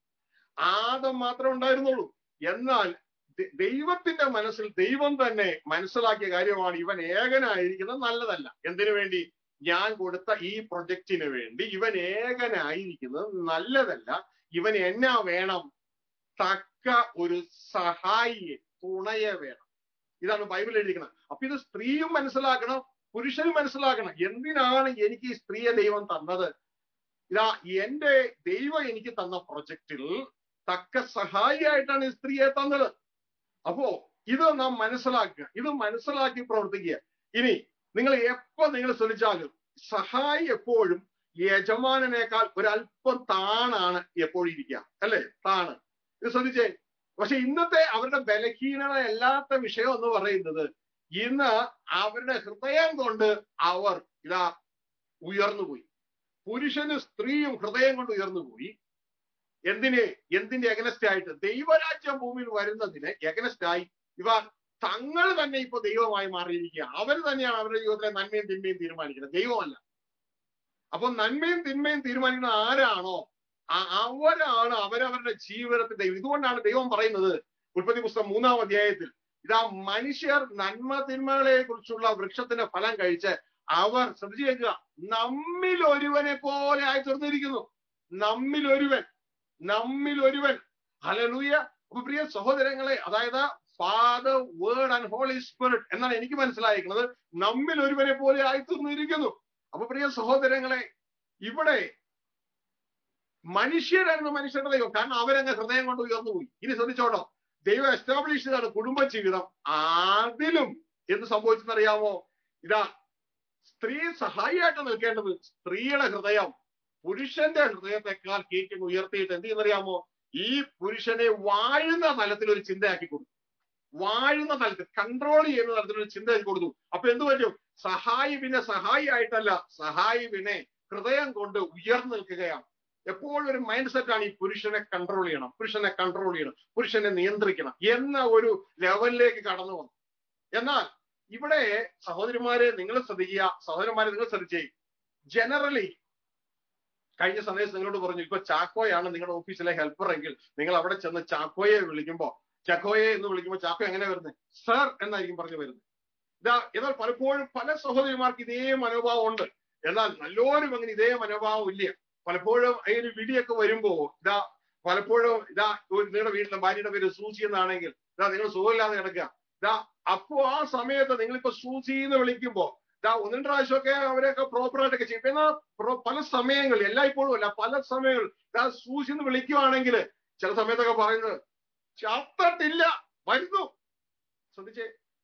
ആദം മാത്രമേ ഉണ്ടായിരുന്നുള്ളൂ എന്നാൽ ദ- ദൈവത്തിന്റെ മനസ്സിൽ ദൈവം തന്നെ മനസ്സിലാക്കിയ കാര്യമാണ് ഇവൻ ഏകനായിരിക്കുന്നത് നല്ലതല്ല എന്തിനു വേണ്ടി ഞാൻ കൊടുത്ത ഈ പ്രൊജക്റ്റിന് വേണ്ടി ഇവൻ ഏകനായിരിക്കുന്നത് നല്ലതല്ല ഇവൻ എന്നാ വേണം തക്ക ഒരു സഹായിയെ തുണയെ വേണം ഇതാണ് ബൈബിൾ എഴുതിക്കുന്നത് അപ്പൊ ഇത് സ്ത്രീയും മനസ്സിലാക്കണം പുരുഷനും മനസ്സിലാക്കണം എന്തിനാണ് എനിക്ക് ഈ സ്ത്രീയെ ദൈവം തന്നത് ഇതാ എന്റെ ദൈവം എനിക്ക് തന്ന പ്രൊജക്റ്റിൽ തക്ക സഹായിയായിട്ടാണ് ഈ സ്ത്രീയെ തന്നത് അപ്പോ ഇത് നാം മനസ്സിലാക്കുക ഇത് മനസ്സിലാക്കി പ്രവർത്തിക്കുക ഇനി നിങ്ങൾ എപ്പോ നിങ്ങൾ ശ്രമിച്ചാലും സഹായി എപ്പോഴും യജമാനനേക്കാൾ ഒരല്പം താണാണ് എപ്പോഴും ഇരിക്കുക അല്ലേ താണ് ഇത് ശ്രദ്ധിച്ചേ പക്ഷെ ഇന്നത്തെ അവരുടെ ബലഹീനത അല്ലാത്ത വിഷയം എന്ന് പറയുന്നത് ഇന്ന് അവരുടെ ഹൃദയം കൊണ്ട് അവർ ഇതാ ഉയർന്നുപോയി പുരുഷനും സ്ത്രീയും ഹൃദയം കൊണ്ട് ഉയർന്നുപോയി എന്തിന് എന്തിന്റെ എഗനസ്റ്റ് ആയിട്ട് ദൈവരാജ്യം ഭൂമിയിൽ വരുന്നതിന് എഗനസ്റ്റ് ആയി ഇവ തങ്ങൾ തന്നെ ഇപ്പൊ ദൈവമായി മാറിയിരിക്കുക അവർ തന്നെയാണ് അവരുടെ ജീവിതത്തിലെ നന്മയും തിന്മയും തീരുമാനിക്കുന്നത് ദൈവമല്ല അപ്പൊ നന്മയും തിന്മയും തീരുമാനിക്കുന്ന ആരാണോ ആ- അവരാണ് അവരവരുടെ ജീവിതത്തിൽ ദൈവം ഇതുകൊണ്ടാണ് ദൈവം പറയുന്നത് ഉൽപ്പത്തി പുസ്തകം മൂന്നാം അധ്യായത്തിൽ ഇതാ മനുഷ്യർ നന്മ തിന്മകളെ കുറിച്ചുള്ള വൃക്ഷത്തിന്റെ ഫലം കഴിച്ച് അവർ ശ്രദ്ധിച്ചു കേൾക്കുക നമ്മിൽ ഒരുവനെ പോലെ ആയി തീർന്നിരിക്കുന്നു നമ്മിൽ ഒരുവൻ നമ്മിൽ ഒരുവൻ ഹലലൂയ അപ്പൊ പ്രിയ സഹോദരങ്ങളെ അതായത് Father Word and Holy Spirit എന്നാണ് എനിക്ക് മനസ്സിലായിരിക്കുന്നത് നമ്മിൽ ഒരുവനെ പോലെ ആയി തീർന്നിരിക്കുന്നു അപ്പൊ പ്രിയ സഹോദരങ്ങളെ ഇവിടെ മനുഷ്യരായിരുന്നു മനുഷ്യരുടെ ദൈവം കാരണം അവരങ്ങ് ഹൃദയം കൊണ്ട് ഉയർന്നു പോയി ഇനി ശ്രദ്ധിച്ചോട്ടോ ദൈവം എസ്റ്റാബ്ലിഷ് ചെയ്താണ് കുടുംബ ജീവിതം അതിലും എന്ത് സംഭവിച്ചെന്നറിയാമോ ഇതാ സ്ത്രീ സഹായിയായിട്ട് നിൽക്കേണ്ടത് സ്ത്രീയുടെ ഹൃദയം പുരുഷന്റെ ഹൃദയത്തെക്കാൾ കേക്ക് ഉയർത്തിയിട്ട് എന്ത് ചെയ്യുന്നറിയാമോ ഈ പുരുഷനെ വാഴുന്ന തലത്തിൽ ഒരു ചിന്തയാക്കി കൊടുത്തു വാഴുന്ന തലത്തിൽ കൺട്രോൾ ചെയ്യുന്ന തലത്തിൽ ഒരു ചിന്തയാക്കി കൊടുത്തു അപ്പൊ എന്ത് പറ്റും സഹായി പിന്നെ സഹായി ആയിട്ടല്ല സഹായി പിന്നെ ഹൃദയം കൊണ്ട് ഉയർന്നു നിൽക്കുകയാണ് എപ്പോഴും ഒരു മൈൻഡ് സെറ്റ് ആണ് ഈ പുരുഷനെ കൺട്രോൾ ചെയ്യണം പുരുഷനെ കൺട്രോൾ ചെയ്യണം പുരുഷനെ നിയന്ത്രിക്കണം എന്ന ഒരു ലെവലിലേക്ക് കടന്നു വന്നു എന്നാൽ ഇവിടെ സഹോദരിമാരെ നിങ്ങൾ ശ്രദ്ധിക്കുക സഹോദരന്മാരെ നിങ്ങൾ ശ്രദ്ധിച്ചേ ജനറലി കഴിഞ്ഞ സമയത്ത് നിങ്ങളോട് പറഞ്ഞു ഇപ്പൊ ചാക്കോയാണ് നിങ്ങളുടെ ഓഫീസിലെ ഹെൽപ്പർ എങ്കിൽ നിങ്ങൾ അവിടെ ചെന്ന് ചാക്കോയെ വിളിക്കുമ്പോ ചാക്കോയെ എന്ന് വിളിക്കുമ്പോൾ ചാക്കോ എങ്ങനെ വരുന്നത് സർ എന്നായിരിക്കും പറഞ്ഞു വരുന്നത് ഇതാ എന്നാൽ പലപ്പോഴും പല സഹോദരിമാർക്ക് ഇതേ മനോഭാവം ഉണ്ട് എന്നാൽ നല്ലോരും അങ്ങനെ ഇതേ മനോഭാവം ഇല്ല പലപ്പോഴും ഈ ഒരു വിളിയൊക്കെ വരുമ്പോ ഇതാ പലപ്പോഴും ഇതാ ഒരു നിങ്ങളുടെ വീട്ടിലെ ഭാര്യയുടെ പേര് സൂസി എന്നാണെങ്കിൽ ഇതാ നിങ്ങൾ സുഖമില്ലാതെ കിടക്കുക ഇതാ അപ്പോ ആ സമയത്ത് നിങ്ങളിപ്പോ സൂസി എന്ന് വിളിക്കുമ്പോ ഇതാ ഒന്ന് രണ്ട് പ്രാവശ്യമൊക്കെ അവരൊക്കെ പ്രോപ്പർ ആയിട്ടൊക്കെ ചെയ്യും എന്നാൽ പ്രോ- പല സമയങ്ങളിൽ എല്ലായ്പ്പോഴും അല്ല പല സമയങ്ങൾ ഇതാ സൂസി എന്ന് വിളിക്കുവാണെങ്കിൽ ചില സമയത്തൊക്കെ പറയുന്നത് ചത്തട്ടില്ല വരുന്നു ശ്രദ്ധിച്ചേ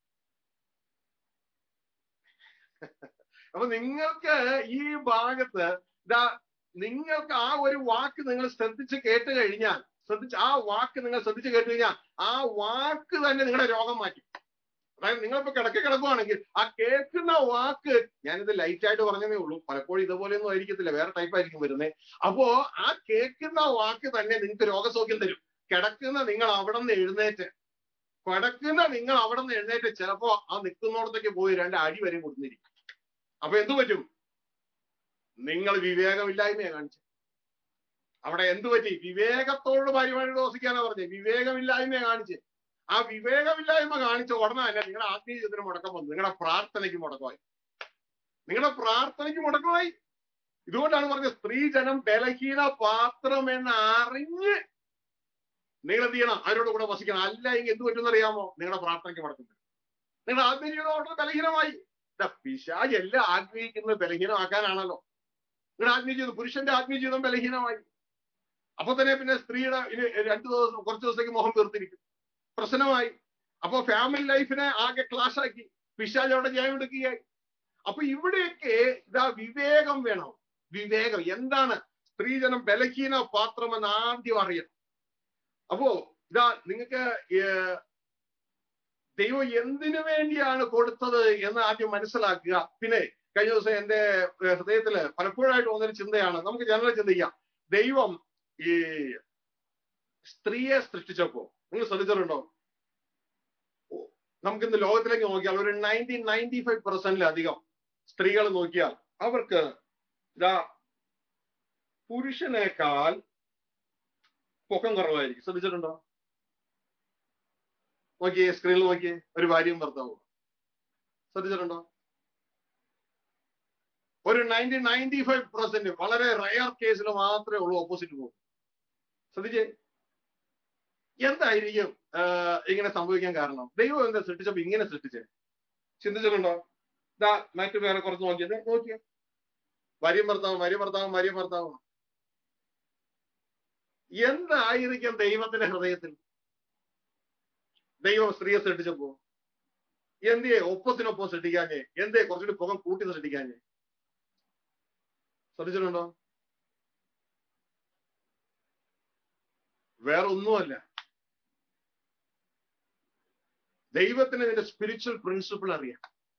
അപ്പൊ നിങ്ങൾക്ക് ഈ ഭാഗത്ത് ഇതാ നിങ്ങൾക്ക് ആ ഒരു വാക്ക് നിങ്ങൾ ശ്രദ്ധിച്ച് കേട്ട് കഴിഞ്ഞാൽ ശ്രദ്ധിച്ച് ആ വാക്ക് നിങ്ങൾ ശ്രദ്ധിച്ച് കേട്ട് കഴിഞ്ഞാൽ ആ വാക്ക് തന്നെ നിങ്ങളുടെ രോഗം മാറ്റും അതായത് നിങ്ങളിപ്പോ കിടക്ക കിടക്കുവാണെങ്കിൽ ആ കേൾക്കുന്ന വാക്ക് ഞാനിത് ലൈറ്റ് ആയിട്ട് പറഞ്ഞതേ ഉള്ളൂ പലപ്പോഴും ഇതുപോലെയൊന്നും ആയിരിക്കത്തില്ല വേറെ ടൈപ്പ് ആയിരിക്കും വരുന്നത് അപ്പോ ആ കേൾക്കുന്ന വാക്ക് തന്നെ നിങ്ങൾക്ക് രോഗസൗഖ്യം തരും കിടക്കുന്ന നിങ്ങൾ അവിടെ നിന്ന് എഴുന്നേറ്റ് കിടക്കുന്ന നിങ്ങൾ അവിടെ നിന്ന് എഴുന്നേറ്റ് ചിലപ്പോ ആ നിൽക്കുന്നിടത്തേക്ക് പോയി രണ്ട് അടി വരെ കൊടുത്തിരിക്കും അപ്പൊ എന്തു പറ്റും നിങ്ങൾ വിവേകമില്ലായ്മയെ കാണിച്ചു അവിടെ എന്തു പറ്റി വിവേകത്തോട് ഭാര്യമാരോട് വസിക്കാനാ പറഞ്ഞത് വിവേകമില്ലായ്മയെ കാണിച്ച് ആ വിവേകമില്ലായ്മ കാണിച്ച ഉടനെ തന്നെ നിങ്ങളുടെ ആത്മീയ ജീവിതത്തിന് മുടക്കം വന്നു നിങ്ങളുടെ പ്രാർത്ഥനയ്ക്ക് മുടക്കമായി നിങ്ങളുടെ പ്രാർത്ഥനയ്ക്ക് മുടക്കമായി ഇതുകൊണ്ടാണ് പറഞ്ഞത് സ്ത്രീജനം ബലഹീന പാത്രം എന്ന് അറിഞ്ഞ് നിങ്ങൾ എന്ത് ചെയ്യണം അവരോട് കൂടെ വസിക്കണം അല്ല എങ്കിൽ എന്ത് പറ്റുമെന്ന് അറിയാമോ നിങ്ങളുടെ പ്രാർത്ഥനയ്ക്ക് മുടക്കം വരും നിങ്ങളുടെ ആത്മീയ ജീവിതം വളരെ ബലഹീനമായി ദാ പിശാച് എല്ലാം ആഗ്രഹിക്കുന്നത് ബലഹീനമാക്കാനാണല്ലോ നിങ്ങളുടെ ആത്മീയ ജീവിതം പുരുഷന്റെ ആത്മീയ ജീവിതം ബലഹീനമായി അപ്പൊ തന്നെ പിന്നെ സ്ത്രീയുടെ ഇനി രണ്ടു ദിവസം കുറച്ച് ദിവസത്തേക്ക് മുഖം തീർത്തിരിക്കും പ്രശ്നമായി അപ്പൊ ഫാമിലി ലൈഫിനെ ആകെ ക്ലാഷ് ആക്കി പിശാചോടെ ജയം എടുക്കുകയായി അപ്പൊ ഇവിടെയൊക്കെ ഇതാ വിവേകം വേണം വിവേകം എന്താണ് സ്ത്രീജനം ബലഹീന പാത്രമെന്ന് ആദ്യം അറിയണം അപ്പോ ഇതാ നിങ്ങൾക്ക് ദൈവം എന്തിനു വേണ്ടിയാണ് കൊടുത്തത് എന്ന് ആദ്യം മനസ്സിലാക്കുക പിന്നെ കഴിഞ്ഞ ദിവസം എന്റെ ഹൃദയത്തില് പലപ്പോഴായിട്ട് വന്നൊരു ചിന്തയാണ് നമുക്ക് ജനറൽ ചിന്തിക്കാം ദൈവം ഈ സ്ത്രീയെ സൃഷ്ടിച്ചപ്പോ നിങ്ങൾ ശ്രദ്ധിച്ചിട്ടുണ്ടോ നമുക്ക് ഇന്ന് ലോകത്തിലേക്ക് നോക്കിയാൽ ഒരു നയൻറ്റി നയൻറ്റി ഫൈവ് പെർസെന്റിലധികം സ്ത്രീകൾ നോക്കിയാൽ അവർക്ക് ഇതാ പുരുഷനേക്കാൾ പൊക്കം കുറവായിരിക്കും ശ്രദ്ധിച്ചിട്ടുണ്ടോ നോക്കിയേ സ്ക്രീനിൽ നോക്കിയേ ഒരു ഭാര്യയും ഭർത്താവും ശ്രദ്ധിച്ചിട്ടുണ്ടോ ഒരു നയൻറ്റി നയൻറ്റി ഫൈവ് പെർസെന്റ് വളരെ റയർ കേസിൽ മാത്രമേ ഉള്ളൂ ഓപ്പോസിറ്റ് പോകും ശ്രദ്ധിച്ചേ എന്തായിരിക്കും ഇങ്ങനെ സംഭവിക്കാൻ കാരണം ദൈവം എന്താ സൃഷ്ടിച്ചപ്പോ ഇങ്ങനെ സൃഷ്ടിച്ചേ ചിന്തിച്ചിട്ടുണ്ടോ ഇതാ മറ്റു വേറെ കുറച്ച് നോക്കിയത് നോക്കിയേ ഭാര്യയും ഭർത്താവും ഭാര്യ ഭർത്താവും ഭാര്യ ഭർത്താവും എന്തായിരിക്കും ദൈവത്തിന്റെ ഹൃദയത്തിൽ ദൈവം സ്ത്രീയെ സൃഷ്ടിച്ചപ്പോ എന്തേ ഒപ്പത്തിനൊപ്പം സൃഷ്ടിക്കാഞ്ഞേ എന്തേ കുറച്ചുകൂടി പുകം കൂട്ടി സൃഷ്ടിക്കാഞ്ഞേ ശ്രദ്ധിച്ചിട്ടുണ്ടോ വേറെ ഒന്നുമല്ല ദൈവത്തിന് ഇതിന്റെ സ്പിരിച്വൽ പ്രിൻസിപ്പിൾ അറിയാം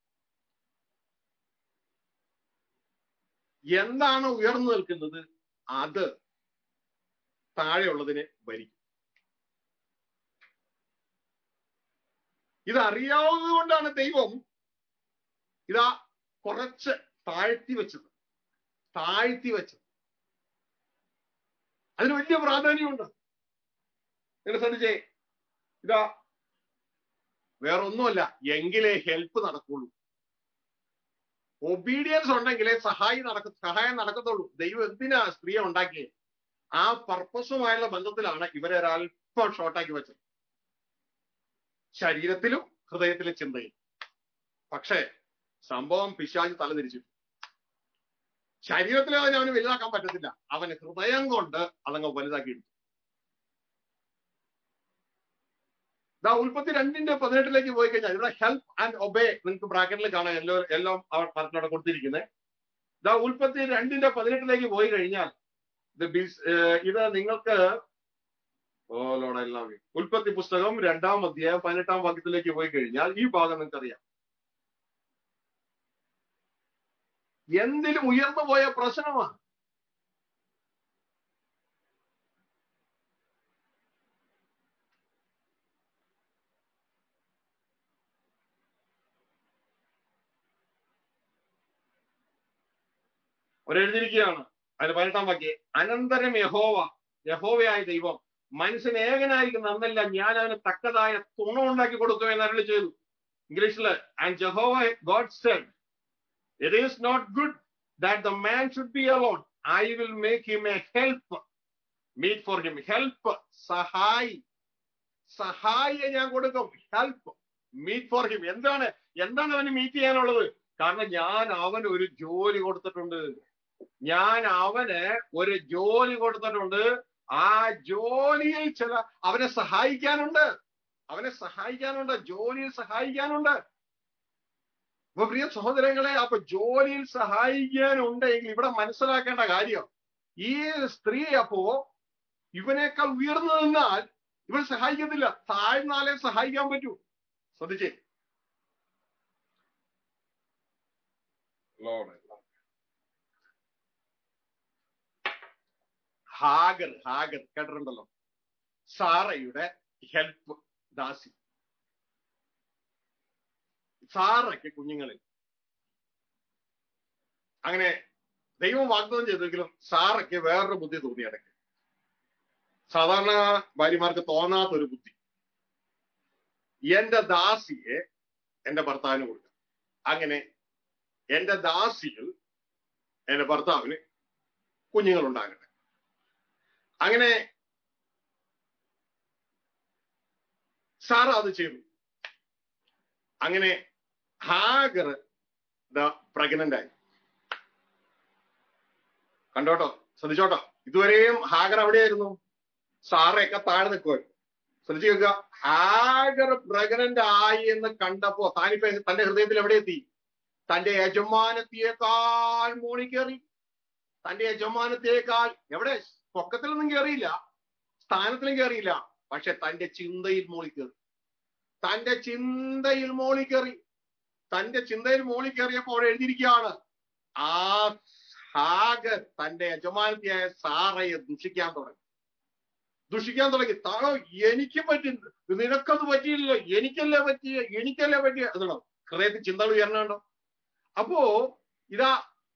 എന്താണ് ഉയർന്നു നിൽക്കുന്നത് അത് താഴെയുള്ളതിനെ ഭരിക്കും ഇത് അറിയാവുന്നത് കൊണ്ടാണ് ദൈവം ഇതാ കുറച്ച് താഴ്ത്തി വെച്ചത് താഴ്ത്തി വെച്ചത് അതിന് വലിയ പ്രാധാന്യമുണ്ട് നിങ്ങൾ ശ്രദ്ധിച്ചേ ഇതാ വേറൊന്നുമല്ല എങ്കിലേ ഹെൽപ്പ് നടക്കുള്ളൂ ഒബീഡിയൻസ് ഉണ്ടെങ്കിലേ സഹായി നടക്ക സഹായം നടക്കത്തുള്ളൂ ദൈവം എന്തിനാ സ്ത്രീയെ ഉണ്ടാക്കിയത് ആ പർപ്പസുമായുള്ള ബന്ധത്തിലാണ് ഇവരെ ഒരല്പം ഷോർട്ടാക്കി വെച്ചത് ശരീരത്തിലും ഹൃദയത്തിലും ചിന്തയും പക്ഷേ സംഭവം പിശാജ് തലതിരിച്ചു ശരീരത്തിൽ അതിനെ അവന് വലുതാക്കാൻ പറ്റത്തില്ല അവന് ഹൃദയം കൊണ്ട് അതങ്ങ് വലുതാക്കിയെടുത്തു ദാ ഉൽപ്പത്തി രണ്ടിന്റെ പതിനെട്ടിലേക്ക് പോയി കഴിഞ്ഞാൽ ഇവിടെ ഹെൽപ്പ് ആൻഡ് ഒബേ നിങ്ങൾക്ക് ബ്രാക്കറ്റിൽ കാണാം എല്ലോ എല്ലാം അവർ പറഞ്ഞവിടെ കൊടുത്തിരിക്കുന്നത് ദാ ഉൽപ്പത്തി രണ്ടിന്റെ പതിനെട്ടിലേക്ക് പോയി കഴിഞ്ഞാൽ ഇത് നിങ്ങൾക്ക് ഓ ലോഡ് എല്ലാം ഉൽപ്പത്തി പുസ്തകം രണ്ടാം അധ്യായം പതിനെട്ടാം വാക്യത്തിലേക്ക് പോയി കഴിഞ്ഞാൽ ഈ ഭാഗം നിങ്ങൾക്കറിയാം എന്തിലും ഉയർന്നു പോയ പ്രശ്നമാണ് അവരെഴുതിയിരിക്കുകയാണ് അതിന് പതിനെട്ടാം വാക്യം അനന്തരം യഹോവ യഹോവയായ ദൈവം മനുഷ്യൻ ഏകനായിരിക്കും നന്നല്ല ഞാൻ അവന് തക്കതായ തുണ ഉണ്ടാക്കി കൊടുക്കും എന്ന് അരളി ചെയ്തു ഇംഗ്ലീഷില് and Jehovah God said it is not good that the man should be alone I will make him a help meet for him help സഹായി സഹായിയെ ഞാൻ കൊടുക്കും ഹെൽപ്പ് മീറ്റ് ഫോർ ഹിം എന്താണ് എന്താണ് അവന് മീറ്റ് ചെയ്യാനുള്ളത് കാരണം ഞാൻ അവന് ഒരു ജോലി കൊടുത്തിട്ടുണ്ട് ഞാൻ അവന് ഒരു ജോലി കൊടുത്തിട്ടുണ്ട് ആ ജോലിയിൽ ചില അവനെ സഹായിക്കാനുണ്ട് അവനെ സഹായിക്കാനുണ്ട് ജോലിയിൽ സഹായിക്കാനുണ്ട് അപ്പൊ പ്രിയ സഹോദരങ്ങളെ അപ്പൊ ജോലിയിൽ സഹായിക്കാനുണ്ടെങ്കിൽ ഇവിടെ മനസ്സിലാക്കേണ്ട കാര്യം ഈ സ്ത്രീ അപ്പോ ഇവനേക്കാൾ ഉയർന്നു നിന്നാൽ ഇവൻ സഹായിക്കത്തില്ല താഴ്ന്നാലേ സഹായിക്കാൻ പറ്റൂ ശ്രദ്ധിച്ചേ ഹാഗർ ഹാഗർ കേട്ടിട്ടുണ്ടല്ലോ സാറയുടെ ഹെൽപ്പ് ദാസി സാറയ്ക്ക് കുഞ്ഞുങ്ങളിൽ അങ്ങനെ ദൈവം വാഗ്ദാനം ചെയ്തെങ്കിലും സാറയ്ക്ക് വേറൊരു ബുദ്ധി തോന്നിയടക്ക് സാധാരണ ഭാര്യമാർക്ക് തോന്നാത്ത ഒരു ബുദ്ധി എന്റെ ദാസിയെ എന്റെ ഭർത്താവിന് കൊടുക്കാം അങ്ങനെ എന്റെ ദാസിയിൽ എന്റെ ഭർത്താവിന് കുഞ്ഞുങ്ങൾ ഉണ്ടാകട്ടെ അങ്ങനെ സാറ അത് ചെയ്തു അങ്ങനെ ഹാഗർ പ്രഗ്നന്റ് ആയി കണ്ടോട്ടോ ശ്രദ്ധിച്ചോട്ടോ ഇതുവരെയും ഹാഗർ എവിടെയായിരുന്നു സാറയൊക്കെ താഴെ നിൽക്കുമായിരുന്നു ശ്രദ്ധിച്ചു നോക്കുക ഹാഗർ പ്രഗ്നന്റ് ആയി എന്ന് കണ്ടപ്പോ താനിപ്പോ തന്റെ ഹൃദയത്തിൽ എവിടെ എത്തി തന്റെ യജമാനത്തിയേക്കാൾ മോണി കയറി തന്റെ യജമാനത്തേക്കാൾ എവിടെ പൊക്കത്തിലൊന്നും കയറിയില്ല സ്ഥാനത്തിലും കയറിയില്ല പക്ഷെ തന്റെ ചിന്തയിൽ മോളി കയറി തന്റെ ചിന്തയിൽ മോളി കയറി തന്റെ ചിന്തയിൽ മോളി കയറിയപ്പോൾ അവിടെ എഴുതിയിരിക്കുകയാണ് ആ ഹാഗർ തന്റെ യജമാനത്തിയായ സാറയെ ദുഷിക്കാൻ തുടങ്ങി ദുഷിക്കാൻ തുടങ്ങി താഴോ എനിക്ക് പറ്റി നിനക്കത് പറ്റിയില്ലല്ലോ എനിക്കല്ലേ പറ്റിയ എനിക്കല്ലേ പറ്റിയ എന്നാണോ ഹൃദയത്തിൽ ചിന്തകൾ ഉയരണുണ്ടോ അപ്പോ ഇതാ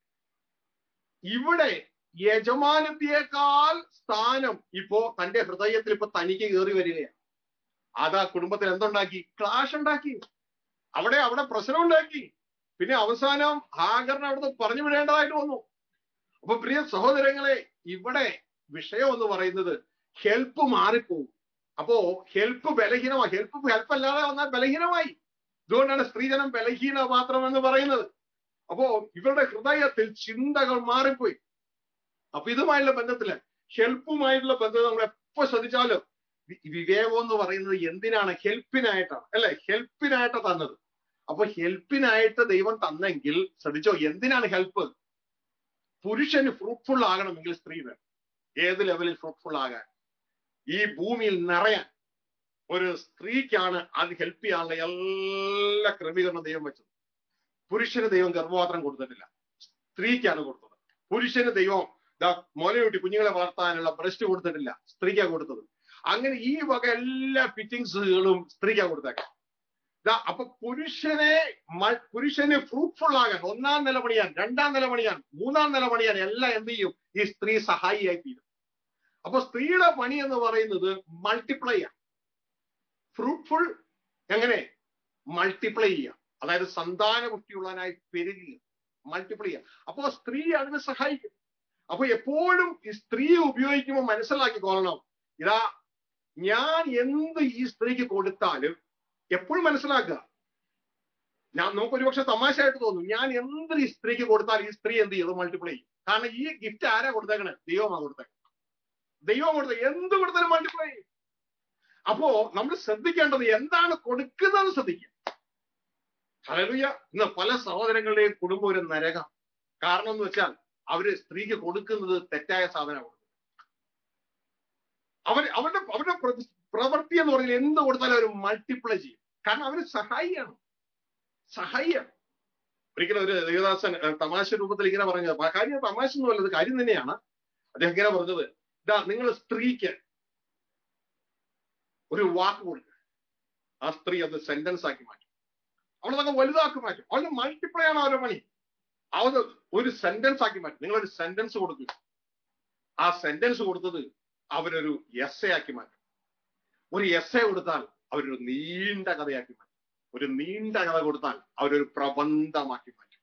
ഇവിടെ യജമാനത്തിയേക്കാൾ സ്ഥാനം ഇപ്പോ തന്റെ ഹൃദയത്തിൽ ഇപ്പൊ തനിക്ക് കയറി വരികയാണ് അതാ കുടുംബത്തിൽ എന്തുണ്ടാക്കി ക്ലാഷ് ഉണ്ടാക്കി അവിടെ അവിടെ പ്രശ്നം ഉണ്ടാക്കി പിന്നെ അവസാനം ഹാഗറിനെ അവിടുന്ന് പറഞ്ഞു വിടേണ്ടതായിട്ട് വന്നു അപ്പൊ പ്രിയ സഹോദരങ്ങളെ ഇവിടെ വിഷയം എന്ന് പറയുന്നത് ഹെൽപ്പ് മാറിപ്പോവും അപ്പോ ഹെൽപ്പ് ബലഹീനമായി ഹെൽപ്പ് ഹെൽപ്പ് അല്ലാതെ വന്നാൽ ബലഹീനമായി ഇതുകൊണ്ടാണ് സ്ത്രീജനം ബലഹീന മാത്രം എന്ന് പറയുന്നത് അപ്പോ ഇവരുടെ ഹൃദയത്തിൽ ചിന്തകൾ മാറിപ്പോയി അപ്പൊ ഇതുമായുള്ള ബന്ധത്തില് ഹെൽപ്പുമായിട്ടുള്ള ബന്ധം നമ്മൾ എപ്പോ ശ്രദ്ധിച്ചാലും വി- വിവേകം എന്ന് പറയുന്നത് എന്തിനാണ് ഹെൽപ്പിനായിട്ടാണ് അല്ലെ ഹെൽപ്പിനായിട്ട് തന്നത് അപ്പൊ ഹെൽപ്പിനായിട്ട് ദൈവം തന്നെങ്കിൽ ശ്രദ്ധിച്ചോ എന്തിനാണ് ഹെൽപ്പ് പുരുഷന് ഫ്രൂട്ട്ഫുൾ ആകണമെങ്കിൽ സ്ത്രീ വേണം ഏത് ലെവലിൽ ഫ്രൂട്ട്ഫുൾ ആകാൻ ഈ ഭൂമിയിൽ നിറയാൻ ഒരു സ്ത്രീക്കാണ് അത് ഹെൽപ്പ് ചെയ്യാനുള്ള എല്ലാ ക്രമീകരണം ദൈവം വെച്ചത് പുരുഷന് ദൈവം ഗർഭപാത്രം കൊടുത്തിട്ടില്ല സ്ത്രീക്കാണ് കൊടുത്തത് പുരുഷന് ദൈവം ദാ മോലയൂട്ടി കുഞ്ഞുങ്ങളെ വളർത്താനുള്ള ബ്രസ്റ്റ് കൊടുത്തിട്ടില്ല സ്ത്രീക്കാ കൊടുത്തത് അങ്ങനെ ഈ വക എല്ലാ ഫിറ്റിങ്സുകളും സ്ത്രീക്കാ കൊടുത്തേക്കാം ദാ അപ്പൊ പുരുഷനെ മ- പുരുഷന് ഫ്രൂട്ട്ഫുൾ ആകാൻ ഒന്നാം നില പണിയാൻ രണ്ടാം നില പണിയാൻ മൂന്നാം നില പണിയാൻ എല്ലാം എന്ത് ചെയ്യും ഈ സ്ത്രീ സഹായിയായി തീരും അപ്പൊ സ്ത്രീയുടെ പണി എന്ന് പറയുന്നത് മൾട്ടിപ്ലൈ ആണ് ഫ്രൂട്ട്ഫുൾ എങ്ങനെ മൾട്ടിപ്ലൈ ചെയ്യുക അതായത് സന്താന പുഷ്ടിയുള്ളവനായി പെരുകുക മൾട്ടിപ്ലൈ ചെയ്യുക അപ്പോ സ്ത്രീ അതിനെ സഹായിക്കും അപ്പൊ എപ്പോഴും ഈ സ്ത്രീ ഉപയോഗിക്കുമ്പോൾ മനസ്സിലാക്കിക്കൊള്ളണം ഇതാ ഞാൻ എന്ത് ഈ സ്ത്രീക്ക് കൊടുത്താലും എപ്പോഴും മനസ്സിലാക്കുക ഞാൻ നമുക്ക് ഒരുപക്ഷെ തമാശയായിട്ട് തോന്നും ഞാൻ എന്ത് ഈ സ്ത്രീക്ക് കൊടുത്താൽ ഈ സ്ത്രീ എന്ത് ചെയ്യും മൾട്ടിപ്ലൈ ചെയ്യും കാരണം ഈ ഗിഫ്റ്റ് ആരാ കൊടുത്തേക്കണേ ദൈവമാണ് കൊടുത്തേക്കണേ ദൈവം കൊടുത്ത എന്ത് കൊടുത്താലും മൾട്ടിപ്ലൈ ചെയ്യും അപ്പോ നമ്മൾ ശ്രദ്ധിക്കേണ്ടത് എന്താണ് കൊടുക്കുന്നത് ശ്രദ്ധിക്കുക ഹലലുയ ഇന്ന് പല സഹോദരങ്ങളുടെയും കുടുംബം ഒരു നരകം കാരണം എന്ന് വെച്ചാൽ അവര് സ്ത്രീക്ക് കൊടുക്കുന്നത് തെറ്റായ സാധനമാണ് അവർ അവരുടെ അവരുടെ പ്രവൃ- പ്രവൃത്തി എന്ന് പറഞ്ഞാൽ എന്ത് കൊടുത്താലും അവർ മൾട്ടിപ്ലൈ ചെയ്യും കാരണം അവര് സഹായിയാണ് സഹായിയാണ് ഒരിക്കലും ഒരു ദേവദാസൻ ഏഹ്, തമാശ രൂപത്തിൽ ഇങ്ങനെ പറഞ്ഞത് ആ കാര്യം തമാശ ഒന്നുമല്ല ഇത് കാര്യം തന്നെയാണ് അദ്ദേഹം ഇങ്ങനെ പറഞ്ഞത് ഇതാ നിങ്ങൾ സ്ത്രീക്ക് ഒരു വാക്ക് കൊടുക്കുക ആ സ്ത്രീ അത് സെന്റൻസ് ആക്കി മാറ്റും അവളതൊക്കെ വലുതാക്കി മാറ്റും അവള് മൾട്ടിപ്ലൈ ആണ് അവരുടെ പണി അത് ഒരു സെന്റൻസ് ആക്കി മാറ്റും നിങ്ങൾ ഒരു സെന്റൻസ് കൊടുക്കുക ആ സെന്റൻസ് കൊടുത്തത് അവരൊരു എസ് എ ആക്കി മാറ്റും ഒരു എസ് എ കൊടുത്താൽ അവരൊരു നീണ്ട കഥയാക്കി മാറ്റും ഒരു നീണ്ട കഥ കൊടുത്താൽ അവരൊരു പ്രബന്ധമാക്കി മാറ്റും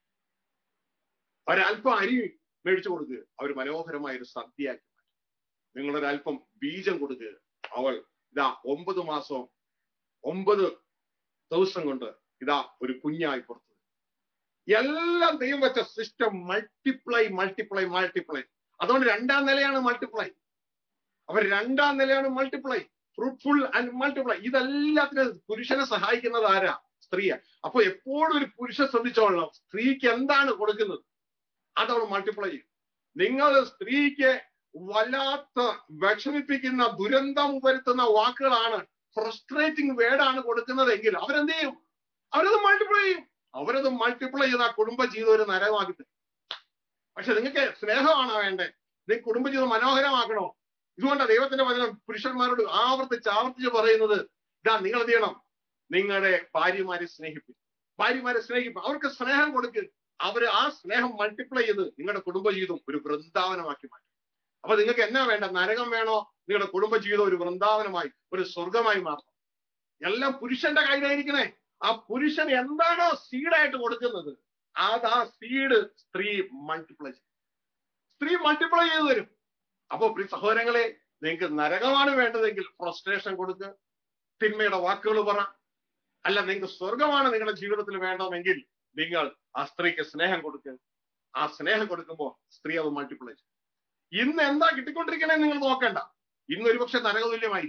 ഒരല്പം അരി മേടിച്ചു കൊടുക്കുക അവർ മനോഹരമായ ഒരു സദ്യയാക്കി മാറ്റും നിങ്ങളൊരല്പം ബീജം കൊടുക്കുക അവൾ ഇതാ ഒമ്പത് മാസം ഒമ്പത് ദിവസം കൊണ്ട് ഇതാ ഒരു കുഞ്ഞായി പുറത്തു വരും. എല്ലാം ദൈവം വെച്ച സിസ്റ്റം മൾട്ടിപ്ലൈ മൾട്ടിപ്ലൈ മൾട്ടിപ്ലൈ അതുകൊണ്ട് രണ്ടാം നിലയാണ് മൾട്ടിപ്ലൈ അവർ രണ്ടാം നിലയാണ് മൾട്ടിപ്ലൈ ഫ്രൂട്ട്ഫുൾ ആൻഡ് മൾട്ടിപ്ലൈ ഇതെല്ലാത്തിനും പുരുഷനെ സഹായിക്കുന്നത് ആരാ സ്ത്രീയാ അപ്പൊ എപ്പോഴും ഒരു പുരുഷൻ ശ്രദ്ധിച്ചോളണം സ്ത്രീക്ക് എന്താണ് കൊടുക്കുന്നത് അതവൾ മൾട്ടിപ്ലൈ ചെയ്യും നിങ്ങൾ സ്ത്രീക്ക് വല്ലാത്ത വിഷമിപ്പിക്കുന്ന ദുരന്തം വരുത്തുന്ന വാക്കുകളാണ് ഫ്രസ്ട്രേറ്റിംഗ് വേർഡാണ് കൊടുക്കുന്നതെങ്കിൽ അവരെന്ത് ചെയ്യും അവരത് മൾട്ടിപ്ലൈ ചെയ്യും അവരത് മൾട്ടിപ്ലൈ ചെയ്ത് ആ കുടുംബ ജീവിതം ഒരു നരകമാക്കി തരും പക്ഷെ നിങ്ങൾക്ക് സ്നേഹമാണോ വേണ്ടേ നിങ്ങൾ കുടുംബജീവിതം മനോഹരമാക്കണോ ഇതുകൊണ്ടാണ് ദൈവത്തിന്റെ വചനം പുരുഷന്മാരോട് ആവർത്തിച്ച് ആവർത്തിച്ച് പറയുന്നത് ഇതാ നിങ്ങൾ എന്ത് ചെയ്യണം നിങ്ങളുടെ ഭാര്യമാരെ സ്നേഹിപ്പിക്കും ഭാര്യമാരെ സ്നേഹിക്കും അവർക്ക് സ്നേഹം കൊടുക്കുക അവര് ആ സ്നേഹം മൾട്ടിപ്ലൈ ചെയ്ത് നിങ്ങളുടെ കുടുംബജീവിതം ഒരു വൃന്ദാവനമാക്കി മാറ്റും അപ്പൊ നിങ്ങൾക്ക് എന്നാ വേണ്ട നരകം വേണോ നിങ്ങളുടെ കുടുംബജീവിതം ഒരു വൃന്ദാവനമായി ഒരു സ്വർഗമായി മാറണം എല്ലാം പുരുഷന്റെ കയ്യിലായിരിക്കണേ ആ പുരുഷൻ എന്താണോ സീഡായിട്ട് കൊടുക്കുന്നത് അത് ആ സീഡ് സ്ത്രീ മൾട്ടിപ്ലൈ ചെയ്യും സ്ത്രീ മൾട്ടിപ്ലൈ ചെയ്ത് തരും അപ്പോ പ്രിയ സഹോദരങ്ങളെ നിങ്ങൾക്ക് നരകമാണ് വേണ്ടതെങ്കിൽ ഫ്രസ്ട്രേഷൻ കൊടുക്കുക തിന്മയുടെ വാക്കുകൾ പറ അല്ല നിങ്ങൾക്ക് സ്വർഗമാണ് നിങ്ങളുടെ ജീവിതത്തിൽ വേണ്ടതെങ്കിൽ നിങ്ങൾ ആ സ്ത്രീക്ക് സ്നേഹം കൊടുക്കുക ആ സ്നേഹം കൊടുക്കുമ്പോൾ സ്ത്രീ അത് മൾട്ടിപ്ലൈ ചെയ്യും ഇന്ന് എന്താ കിട്ടിക്കൊണ്ടിരിക്കണേ നിങ്ങൾ നോക്കണ്ട ഇന്ന് ഒരുപക്ഷെ നരകതുല്യമായിരിക്കാം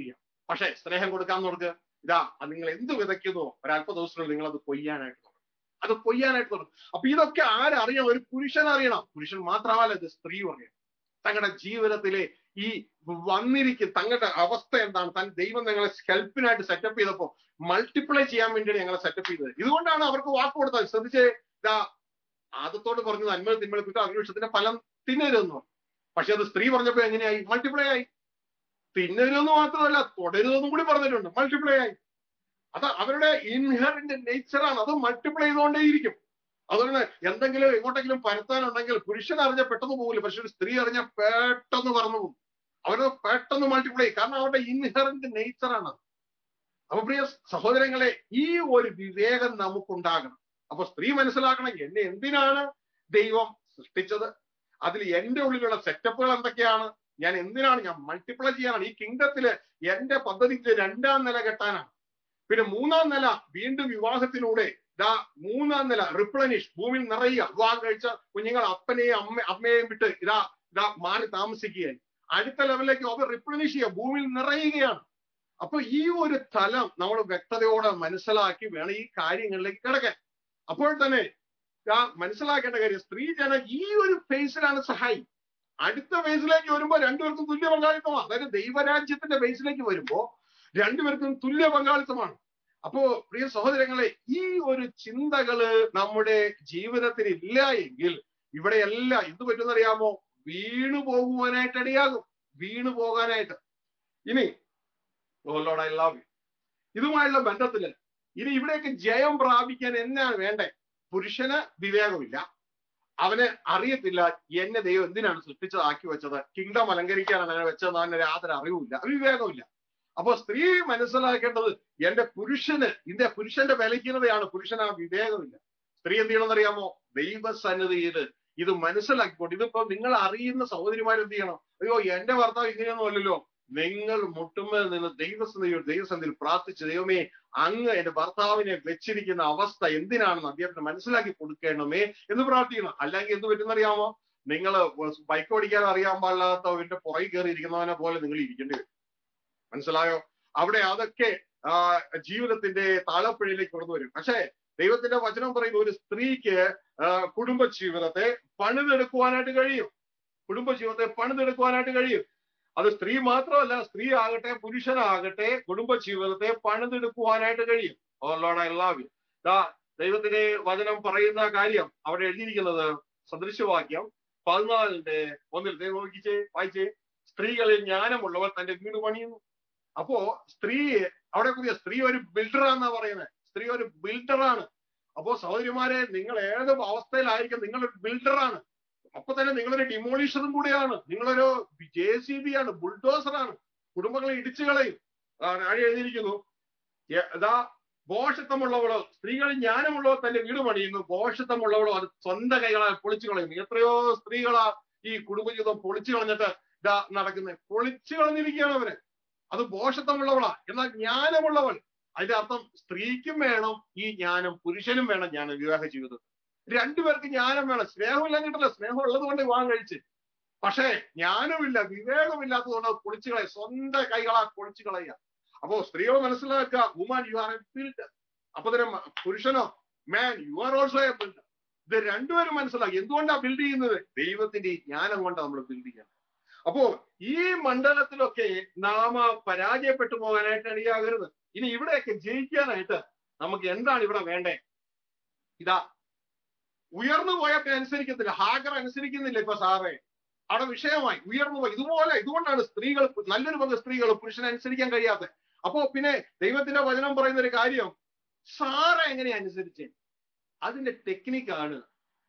പക്ഷെ സ്നേഹം കൊടുക്കാൻ നോക്ക് ഇതാ അത് നിങ്ങൾ എന്ത് വിതയ്ക്കുന്നു ഒരല്പ ദിവസത്തിൽ നിങ്ങൾ അത് കൊയ്യാനായിട്ട് തുടങ്ങും അത് കൊയ്യാനായിട്ട് തുടങ്ങും അപ്പൊ ഇതൊക്കെ ആരറിയണം ഒരു പുരുഷൻ അറിയണം പുരുഷൻ മാത്രമല്ല ഇത് സ്ത്രീ അറിയണം തങ്ങളുടെ ജീവിതത്തിലെ ഈ വന്നിരിക്കും തങ്ങളുടെ അവസ്ഥ എന്താണ് താൻ ദൈവം ഞങ്ങളെ ഹെൽപ്പിനായിട്ട് സെറ്റപ്പ് ചെയ്തപ്പോ മൾട്ടിപ്ലൈ ചെയ്യാൻ വേണ്ടിയാണ് ഞങ്ങളെ സെറ്റപ്പ് ചെയ്തത് ഇതുകൊണ്ടാണ് അവർക്ക് വാക്ക് കൊടുത്തത് ശ്രദ്ധിച്ച് ഇതാ ആദത്തോട് പറഞ്ഞത് അന്മ തിന്മ കുറ്റം അന്വേഷണത്തിന്റെ ഫലം തിന്നരുതെന്നു പക്ഷെ അത് സ്ത്രീ പറഞ്ഞപ്പോ എങ്ങനെയായി മൾട്ടിപ്ലൈ ആയി തിന്നരുതെന്ന് മാത്രമല്ല തുടരുതെന്നും കൂടി പറഞ്ഞിട്ടുണ്ട് മൾട്ടിപ്ലൈ ആയി അത് അവരുടെ ഇൻഹറിന്റെ നേച്ചറാണ് അത് മൾട്ടിപ്ലൈ ചെയ്തുകൊണ്ടേയിരിക്കും അതുകൊണ്ട് എന്തെങ്കിലും എങ്ങോട്ടെങ്കിലും പരത്താനുണ്ടെങ്കിൽ പുരുഷൻ അറിഞ്ഞ പെട്ടെന്ന് പോകില്ല പക്ഷെ ഒരു സ്ത്രീ അറിഞ്ഞ പെട്ടെന്ന് പറഞ്ഞു പോകും അവരത് പെട്ടെന്ന് മൾട്ടിപ്ലൈ കാരണം അവരുടെ ഇൻഹറന്റ് നേച്ചറാണ് അപ്പൊ പ്രിയ സഹോദരങ്ങളെ ഈ ഒരു വിവേകം നമുക്കുണ്ടാകണം അപ്പൊ സ്ത്രീ മനസ്സിലാക്കണം എന്നെ എന്തിനാണ് ദൈവം സൃഷ്ടിച്ചത് അതിൽ എന്റെ ഉള്ളിലുള്ള സെറ്റപ്പുകൾ എന്തൊക്കെയാണ് ഞാൻ എന്തിനാണ് ഞാൻ മൾട്ടിപ്ലൈ ചെയ്യാനാണ് ഈ കിങ്ഡത്തില് എന്റെ പദ്ധതിക്ക് രണ്ടാം നില കെട്ടാനാണ് പിന്നെ മൂന്നാം നില വീണ്ടും വിവാഹത്തിലൂടെ ദാ മൂന്നാം നില റിപ്ലനിഷ് ഭൂമിയിൽ നിറയുക വിവാഹം കഴിച്ച കുഞ്ഞുങ്ങൾ അപ്പനെയും അമ്മ അമ്മയെയും വിട്ട് ഇതാ ഇതാ മാറി താമസിക്കുകയായി അടുത്ത ലെവലിലേക്ക് അവർ റിപ്ലനിഷ് ചെയ്യുക ഭൂമിയിൽ നിറയുകയാണ് അപ്പൊ ഈ ഒരു തലം നമ്മൾ വ്യക്തതയോടെ മനസ്സിലാക്കി വേണം ഈ കാര്യങ്ങളിലേക്ക് കിടക്കാൻ അപ്പോൾ തന്നെ ആ മനസ്സിലാക്കേണ്ട കാര്യം സ്ത്രീ ജനം ഈ ഒരു ഫേസിലാണ് സഹായി അടുത്ത ഫേസിലേക്ക് വരുമ്പോ രണ്ടുപേർക്കും തുല്യ പങ്കാളിത്തമാണ് അതായത് ദൈവരാജ്യത്തിന്റെ ഫേസിലേക്ക് വരുമ്പോ രണ്ടുപേർക്കും തുല്യ പങ്കാളിത്തമാണ് അപ്പോ പ്രിയ സഹോദരങ്ങളെ ഈ ഒരു ചിന്തകള് നമ്മുടെ ജീവിതത്തിൽ ഇല്ല എങ്കിൽ ഇവിടെ എല്ലാം എന്ത് പറ്റുമെന്നറിയാമോ വീണു പോകുവാനായിട്ട് ഇടയാകും വീണു പോകാനായിട്ട് ഇനി ലോഡ് ഐ ലവ് യു ഇതുമായുള്ള ബന്ധത്തില് ഇനി ഇവിടേക്ക് ജയം പ്രാപിക്കാൻ എന്നാണ് വേണ്ടേ പുരുഷന് വിവേകമില്ല അവന് അറിയത്തില്ല എന്നെ ദൈവം എന്തിനാണ് സൃഷ്ടിച്ചതാക്കി വെച്ചത് കിങ്ഡം അലങ്കരിക്കാനാണ് അങ്ങനെ വെച്ചതെന്ന് അവന് യാതൊരു അറിവുമില്ല വിവേകമില്ല അപ്പൊ സ്ത്രീ മനസ്സിലാക്കേണ്ടത് എന്റെ പുരുഷന് ഇതിന്റെ പുരുഷന്റെ വിലയ്ക്കുന്നതാണ് പുരുഷൻ ആ വിവേകമില്ല സ്ത്രീ എന്ത് ചെയ്യണമെന്നറിയാമോ ദൈവസന്നിധിയിൽ ഇത് മനസ്സിലാക്കിക്കൊണ്ട് ഇതിപ്പോ നിങ്ങൾ അറിയുന്ന സഹോദരിമാർ എന്ത് ചെയ്യണം അയ്യോ എന്റെ ഭർത്താവ് ഇങ്ങനെയൊന്നും അല്ലല്ലോ നിങ്ങൾ മുട്ടുമ്പോൾ നിന്ന് ദൈവസന്നിധിയോട് ദൈവസന്നിധിയിൽ പ്രാർത്ഥിച്ച് ദൈവമേ അങ്ങ് എന്റെ ഭർത്താവിനെ വെച്ചിരിക്കുന്ന അവസ്ഥ എന്തിനാണെന്ന് അദ്ദേഹത്തിന് മനസ്സിലാക്കി കൊടുക്കണമേ എന്ന് പ്രാർത്ഥിക്കണം അല്ലെങ്കിൽ എന്ത് പറ്റുന്നറിയാമോ നിങ്ങൾ ബൈക്ക് ഓടിക്കാൻ അറിയാൻ പാടില്ലാത്തവന്റെ പുറകെ കയറി ഇരിക്കുന്നവനെ പോലെ നിങ്ങൾ ഇരിക്കേണ്ടി വരും മനസ്സിലായോ അവിടെ അതൊക്കെ ആ ജീവിതത്തിന്റെ താളപ്പിഴയിലേക്ക് കടന്നു വരും പക്ഷേ ദൈവത്തിന്റെ വചനം പറയുന്ന ഒരു സ്ത്രീക്ക് കുടുംബ ജീവിതത്തെ പണിതെടുക്കുവാനായിട്ട് കഴിയും കുടുംബ ജീവിതത്തെ പണിതെടുക്കുവാനായിട്ട് കഴിയും അത് സ്ത്രീ മാത്രമല്ല സ്ത്രീ ആകട്ടെ പുരുഷനാകട്ടെ കുടുംബ ജീവിതത്തെ പണിതെടുക്കുവാനായിട്ട് കഴിയും ഓർലോഡ് ഐ ലവ് യു ദാ ദൈവത്തിന്റെ വചനം പറയുന്ന കാര്യം അവിടെ എഴുതിയിരിക്കുന്നത് സദൃശവാക്യം പതിനാലിന്റെ ഒന്നിൽ ദൈവം നോക്കിച്ചേ വായിച്ചേ സ്ത്രീകളിൽ ജ്ഞാനമുള്ളവർ തന്റെ വീട് പണിയുന്നു അപ്പോ സ്ത്രീ അവിടെ പുതിയ സ്ത്രീ ഒരു ബിൽഡറാന്നാ പറയുന്നത് സ്ത്രീ ഒരു ബിൽഡറാണ് അപ്പോ സഹോദരിമാരെ നിങ്ങൾ ഏത് അവസ്ഥയിലായിരിക്കും നിങ്ങൾ ഒരു ബിൽഡറാണ് അപ്പൊ തന്നെ നിങ്ങളൊരു ഡിമോളിഷറും കൂടിയാണ് നിങ്ങളൊരു ജെ സി ബി ആണ് ബുൾഡോസറാണ് കുടുംബങ്ങളെ ഇടിച്ചു കളയും ആഴെ എഴുതിയിരിക്കുന്നു ഇതാ ബോഷത്വമുള്ളവളോ സ്ത്രീകൾ ജ്ഞാനമുള്ളവർ തന്റെ വീട് പണിയുന്നു ബോഷത്വമുള്ളവളോ അത് സ്വന്തം കൈകളാൽ പൊളിച്ചു കളയുന്നു എത്രയോ സ്ത്രീകളാ ഈ കുടുംബജീവിതം പൊളിച്ചു കളഞ്ഞിട്ട് ഇതാ നടക്കുന്നത് പൊളിച്ചു കളഞ്ഞിരിക്കുകയാണ് അവര് അത് ബോഷത്വമുള്ളവളാ എന്നാൽ ജ്ഞാനമുള്ളവൾ അതിന്റെ അർത്ഥം സ്ത്രീക്കും വേണം ഈ ജ്ഞാനം പുരുഷനും വേണം ജ്ഞാനം വിവാഹ ജീവിതത്തിൽ രണ്ടുപേർക്ക് ജ്ഞാനം വേണം സ്നേഹമില്ലാഞ്ഞിട്ടല്ല സ്നേഹം ഉള്ളത് കൊണ്ട് വിവാഹം കഴിച്ച് പക്ഷേ ജ്ഞാനമില്ല വിവേകമില്ലാത്തത് കൊണ്ട് പൊളിച്ചു കളയുക സ്വന്തം കൈകളാ പൊളിച്ചു കളയുക അപ്പോ സ്ത്രീകൾ മനസ്സിലാക്കുക woman you are a builder അപ്പൊ തന്നെ പുരുഷനോ man you are also a builder ഇത് രണ്ടുപേരും മനസ്സിലാക്കി എന്തുകൊണ്ടാണ് ബിൽഡ് ചെയ്യുന്നത് ദൈവത്തിന്റെ ഈ ജ്ഞാനം കൊണ്ട് നമ്മൾ ബിൽഡ് ചെയ്യണം അപ്പോ ഈ മണ്ഡലത്തിലൊക്കെ നാം പരാജയപ്പെട്ടു പോകാനായിട്ട് ഇടയാകരുത് ഇനി ഇവിടെയൊക്കെ ജയിക്കാനായിട്ട് നമുക്ക് എന്താണ് ഇവിടെ വേണ്ടേ ഇതാ ഉയർന്നു പോയപ്പോ അനുസരിക്കത്തില്ല ഹാഗർ അനുസരിക്കുന്നില്ല ഇപ്പൊ സാറേ അവിടെ വിഷയമായി ഉയർന്നു പോയി ഇതുപോലെ ഇതുകൊണ്ടാണ് സ്ത്രീകൾ നല്ലൊരു പങ്ക് സ്ത്രീകൾ പുരുഷനെ അനുസരിക്കാൻ കഴിയാത്ത അപ്പോ പിന്നെ ദൈവത്തിന്റെ വചനം പറയുന്ന ഒരു കാര്യം സാറ എങ്ങനെ അനുസരിച്ചേ അതിന്റെ ടെക്നിക്കാണ്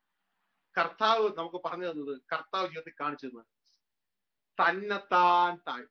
കർത്താവ് നമുക്ക് പറഞ്ഞു തന്നത് കർത്താവ് ജീവിതത്തിൽ കാണിച്ചു തന്നത് തന്നെത്താൻ താഴ്ത്തും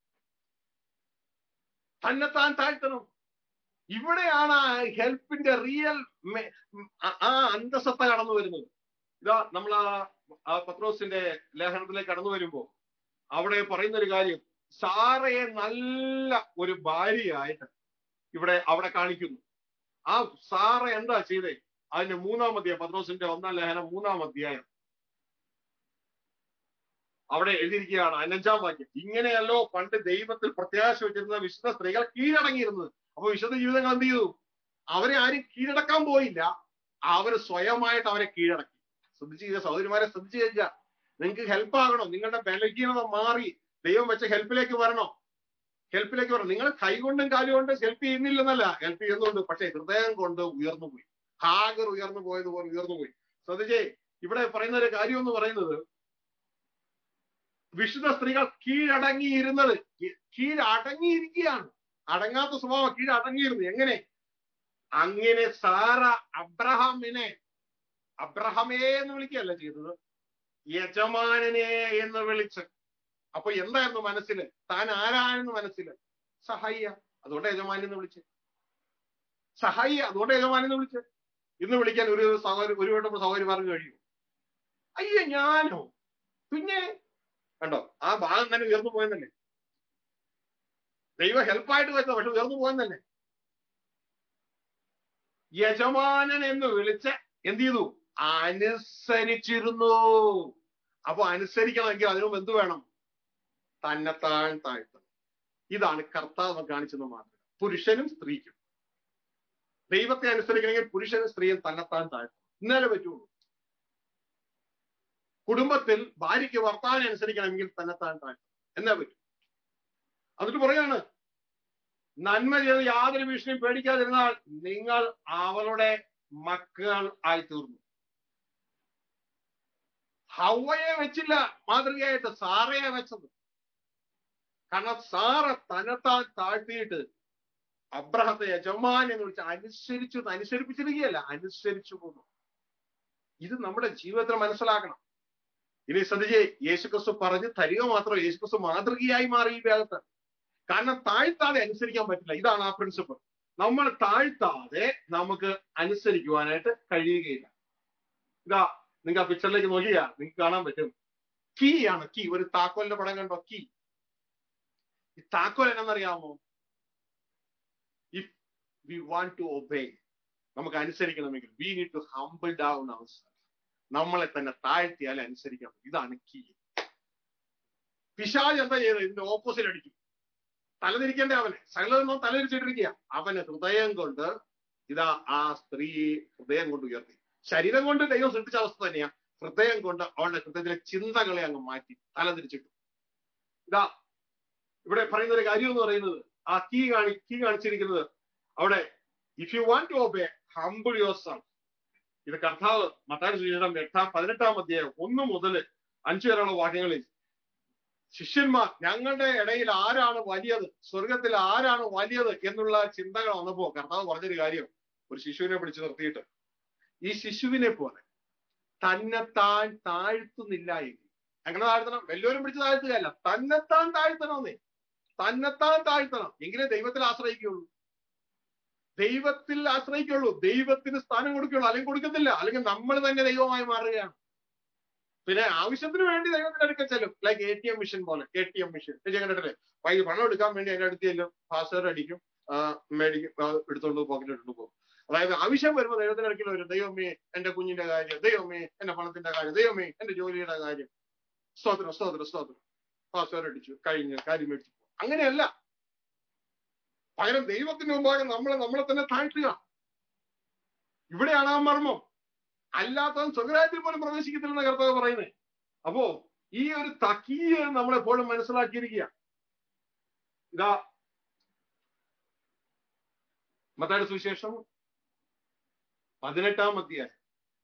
തന്നെത്താൻ താഴ്ത്തണം ഇവിടെയാണ് ആ ഹെൽപ്പിന്റെ റിയൽ ആ അന്തസത്ത കടന്നു വരുന്നത് ഇതാ നമ്മൾ ആ പത്രോസിന്റെ ലേഖനത്തിലേക്ക് കടന്നു വരുമ്പോ അവിടെ പറയുന്ന ഒരു കാര്യം സാറയെ നല്ല ഒരു ഭാര്യയായിട്ട് ഇവിടെ അവിടെ കാണിക്കുന്നു ആ സാറ എന്താ ചെയ്തേ അതിന്റെ മൂന്നാം അധ്യായം പത്രോസിന്റെ ഒന്നാം ലേഖനം മൂന്നാം അധ്യായം അവിടെ എഴുതിയിരിക്കുകയാണ് അനഞ്ചാം വാക്യം ഇങ്ങനെയല്ലോ പണ്ട് ദൈവത്തിൽ പ്രത്യാശ വെച്ചിരുന്ന വിശുദ്ധ സ്ത്രീകൾ കീഴടങ്ങിയിരുന്നത് അപ്പൊ വിശുദ്ധ ജീവിതങ്ങൾ എന്ത് ചെയ്തു അവരെ ആരും കീഴടക്കാൻ പോയില്ല അവർ സ്വയമായിട്ട് അവരെ കീഴടക്കി ശ്രദ്ധിച്ച് സഹോദരിമാരെ ശ്രദ്ധിച്ചു കഴിഞ്ഞാൽ നിങ്ങൾക്ക് ഹെൽപ്പ് ആകണോ നിങ്ങളുടെ ബലഹീനത മാറി ദൈവം വെച്ച ഹെൽപ്പിലേക്ക് വരണോ ഹെൽപ്പിലേക്ക് വരണം നിങ്ങൾ കൈകൊണ്ടും കാലുകൊണ്ടും ഹെൽപ്പ് ചെയ്യുന്നില്ലെന്നല്ല ഹെൽപ്പ് ചെയ്യുന്നുണ്ട് പക്ഷെ ഹൃദയം കൊണ്ട് ഉയർന്നു പോയി ഹാഗർ ഉയർന്നു പോയതുപോലെ ഉയർന്നു പോയി ശ്രദ്ധിച്ചേ ഇവിടെ പറയുന്ന ഒരു കാര്യം എന്ന് പറയുന്നത് വിശുദ്ധ സ്ത്രീകൾ കീഴടങ്ങിയിരുന്നത് കീഴടങ്ങിയിരിക്കുകയാണ് അടങ്ങാത്ത സ്വഭാവം കീഴടങ്ങിയിരുന്നു എങ്ങനെ അങ്ങനെ സാറ അബ്രഹാമിനെ അബ്രഹമേ എന്ന് വിളിക്കുകയല്ല ചെയ്തത് യജമാനനെ എന്ന് വിളിച്ച് അപ്പൊ എന്തായിരുന്നു മനസ്സില് താൻ ആരാണെന്ന് മനസ്സില് സഹായിയ അതുകൊണ്ട് യജമാനി എന്ന് വിളിച്ച് സഹായിയ അതുകൊണ്ട് യജമാനി എന്ന് വിളിച്ച് ഇന്ന് വിളിക്കാൻ ഒരു സഹോദരി ഒരു വട്ടം സഹോദരിമാർക്ക് കഴിയും അയ്യോ ഞാനോ പിന്നെ കണ്ടോ ആ ഭാഗം തന്നെ ഉയർന്നു പോയെന്നല്ലേ ദൈവ ഹെൽപ്പായിട്ട് വെച്ചത് പക്ഷെ ഉയർന്നു പോയെന്നല്ലേ യജമാനൻ എന്ന് വിളിച്ച് എന്ത് ചെയ്തു അനുസരിച്ചിരുന്നു അപ്പൊ അനുസരിക്കണമെങ്കിൽ അതിനു മുമ്പ് എന്ത് വേണം തന്നെത്താൻ താഴ്ത്തണം ഇതാണ് കർത്താവ് കാണിച്ചത് മാത്രം പുരുഷനും സ്ത്രീക്കും ദൈവത്തെ അനുസരിക്കണമെങ്കിൽ പുരുഷനും സ്ത്രീയും തന്നെത്താൻ താഴ്ത്തണം ഇന്നലെ പറ്റുള്ളൂ കുടുംബത്തിൽ ഭാര്യയ്ക്ക് ഭർത്താവിനെ അനുസരിക്കണമെങ്കിൽ തന്നെത്താൻ താഴ്ത്തണം എന്നാ പറ്റും എന്നിട്ട് പറയാണ് നന്മ ചെയ്ത് യാതൊരു ഭീഷണിയും പേടിക്കാതിരുന്നാൽ നിങ്ങൾ അവളുടെ മക്കൾ ആയി തീർന്നു ഹവയെ വെച്ചില്ല മാതൃകയായിട്ട് സാറയെ വെച്ചത് കാരണം സാറ തന്നെത്താൻ താഴ്ത്തിയിട്ട് അബ്രഹത്തെ യജമാൻ എന്ന് വിളിച്ച് അനുസരിച്ചു അനുസരിപ്പിച്ചിരിക്കുകയല്ല അനുസരിച്ചു പോന്നു ഇത് നമ്മുടെ ജീവിതത്തിൽ മനസ്സിലാക്കണം ഇനി ശ്രദ്ധിച്ച് യേശുക്രിസ്തു പറഞ്ഞ് തരിക മാത്രം യേശുക്രിസ്തു മാതൃകയായി മാറി ഈ വേഗത്ത് കാരണം താഴ്ത്താതെ അനുസരിക്കാൻ പറ്റില്ല ഇതാണ് ആ പ്രിൻസിപ്പിൾ നമ്മൾ താഴ്ത്താതെ നമുക്ക് അനുസരിക്കുവാനായിട്ട് കഴിയുകയില്ല ഇതാ നിങ്ങൾക്ക് ആ പിക്ചറിലേക്ക് നോക്കിയാ നിങ്ങൾക്ക് കാണാൻ പറ്റും കീ ആണ് കീ ഒരു താക്കോലിന്റെ പടം കണ്ടോ കീ ഈ താക്കോൽ എന്നറിയാമോ if we want to obey നമുക്ക് അനുസരിക്കണമെങ്കിൽ we need to humble down അവർ നമ്മളെ തന്നെ താഴ്ത്തിയാൽ അനുസരിക്കാം ഇതാണ് കീ പിശാജ് എന്താ ചെയ്തത് ഇതിന്റെ ഓപ്പോസിറ്റ് അടിക്കും തലതിരിക്കേണ്ട അവനെ സകലതൊന്നും തലതിരിച്ചിട്ടിരിക്കുക അവന് ഹൃദയം കൊണ്ട് ഇതാ ആ സ്ത്രീ ഹൃദയം കൊണ്ട് ഉയർത്തി ശരീരം കൊണ്ട് ദൈവം സൃഷ്ടിച്ച അവസ്ഥ തന്നെയാ ഹൃദയം കൊണ്ട് അവളുടെ ഹൃദയത്തിലെ ചിന്തകളെ അങ്ങ് മാറ്റി തലതിരിച്ചിട്ടു ഇതാ ഇവിടെ പറയുന്ന ഒരു കാര്യം എന്ന് പറയുന്നത് ആ കീ കാണി കീ കാണിച്ചിരിക്കുന്നത് അവിടെ if you want to obey humble your son ഇത് കർത്താവ് മത്തായ സുവിശേഷം എട്ടാം പതിനെട്ടാം അധ്യായം ഒന്ന് മുതൽ അഞ്ചു വരെയുള്ള വാക്യങ്ങളിൽ ശിഷ്യന്മാർ ഞങ്ങളുടെ ഇടയിൽ ആരാണ് വലിയത് സ്വർഗത്തിൽ ആരാണ് വലിയത് എന്നുള്ള ചിന്തകൾ വന്നപ്പോ കർത്താവ് പറഞ്ഞൊരു കാര്യം ഒരു ശിശുവിനെ പിടിച്ചു നിർത്തിയിട്ട് ഈ ശിശുവിനെ പോലെ തന്നെത്താൻ താഴ്ത്തുന്നില്ല എങ്കിൽ എങ്ങനെ താഴ്ത്തണം വല്ലവരും പിടിച്ച് താഴ്ത്തുകയല്ല തന്നെത്താൻ താഴ്ത്തണമെന്നേ തന്നെത്താൻ താഴ്ത്തണം എങ്കിലേ ദൈവത്തിൽ ആശ്രയിക്കുള്ളൂ ദൈവത്തിൽ ആശ്രയിക്കുള്ളൂ ദൈവത്തിന് സ്ഥാനം കൊടുക്കുള്ളൂ അല്ലെങ്കിൽ കൊടുക്കത്തില്ല അല്ലെങ്കിൽ നമ്മൾ തന്നെ ദൈവമായി മാറുകയാണ് പിന്നെ ആവശ്യത്തിന് വേണ്ടി ദൈവത്തിന്റെ അടുക്കൽ ചെല്ലും like A T M machine പോലെ എ ടി എം മിഷൻ കണ്ടിട്ടില്ലേ വൈകി പണം എടുക്കാൻ വേണ്ടി അതിന്റെ അടുത്ത് ചെല്ലും പാസ്വേഡ് അടിക്കും മേടിക്കും എടുത്തോണ്ട് പോക്കറ്റ് ഇട്ടുകൊണ്ട് പോകും അതായത് ആവശ്യം വരുമ്പോൾ ദൈവത്തിന്റെ അടുക്കൽ വരും ദൈവമേ എന്റെ കുഞ്ഞിന്റെ കാര്യം ദൈവമേ എന്റെ പണത്തിന്റെ കാര്യം ദൈവമേ എന്റെ ജോലിയുടെ കാര്യം സ്തോത്രം സ്തോത്രം സ്തോത്രം പാസ്വേഡ് അടിച്ചു കഴിഞ്ഞ് കാര്യം മേടിച്ചു അങ്ങനെയല്ല പകരം ദൈവത്തിന് മുമ്പാകെ നമ്മളെ നമ്മളെ തന്നെ താഴ്ത്തുക ഇവിടെയാണ് ആ മർമ്മം അല്ലാത്തവൻ സ്വകരാജ്യത്തിൽ പോലും പ്രവേശിക്കത്തില്ലെന്ന് കർത്താവ് പറയുന്നത് അപ്പോ ഈ ഒരു തക്കീയ നമ്മളെപ്പോഴും മനസ്സിലാക്കിയിരിക്കുക ഇതാ മത്തായുടെ സുവിശേഷം പതിനെട്ടാം അധ്യായം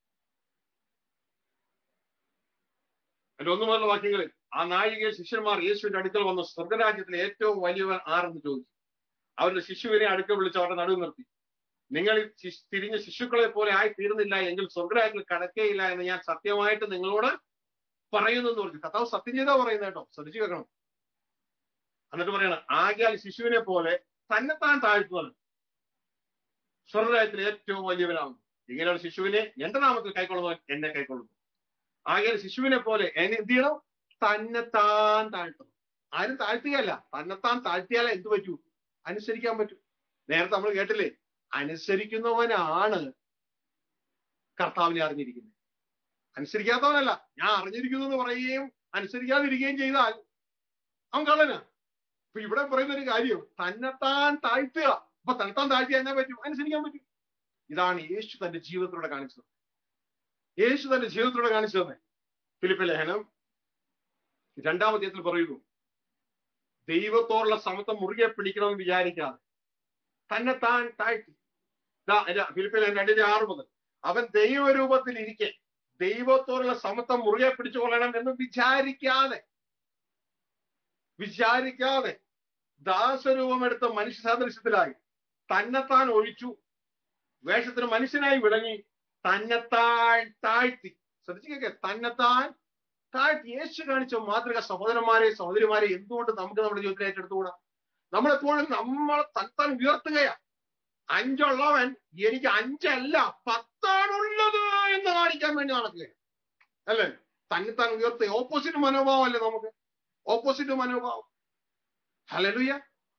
എന്റെ ഒന്നു മുതലുള്ള വാക്യങ്ങളിൽ ആ നാഴികയിൽ ശിഷ്യന്മാർ യേശുവിന്റെ അടുക്കൽ വന്ന സ്വർഗരാജ്യത്തിലെ ഏറ്റവും വലിയവൻ ആരെന്ന് ചോദിച്ചു അവരുടെ ശിശുവിനെ അടുക്കൽ വിളിച്ച് അവരുടെ നടുവ് നിർത്തി നിങ്ങൾ തിരിഞ്ഞ ശിശുക്കളെ പോലെ ആയി തീർന്നില്ല എങ്കിൽ സ്വർഗരാജ്യത്തിൽ കടക്കേയില്ല എന്ന് ഞാൻ സത്യമായിട്ട് നിങ്ങളോട് പറയുന്നു എന്ന് പറഞ്ഞു കർത്താവ് സത്യം ചെയ്താ പറയുന്നത് കേട്ടോ ശ്രദ്ധിച്ചു കേൾക്കണം എന്നിട്ട് പറയണം ആകിയാൽ ശിശുവിനെ പോലെ തന്നെത്താൻ താഴ്ത്തുന്നത് സ്വർഗരാജ്യത്തിൽ ഏറ്റവും വലിയവനാകുന്നു ഇങ്ങനെയുള്ള ശിശുവിനെ എന്റെ നാമത്തിൽ കൈക്കൊള്ളുന്നവൻ എന്നെ കൈക്കൊള്ളുന്നു ആകിയാൽ ശിശുവിനെ പോലെ എന്നെ എന്ത് ചെയ്യണം തന്നെത്താൻ താഴ്ത്തണം ആരും താഴ്ത്തുകയല്ല തന്നെത്താൻ താഴ്ത്തിയാലേ എന്ത് പറ്റൂ അനുസരിക്കാൻ പറ്റും നേരത്തെ നമ്മൾ കേട്ടില്ലേ അനുസരിക്കുന്നവനാണ് കർത്താവിനെ അറിഞ്ഞിരിക്കുന്നത് അനുസരിക്കാത്തവനല്ല ഞാൻ അറിഞ്ഞിരിക്കുന്നു എന്ന് പറയുകയും അനുസരിക്കാതിരിക്കുകയും ചെയ്താൽ അവൻ കള്ളനാ അപ്പൊ ഇവിടെ പറയുന്ന ഒരു കാര്യം തന്നെത്താൻ താഴ്ത്തുക അപ്പൊ തന്നെത്താൻ താഴ്ത്തിയ എന്നാ പറ്റും അനുസരിക്കാൻ പറ്റും ഇതാണ് യേശു തന്റെ ജീവിതത്തിലൂടെ കാണിച്ചത് യേശു തന്റെ ജീവിതത്തിലൂടെ കാണിച്ചു തന്നെ ഫിലിപ്പ് ലേഖനം രണ്ടാം അധ്യായത്തിൽ പറയുന്നു ദൈവത്തോടുള്ള സമത്വം മുറുകെ പിടിക്കണമെന്ന് വിചാരിക്കാതെ തന്നെ താൻ താഴ്ത്തി ഫിലിപ്പിൽ രണ്ടിന്റെ ആറ് മുതൽ അവൻ ദൈവരൂപത്തിൽ ഇരിക്കെ ദൈവത്തോടുള്ള സമത്വം മുറുകെ പിടിച്ചുകൊള്ളണം എന്ന് വിചാരിക്കാതെ വിചാരിക്കാതെ ദാസരൂപമെടുത്ത മനുഷ്യ സാദൃശ്യത്തിലായി തന്നെത്താൻ ഒഴിച്ചു വേഷത്തിന് മനുഷ്യനായി വിളങ്ങി തന്നെത്താൻ താഴ്ത്തി ശ്രദ്ധിച്ചേ തന്നെത്താൻ താഴ്ത്തി യേശു കാണിച്ച മാതൃക സഹോദരന്മാരെ സഹോദരിമാരെ എന്തുകൊണ്ട് നമുക്ക് നമ്മുടെ ജീവിതത്തിൽ ഏറ്റെടുത്തുകൂടാ നമ്മളെപ്പോഴും നമ്മളെ തന്നെത്താൻ ഉയർത്തുകയാ അഞ്ചുള്ളവൻ എനിക്ക് അഞ്ചല്ല പത്താണുള്ളത് എന്ന് കാണിക്കാൻ വേണ്ടി നടക്കുകയാണ് അല്ലേ തന്നെത്താൻ ഉയർത്തുക ഓപ്പോസിറ്റ് മനോഭാവം അല്ലേ നമുക്ക് ഓപ്പോസിറ്റ് മനോഭാവം ഹലലുയ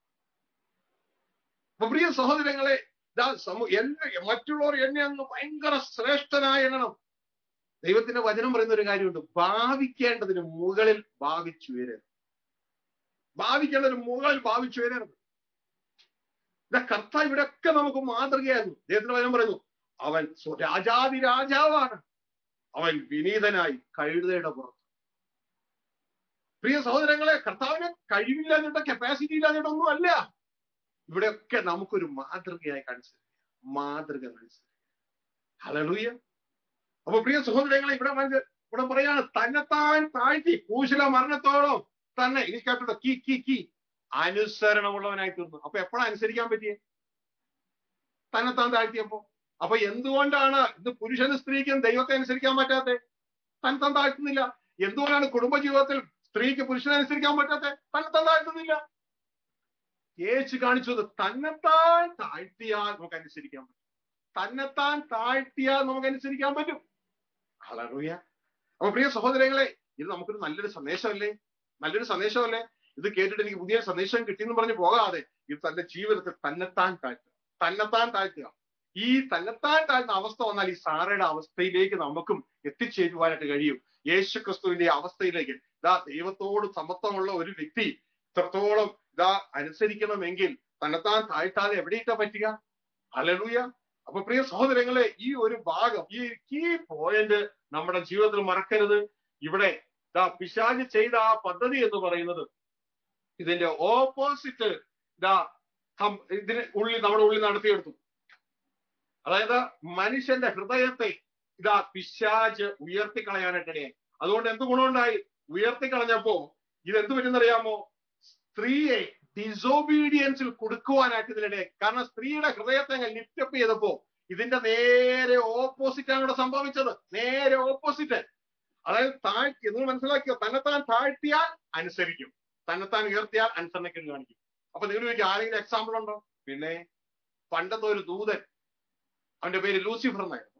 അപ്പൊ പ്രിയ സഹോദരങ്ങളെ എന്നെ മറ്റുള്ളവർ എന്നെ അങ്ങ് ഭയങ്കര ശ്രേഷ്ഠനായ എണ്ണണം ദൈവത്തിന്റെ വചനം പറയുന്ന ഒരു കാര്യമുണ്ട് ഭാവിക്കേണ്ടതിന് മുകളിൽ ഭാവിച്ചുയരരുത് ഭാവിക്കേണ്ടതിന് മുകളിൽ ഭാവിച്ചുയരരുത് ഇവിടെ കർത്താവ് ഇവിടെയൊക്കെ നമുക്ക് മാതൃകയായിരുന്നു ദൈവത്തിന്റെ വചനം പറയുന്നു അവൻ രാജാതി രാജാവാണ് അവൻ വിനീതനായി കഴുതയുടെ പുറത്ത് പ്രിയ സഹോദരങ്ങളെ കർത്താവിന് കഴിവില്ലാഞ്ഞിട്ടോ കപ്പാസിറ്റി ഇല്ലാഞ്ഞിട്ടൊന്നും അല്ല ഇവിടെയൊക്കെ നമുക്കൊരു മാതൃകയായി കാണിച്ചു മാതൃക കാണിച്ചു ഹലലൂയ അപ്പൊ പ്രിയ സഹോദരങ്ങളെ ഇവിടെ മനസ്സിൽ ഇവിടെ പറയാണ് തന്നെത്താൻ താഴ്ത്തി കൂശല മരണത്തോളം തന്നെ ഇനി കേട്ടോ കീ കീ കീ അനുസരണമുള്ളവനായി തീർന്നു അപ്പൊ എപ്പോഴാണ് അനുസരിക്കാൻ പറ്റിയേ തന്നെത്താൻ താഴ്ത്തിയപ്പോ അപ്പൊ എന്തുകൊണ്ടാണ് ഇത് പുരുഷന് സ്ത്രീക്കും ദൈവത്തെ അനുസരിക്കാൻ പറ്റാത്തെ തന്നെത്താൻ താഴ്ത്തുന്നില്ല എന്തുകൊണ്ടാണ് കുടുംബജീവിതത്തിൽ സ്ത്രീക്ക് പുരുഷനെ അനുസരിക്കാൻ പറ്റാത്തെ തന്നെത്താൻ താഴ്ത്തുന്നില്ല യേശു കാണിച്ചത് തന്നെത്താൻ താഴ്ത്തിയാൽ നമുക്ക് അനുസരിക്കാൻ പറ്റും തന്നെത്താൻ താഴ്ത്തിയാൽ നമുക്ക് അനുസരിക്കാൻ പറ്റും ഹലറിയ അപ്പൊ പ്രിയ സഹോദരങ്ങളെ ഇത് നമുക്കൊരു നല്ലൊരു സന്ദേശമല്ലേ നല്ലൊരു സന്ദേശമല്ലേ ഇത് കേട്ടിട്ട് എനിക്ക് പുതിയ സന്ദേശം കിട്ടിയെന്ന് പറഞ്ഞ് പോകാതെ ഇത് തന്റെ ജീവിതത്തിൽ തന്നെത്താൻ താഴ്ത്തുക തന്നെത്താൻ താഴ്ത്തുക ഈ തന്നെത്താൻ താഴ്ന്ന അവസ്ഥ വന്നാൽ ഈ സാറയുടെ അവസ്ഥയിലേക്ക് നമുക്കും എത്തിച്ചേരുവാനായിട്ട് കഴിയും യേശു ക്രിസ്തുവിന്റെ അവസ്ഥയിലേക്ക് ഇതാ ദൈവത്തോട് സമത്വമുള്ള ഒരു വ്യക്തി ഇത്രത്തോളം ഇതാ അനുസരിക്കണമെങ്കിൽ തന്നെത്താൻ താഴ്ത്താതെ എവിടെയിട്ടാ പറ്റുക അലലൂയ അപ്പൊ പ്രിയ സഹോദരങ്ങളെ ഈ ഒരു ഭാഗം ഈ കീ പോയിന്റ് നമ്മുടെ ജീവിതത്തിൽ മറക്കരുത് ഇവിടെ ഇതാ പിശാജ് ചെയ്ത ആ പദ്ധതി എന്ന് പറയുന്നത് ഇതിന്റെ ഓപ്പോസിറ്റ് ഇതാ ഇതിന് ഉള്ളിൽ നമ്മുടെ ഉള്ളിൽ നടത്തിയെടുത്തു അതായത് മനുഷ്യന്റെ ഹൃദയത്തെ ഇതാ പിശാജ് ഉയർത്തിക്കളയാനായിട്ടിടയായി അതുകൊണ്ട് എന്ത് ഗുണമുണ്ടായി ഉയർത്തിക്കളഞ്ഞപ്പോ ഇത് എന്ത് പറ്റുന്നറിയാമോ സ്ത്രീയെ ഡിസോബീഡിയൻസിൽ കൊടുക്കുവാനായിട്ട് ഇതിനിടെ കാരണം സ്ത്രീയുടെ ഹൃദയത്തെ അങ്ങ് ലിഫ്റ്റപ്പ് ചെയ്തപ്പോ ഇതിന്റെ നേരെ ഓപ്പോസിറ്റ് ആണ് ഇവിടെ സംഭവിച്ചത് നേരെ ഓപ്പോസിറ്റ് അതായത് താഴ്ത്തി നിങ്ങൾ മനസ്സിലാക്കിയോ തന്നെത്താൻ താഴ്ത്തിയാൽ അനുസരിക്കും തന്നെത്താൻ ഉയർത്തിയാൽ അനുസരണക്കേട് കാണിക്കും അപ്പൊ നിങ്ങൾ ചോദിക്കും ആരെങ്കിലും എക്സാമ്പിൾ ഉണ്ടോ പിന്നെ പണ്ടത്തെ ഒരു ദൂതൻ അവന്റെ പേര് ലൂസിഫർ എന്നായിരുന്നു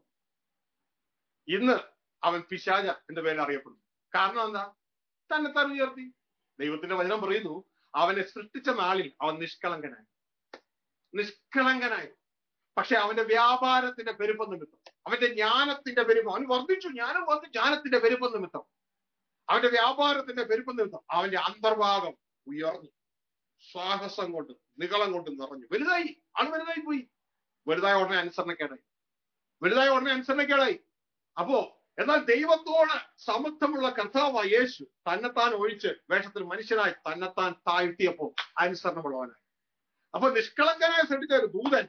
ഇന്ന് അവൻ പിശാജ എന്റെ പേരിൽ അറിയപ്പെടുന്നു കാരണം എന്താ തന്നെത്താൻ ഉയർത്തി ദൈവത്തിന്റെ വചനം പറയുന്നു അവനെ സൃഷ്ടിച്ച നാളിൽ അവൻ നിഷ്കളങ്കനായി നിഷ്കളങ്കനായി പക്ഷെ അവന്റെ വ്യാപാരത്തിന്റെ പെരുപ്പം നിമിത്തം അവന്റെ ജ്ഞാനത്തിന്റെ പെരുപ്പം അവൻ വർദ്ധിച്ചു ജ്ഞാനം വർദ്ധിച്ചു ജ്ഞാനത്തിന്റെ പെരുപ്പം നിമിത്തം അവന്റെ വ്യാപാരത്തിന്റെ പെരുപ്പം നിമിത്തം അവന്റെ അന്തർഭാഗം ഉയർന്നു സാഹസം കൊണ്ട് നികളം കൊണ്ട് നിറഞ്ഞു വലുതായി ആള് വലുതായി പോയി വലുതായ ഉടനെ അനുസരണക്കേടായി വലുതായ ഉടനെ അനുസരണക്കേടായി അപ്പോ എന്നാൽ ദൈവത്തോട് സമത്വമുള്ള കർത്താവ് യേശു തന്നെത്താൻ ഒഴിച്ച് വേഷത്തിൽ മനുഷ്യനായി തന്നെത്താൻ താഴ്ത്തിയപ്പോ അനുസരണമുള്ളവനായി അപ്പൊ നിഷ്കളങ്കനായ സൃഷ്ടിച്ച ഒരു ദൂതൻ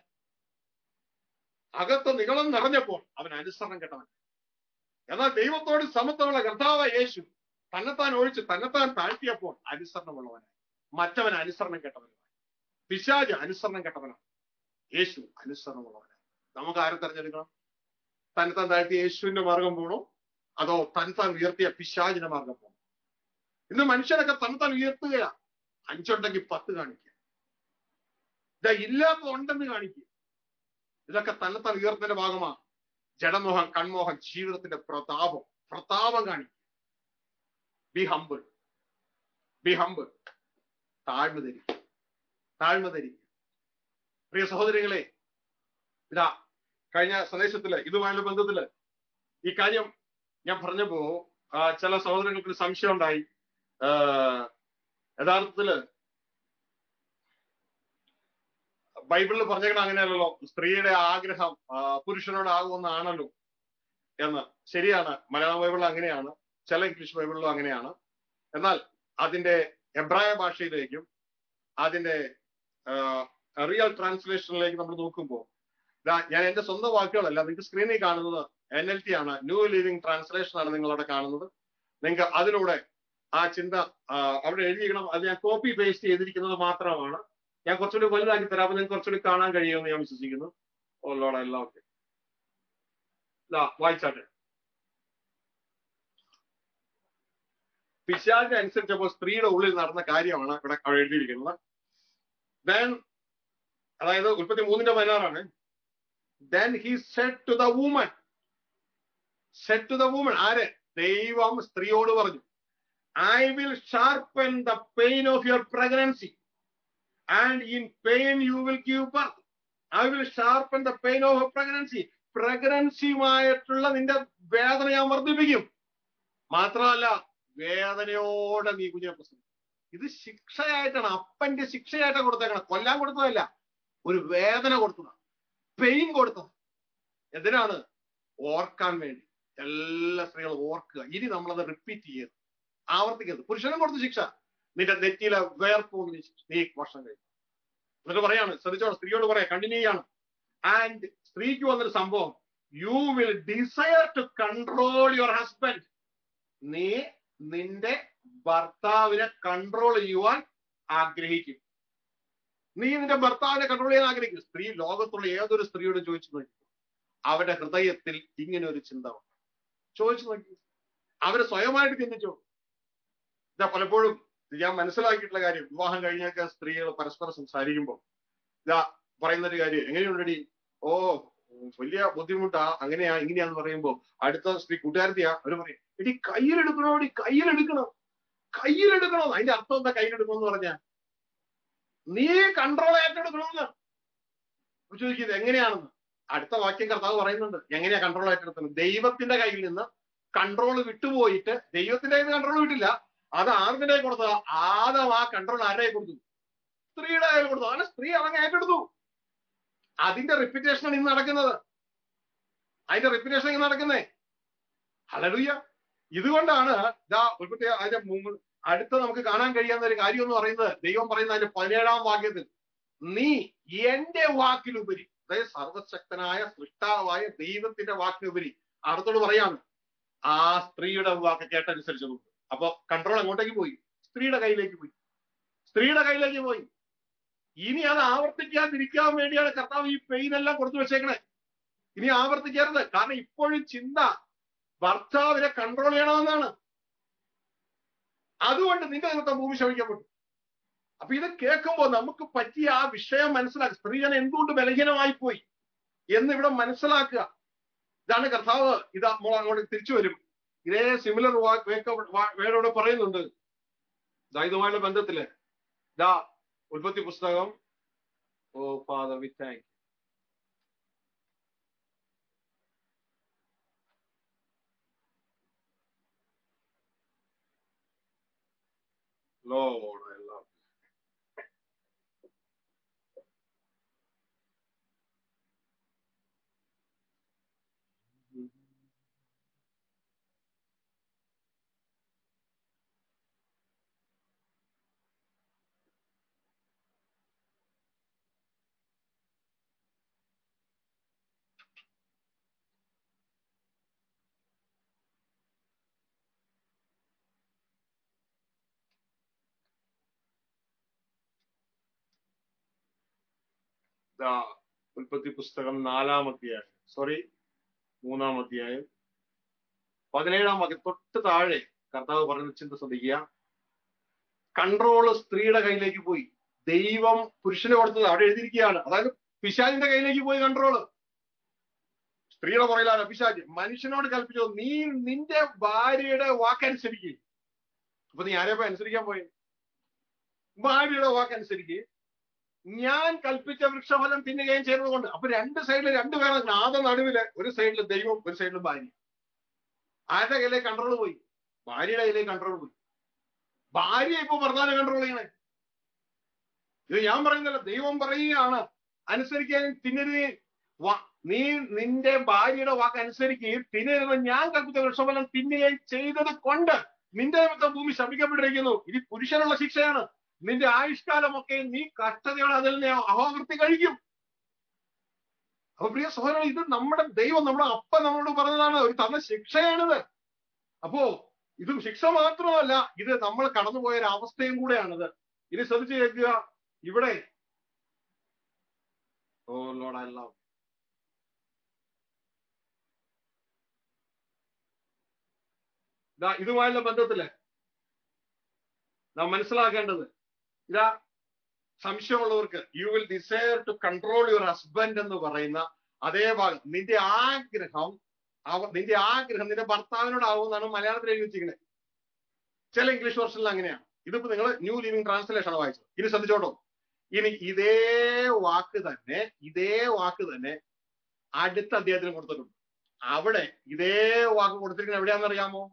അകത്ത് നികളം നിറഞ്ഞപ്പോൾ അവൻ അനുസരണം കെട്ടവൻ എന്നാൽ ദൈവത്തോട് സമത്വമുള്ള കർത്താവ് യേശു തന്നെത്താൻ ഒഴിച്ച് തന്നെത്താൻ താഴ്ത്തിയപ്പോൾ അനുസരണമുള്ളവനായി മറ്റവൻ അനുസരണം കെട്ടവനായി പിശാജ് അനുസരണം കെട്ടവനാണ് യേശു അനുസരണമുള്ളവനായി നമുക്ക് ആരെ തെരഞ്ഞെടുക്കണം തന്നെത്താൻ താഴ്ത്തിയ യേശുവിന്റെ മാർഗം പോകണോ അതോ തന്നെത്താൻ ഉയർത്തിയ പിശാജിന്റെ മാർഗം പോകണോ ഇന്ന് മനുഷ്യരൊക്കെ തന്നെത്താൻ ഉയർത്തുകയാ അഞ്ചുണ്ടെങ്കിൽ പത്ത് കാണിക്കുക ഇതാ ഇല്ലാത്തതുണ്ടെന്ന് കാണിക്കുക ഇതൊക്കെ തന്നെത്താൻ ഉയർത്തിന്റെ ഭാഗമാണ് ജഡമോഹം കൺമോഹം ജീവിതത്തിന്റെ പ്രതാപം പ്രതാപം കാണിക്കുക ബി ഹമ്പിൾ ബി ഹമ്പിൾ താഴ്മ ധരിക്കുക താഴ്മ ധരിക്കുക പ്രിയ സഹോദരികളെ ഇതാ കഴിഞ്ഞ സന്ദേശത്തില് ഇതുമായുള്ള ബന്ധത്തില് ഈ കാര്യം ഞാൻ പറഞ്ഞപ്പോ ആ, ചില സഹോദരങ്ങൾക്ക് ഒരു സംശയം ഉണ്ടായി ആ, യഥാർത്ഥത്തില് ബൈബിളിൽ പറഞ്ഞേക്കണം അങ്ങനെയല്ലല്ലോ സ്ത്രീയുടെ ആഗ്രഹം ആ, പുരുഷനോടാകുമെന്നാണല്ലോ എന്ന് ശരിയാണ് മലയാള ബൈബിളിൽ അങ്ങനെയാണ് ചില ഇംഗ്ലീഷ് ബൈബിളിലും അങ്ങനെയാണ് എന്നാൽ അതിന്റെ എബ്രായ ഭാഷയിലേക്കും അതിന്റെ റിയൽ ട്രാൻസ്ലേഷനിലേക്ക് നമ്മൾ നോക്കുമ്പോൾ ദാ ഞാൻ എന്റെ സ്വന്തം വാക്കുകളല്ല നിങ്ങൾക്ക് സ്ക്രീനിൽ കാണുന്നത് എൻ എൽ ടി ആണ് ന്യൂ ലിവിംഗ് ട്രാൻസ്ലേഷൻ ആണ് നിങ്ങൾ അവിടെ കാണുന്നത് നിങ്ങൾക്ക് അതിലൂടെ ആ ചിന്ത ആ, അവിടെ എഴുതിയിരിക്കണം അത് ഞാൻ കോപ്പി പേസ്റ്റ് ചെയ്തിരിക്കുന്നത് മാത്രമാണ് ഞാൻ കുറച്ചുകൂടി വലുതാക്കി തരാം അപ്പൊ നിങ്ങൾക്ക് കുറച്ചുകൂടി കാണാൻ കഴിയുമെന്ന് ഞാൻ വിശ്വസിക്കുന്നു ഓ ലോഡ എല്ലാം ഓക്കെ വായിച്ചാട്ടെ പിശാചിനെ അനുസരിച്ചപ്പോൾ സ്ത്രീയുടെ ഉള്ളിൽ നടന്ന കാര്യമാണ് ഇവിടെ അവിടെ എഴുതിയിരിക്കുന്നത് ദെൻ അതായത് ഉൽപ്പത്തി മൂന്നിന്റെ പതിനാറാണ് then he said to the woman said to the woman ആര് ദൈവം സ്ത്രീയോട് പറഞ്ഞു I will sharpen the pain of your pregnancy and in pain you will give birth I will sharpen the pain of pregnancy പ്രഗ്നൻസിയുമായിട്ടുള്ള നിന്റെ വേദന ഞാൻ വർദ്ധിപ്പിക്കും മാത്രമല്ല വേദനയോടെ നീ കുഞ്ഞിനെ പ്രസവിക്കും ഇത് ശിക്ഷയായിട്ടാണ് അപ്പന്റെ ശിക്ഷയായിട്ടാണ് കൊടുത്തേക്കണം കൊല്ലാൻ കൊടുത്തതല്ല ഒരു വേദന കൊടുത്തതാണ് പെയിൻ കൊടുത്തത് എന്തിനാണ് ഓർക്കാൻ വേണ്ടി എല്ലാ സ്ത്രീകളും ഓർക്കുക ഇനി നമ്മളത് റിപ്പീറ്റ് ചെയ്യരുത് ആവർത്തിക്കരുത് പുരുഷനും കൊടുത്ത ശിക്ഷ നിന്റെ നെറ്റിയിലെ വേർപ്പുകൊണ്ട് നീ ശിക്ഷ- നീ വർഷം കഴിയും എന്നിട്ട് പറയാണ് ശ്രദ്ധിച്ചോളാം സ്ത്രീയോട് പറയാം കണ്ടിന്യൂ ചെയ്യാണ് ആൻഡ് സ്ത്രീക്ക് വന്നൊരു സംഭവം you will desire to control your husband നീ നിന്റെ ഭർത്താവിനെ കൺട്രോൾ ചെയ്യുവാൻ ആഗ്രഹിക്കും നീ നിന്റെ ഭർത്താവിനെ കൺട്രോൾ ചെയ്യാൻ ആഗ്രഹിക്കും സ്ത്രീ ലോകത്തുള്ള ഏതൊരു സ്ത്രീയോട് ചോദിച്ചു നോക്കി അവരുടെ ഹൃദയത്തിൽ ഇങ്ങനെ ഒരു ചിന്ത ഉണ്ട്. ചോദിച്ചു നോക്കി അവര് സ്വയമായിട്ട് ചിന്തിച്ചോ ഇതാ പലപ്പോഴും ഞാൻ മനസ്സിലാക്കിയിട്ടുള്ള കാര്യം വിവാഹം കഴിഞ്ഞൊക്കെ സ്ത്രീകൾ പരസ്പരം സംസാരിക്കുമ്പോൾ ഇതാ പറയുന്ന ഒരു കാര്യം എങ്ങനെയുണ്ടടി ഓ വലിയ ബുദ്ധിമുട്ടാ അങ്ങനെയാ ഇങ്ങനെയാന്ന് പറയുമ്പോ അടുത്ത സ്ത്രീ കൂട്ടുകാരത്തിയാ അവര് പറയും എടി കയ്യിലെടുക്കണോ എടി കയ്യിലെടുക്കണം കയ്യിലെടുക്കണോ അതിന്റെ അർത്ഥം എന്താ കയ്യിലെടുക്കണമെന്ന് പറഞ്ഞാ നീ കൺട്രോൾ ഏറ്റെടുക്കണമെന്ന് അപ്പൊ ചോദിക്കുന്നത് എങ്ങനെയാണെന്ന് അടുത്ത വാക്യം കർത്താവ് പറയുന്നുണ്ട് എങ്ങനെയാ കൺട്രോൾ ഏറ്റെടുക്കുന്നത് ദൈവത്തിന്റെ കയ്യിൽ നിന്ന് കൺട്രോൾ വിട്ടുപോയിട്ട് ദൈവത്തിന്റെ കയ്യിൽ നിന്ന് കൺട്രോൾ വിട്ടില്ല അത് ആരുടെ കയ്യിൽ കൊടുത്തതാ ആദം ആ കൺട്രോൾ ആരുടെ കയ്യിൽ കൊടുത്തു സ്ത്രീയുടെ കയ്യിൽ കൊടുത്തു അങ്ങനെ സ്ത്രീ അതങ്ങ് ഏറ്റെടുത്തു അതിന്റെ റെപ്യൂട്ടേഷനാണ് ഇന്ന് നടക്കുന്നത് അതിന്റെ റെപ്യൂട്ടേഷൻ ഇന്ന് നടക്കുന്നേ ഹലലുയ്യ ഇതുകൊണ്ടാണ് ഇതാ ഉൽപ്പത്തി അതിന്റെ മുമ്പ് അടുത്ത നമുക്ക് കാണാൻ കഴിയാവുന്ന ഒരു കാര്യം എന്ന് പറയുന്നത് ദൈവം പറയുന്ന അതിന്റെ പതിനേഴാം വാക്യത്തിൽ നീ എന്റെ വാക്കിലുപരി അതായത് സർവശക്തനായ സൃഷ്ടാവായ ദൈവത്തിന്റെ വാക്കിനുപരി അടുത്തോട് പറയാണ് ആ സ്ത്രീയുടെ വാക്ക് കേട്ടനുസരിച്ച് നോക്കും അപ്പൊ കൺട്രോൾ എങ്ങോട്ടേക്ക് പോയി സ്ത്രീയുടെ കയ്യിലേക്ക് പോയി സ്ത്രീയുടെ കയ്യിലേക്ക് പോയി ഇനി അത് ആവർത്തിക്കാതിരിക്കാൻ വേണ്ടിയാണ് കർത്താവ് ഈ പെയിൻ എല്ലാം കൊടുത്തു വെച്ചേക്കണേ ഇനി ആവർത്തിക്കരുത് കാരണം ഇപ്പോഴും ചിന്ത ഭർത്താവിനെ കൺട്രോൾ ചെയ്യണമെന്നാണ് അതുകൊണ്ട് നിന്റെ നിമിത്തം ഭൂമി ശമിക്കപ്പെട്ടു അപ്പൊ ഇത് കേൾക്കുമ്പോൾ നമുക്ക് പറ്റിയ ആ വിഷയം മനസ്സിലാക്കുക സ്ത്രീജനം എന്തുകൊണ്ട് ബലഹീനമായി പോയി എന്ന് ഇവിടെ മനസ്സിലാക്കുക ഇതാണ് കർത്താവ് ഇത് നമ്മൾ അങ്ങോട്ട് തിരിച്ചു വരും ഇതേ സിമിലർ വേടോട് പറയുന്നുണ്ട് ദാ ഇതുമായുള്ള ബന്ധത്തില് ദാ ഉൽപ്പത്തി പുസ്തകം O Father we thank Lord, I love you. ദാ ഉൽപ്പത്തി പുസ്തകം നാലാം അധ്യായം സോറി മൂന്നാം അധ്യായം പതിനേഴാം വാക്യം തൊട്ട് താഴെ കർത്താവ് പറയുന്ന ചിന്ത ശ്രദ്ധിക്കുക കൺട്രോള് സ്ത്രീയുടെ കയ്യിലേക്ക് പോയി ദൈവം പുരുഷന് കൊടുത്തത് അവിടെ എഴുതിയിരിക്കുകയാണ് അതായത് പിശാചിന്റെ കയ്യിലേക്ക് പോയി കൺട്രോള് സ്ത്രീയുടെ പുറയിലാണ് പിശാജ് മനുഷ്യനോട് കൽപ്പിച്ചോ നീ നിന്റെ ഭാര്യയുടെ വാക്കനുസരിക്കുക അപ്പൊ നീ ആരെപ്പോ അനുസരിക്കാൻ പോയി ഭാര്യയുടെ വാക്കനുസരിക്കുക ഞാൻ കൽപ്പിച്ച വൃക്ഷഫലം തിന്നുകയും ചെയ്തതുകൊണ്ട് അപ്പൊ രണ്ട് സൈഡിൽ രണ്ട് പേരെ ആദ്യ നടുവില് ഒരു സൈഡിൽ ദൈവം ഒരു സൈഡിൽ ഭാര്യ ആരുടെ കയ്യിലെ കൺട്രോൾ പോയി ഭാര്യയുടെ കയ്യിലേക്ക് കൺട്രോൾ പോയി ഭാര്യ ഇപ്പൊ ഭർത്താവിനെ കൺട്രോൾ ചെയ്യണേ ഇത് ഞാൻ പറയുന്നില്ല ദൈവം പറയുകയാണ് അനുസരിക്കാൻ തിന്നരുത് വാ- നീ നിന്റെ ഭാര്യയുടെ വാക്ക് അനുസരിക്കുകയും തിന്നരുത് ഞാൻ കൽപ്പിച്ച വൃക്ഷഫലം തിന്നുകയും ചെയ്തത് കൊണ്ട് നിന്റെ നിമിത്തം ഭൂമി ശമിക്കപ്പെട്ടിരിക്കുന്നു ഇത് പുരുഷനുള്ള ശിക്ഷയാണ് നിന്റെ ആയുഷ്കാലമൊക്കെ നീ കഷ്ടതയോടെ അതിൽ നീ അഹോവൃത്തി കഴിക്കും അപ്പൊ പ്രിയ സഹോദരൻ ഇത് നമ്മുടെ ദൈവം നമ്മുടെ അപ്പ നമ്മളോട് പറഞ്ഞതാണ് ഒരു തന്ന ശിക്ഷയാണിത് അപ്പോ ഇതും ശിക്ഷ മാത്രമല്ല ഇത് നമ്മൾ കടന്നുപോയ ഒരു അവസ്ഥയും കൂടെയാണിത് ഇനി ശ്രദ്ധിച്ചു കേൾക്കുക ഇവിടെ ഓ ലോഡ് ഐ ലവ് ഇതുമായുള്ള ബന്ധത്തില് നാം മനസ്സിലാക്കേണ്ടത് ഇതാ സംശയമുള്ളവർക്ക് you will desire to control your husband എന്ന് പറയുന്ന അതേ ഭാഗം നിന്റെ ആഗ്രഹം അവ നിന്റെ ആഗ്രഹം നിന്റെ ഭർത്താവിനോടാവുമെന്നാണ് മലയാളത്തിൽ എഴുതി വെച്ചിരിക്കുന്നത് ചില ഇംഗ്ലീഷ് വേർഷനിൽ അങ്ങനെയാണ് ഇതിപ്പോ നിങ്ങൾ ന്യൂ ലിവിംഗ് ട്രാൻസ്ലേഷൻ ആണ് വായിച്ചത് ഇനി ശ്രദ്ധിച്ചോട്ടോ ഇനി ഇതേ വാക്ക് തന്നെ ഇതേ വാക്ക് തന്നെ അടുത്ത അധ്യായത്തിന് കൊടുത്തിട്ടുണ്ട് അവിടെ ഇതേ വാക്ക് കൊടുത്തിരിക്കുന്നത് എവിടെയാണെന്നറിയാമോ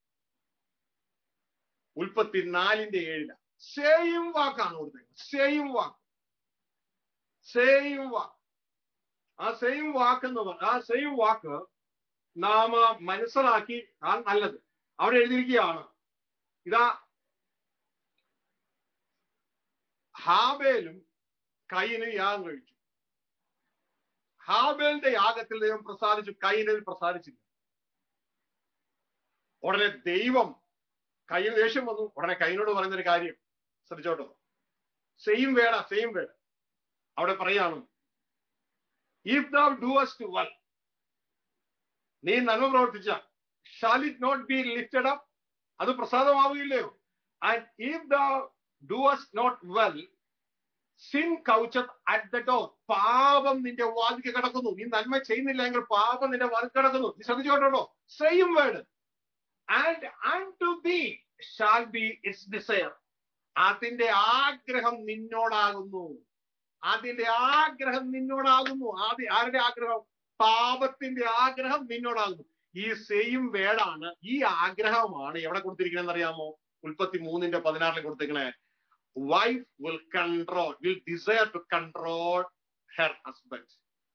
ഉൽപ്പത്തി നാലിന്റെ ഏഴില സെയിം വാക്കാണ് കൊടുത്തിരിക്കുന്നത് സെയിം വാക്ക് സെയിം വാക്ക് ആ സെയിം വാക്ക് എന്ന് പറ ആ സെയിം വാക്ക് നാം മനസ്സിലാക്കി ആ നല്ലത് അവിടെ എഴുതിയിരിക്കുകയാണ് ഇതാ ഹാബേലും കൈന് യാഗം കഴിച്ചു ഹാബേലിന്റെ യാഗത്തിൽ ദൈവം പ്രസാദിച്ചു കൈനിൽ പ്രസാദിച്ചില്ല ഉടനെ ദൈവം കയ്യിൽ ദേഷ്യം വന്നു ഉടനെ കൈനോട് പറയുന്ന ഒരു കാര്യം ശ്രദ്ധിച്ചോട്ടോ സെയിം വേട സെയിം വേട് അവിടെ പറയാണ് ഇഫ് ദൗ ഡൂസ്റ്റ് വെൽ നീ നന്മ പ്രവർത്തിച്ച shall it not be lifted up അത് പ്രസാദമാവുകയില്ലയോ and if thou doest not well sin coucheth at the door പാപം നിന്റെ വാതിക്ക് കിടക്കുന്നു നീ നന്മ ചെയ്യുന്നില്ല എങ്കിൽ പാപം നിന്റെ വാതിൽ കിടക്കുന്നു നീ ശ്രദ്ധിച്ചോട്ടോ same word and and to be shall be its desire അതിന്റെ ആഗ്രഹം നിന്നോടാകുന്നു അതിന്റെ ആഗ്രഹം നിന്നോടാകുന്നു ആദ്യ ആരുടെ ആഗ്രഹം പാപത്തിന്റെ ആഗ്രഹം നിന്നോടാകുന്നു ഈ സെയിം വേടാണ് ഈ ആഗ്രഹമാണ് എവിടെ കൊടുത്തിരിക്കണെന്ന് അറിയാമോ ഉൽപ്പത്തി മൂന്നിന്റെ പതിനാറിൽ കൊടുത്തിരിക്കണേ wife will control will desire to control her husband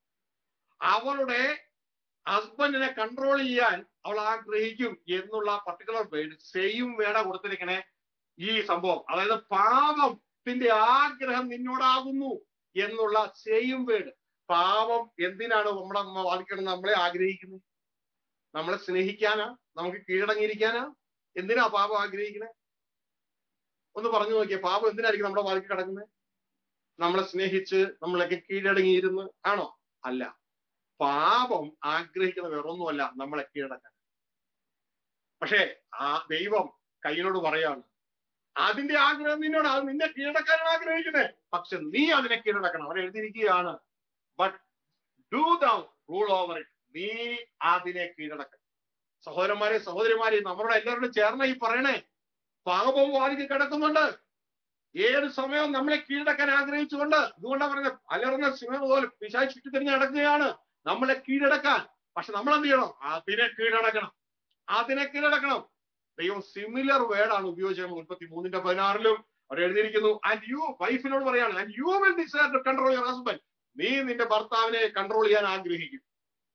അവളുടെ ഹസ്ബൻഡിനെ കൺട്രോൾ ചെയ്യാൻ അവൾ ആഗ്രഹിക്കും എന്നുള്ള പർട്ടിക്കുലർ വേർഡ് സെയിം വേട കൊടുത്തിരിക്കണേ ഈ സംഭവം അതായത് പാപത്തിന്റെ ആഗ്രഹം നിന്നോടാകുന്നു എന്നുള്ള സെയിം വേർഡ് പാപം എന്തിനാണ് നമ്മുടെ അമ്മ വാദിക്കണം നമ്മളെ ആഗ്രഹിക്കുന്നത് നമ്മളെ സ്നേഹിക്കാനാ നമുക്ക് കീഴടങ്ങിയിരിക്കാനാ എന്തിനാ പാപം ആഗ്രഹിക്കണേ ഒന്ന് പറഞ്ഞു നോക്കിയേ പാപം എന്തിനായിരിക്കും നമ്മുടെ വാദിക്ക് കിടക്കുന്നത് നമ്മളെ സ്നേഹിച്ച് നമ്മളൊക്കെ കീഴടങ്ങിയിരുന്ന് ആണോ അല്ല പാപം ആഗ്രഹിക്കുന്ന വേറൊന്നുമല്ല നമ്മളെ കീഴടക്കാൻ പക്ഷേ ആ ദൈവം കയ്യിനോട് പറയാണ് അതിന്റെ ആഗ്രഹം നിന്നോട് അത് നിന്നെ കീഴടക്കാനാണ് ആഗ്രഹിക്കുന്നത് പക്ഷെ നീ അതിനെ കീഴടക്കണം അവിടെ എഴുതിയിരിക്കുകയാണ് but do the rule over it നീ അതിനെ കീഴടക്കണം സഹോദരന്മാരെ സഹോദരിമാരെ നമ്മളോട് എല്ലാവരോടും ചേർന്ന് ഈ പറയണേ പാപം വാതിക്ക് കിടക്കുന്നുണ്ട് ഏത് സമയവും നമ്മളെ കീഴടക്കാൻ ആഗ്രഹിച്ചുകൊണ്ട് അതുകൊണ്ടാണ് പറഞ്ഞത് അലർന്ന സിംഹം പോലെ പിശാച് ചുറ്റിത്തിരിഞ്ഞ് നടക്കുകയാണ് നമ്മളെ കീഴടക്കാൻ പക്ഷെ നമ്മൾ എന്ത് ചെയ്യണം അതിനെ കീഴടക്കണം അതിനെ കീഴടക്കണം ദൈവം സിമിലർ വേർഡാണ് ഉപയോഗിച്ചത് മുപ്പത്തി മൂന്നിന്റെ പതിനാറിലും അവിടെ എഴുതിയിരിക്കുന്നു ആൻഡ് യു വൈഫിനോട് പറയാണ് and you will desire to control your husband നീ നിന്റെ ഭർത്താവിനെ കൺട്രോൾ ചെയ്യാൻ ആഗ്രഹിക്കും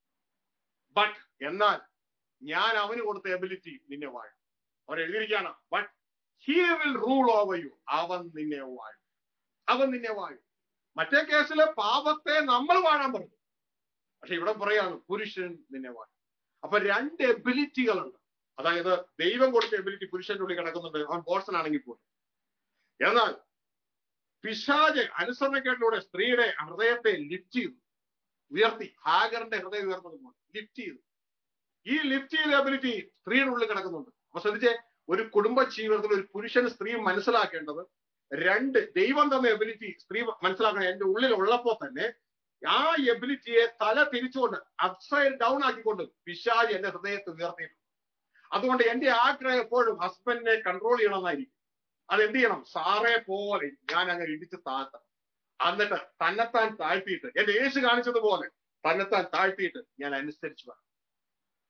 ബട്ട് എന്നാൽ ഞാൻ അവന് കൊടുത്ത എബിലിറ്റി നിന്നെ വാഴും അവർ എഴുതിയിരിക്കുകയാണ് but he will rule over you അവൻ നിന്നെ വാഴും അവൻ നിന്നെ വാഴും മറ്റേ കേസില് പാപത്തെ നമ്മൾ വാഴാൻ പറഞ്ഞു പക്ഷെ ഇവിടെ പറയാണ് പുരുഷൻ നിന്നെ വാഴും അപ്പൊ രണ്ട് എബിലിറ്റികളുണ്ട് അതായത് ദൈവം കൊടുത്ത എബിലിറ്റി പുരുഷന്റെ ഉള്ളിൽ കിടക്കുന്നുണ്ട് അവൻ ബോർസൺ ആണെങ്കിൽ പോലും എന്നാൽ പിശാജ് അനുസരണക്കേട്ടിലൂടെ സ്ത്രീയുടെ ഹൃദയത്തെ ലിഫ്റ്റ് ചെയ്തു ഉയർത്തി ഹാഗറിന്റെ ഹൃദയം ഉയർന്നതുപോലെ ലിഫ്റ്റ് ചെയ്തു ഈ ലിഫ്റ്റ് ചെയ്ത എബിലിറ്റി സ്ത്രീയുടെ ഉള്ളിൽ കിടക്കുന്നുണ്ട് അപ്പൊ ശ്രദ്ധിച്ചേ ഒരു കുടുംബ ജീവിതത്തിൽ ഒരു പുരുഷൻ സ്ത്രീ മനസ്സിലാക്കേണ്ടത് രണ്ട് ദൈവം തന്ന എബിലിറ്റി സ്ത്രീ മനസ്സിലാക്കണം എന്റെ ഉള്ളിൽ ഉള്ളപ്പോ തന്നെ ആ എബിലിറ്റിയെ തല തിരിച്ചുകൊണ്ട് അപ്സൈഡ് ഡൗൺ ആക്കിക്കൊണ്ട് പിശാജ് എന്റെ ഹൃദയത്തെ ഉയർത്തിയിട്ടുണ്ട് അതുകൊണ്ട് എന്റെ ആഗ്രഹം എപ്പോഴും ഹസ്ബൻഡിനെ കൺട്രോൾ ചെയ്യണമെന്നായിരിക്കും അത് എന്ത് ചെയ്യണം സാറേ പോലെ ഞാൻ അങ്ങ് ഇടിച്ച് താഴ്ത്തണം എന്നിട്ട് തന്നെത്താൻ താഴ്ത്തിയിട്ട് എന്റെ യേശു കാണിച്ചതുപോലെ തന്നെത്താൻ താഴ്ത്തിയിട്ട് ഞാൻ അനുസരിച്ചു വേണം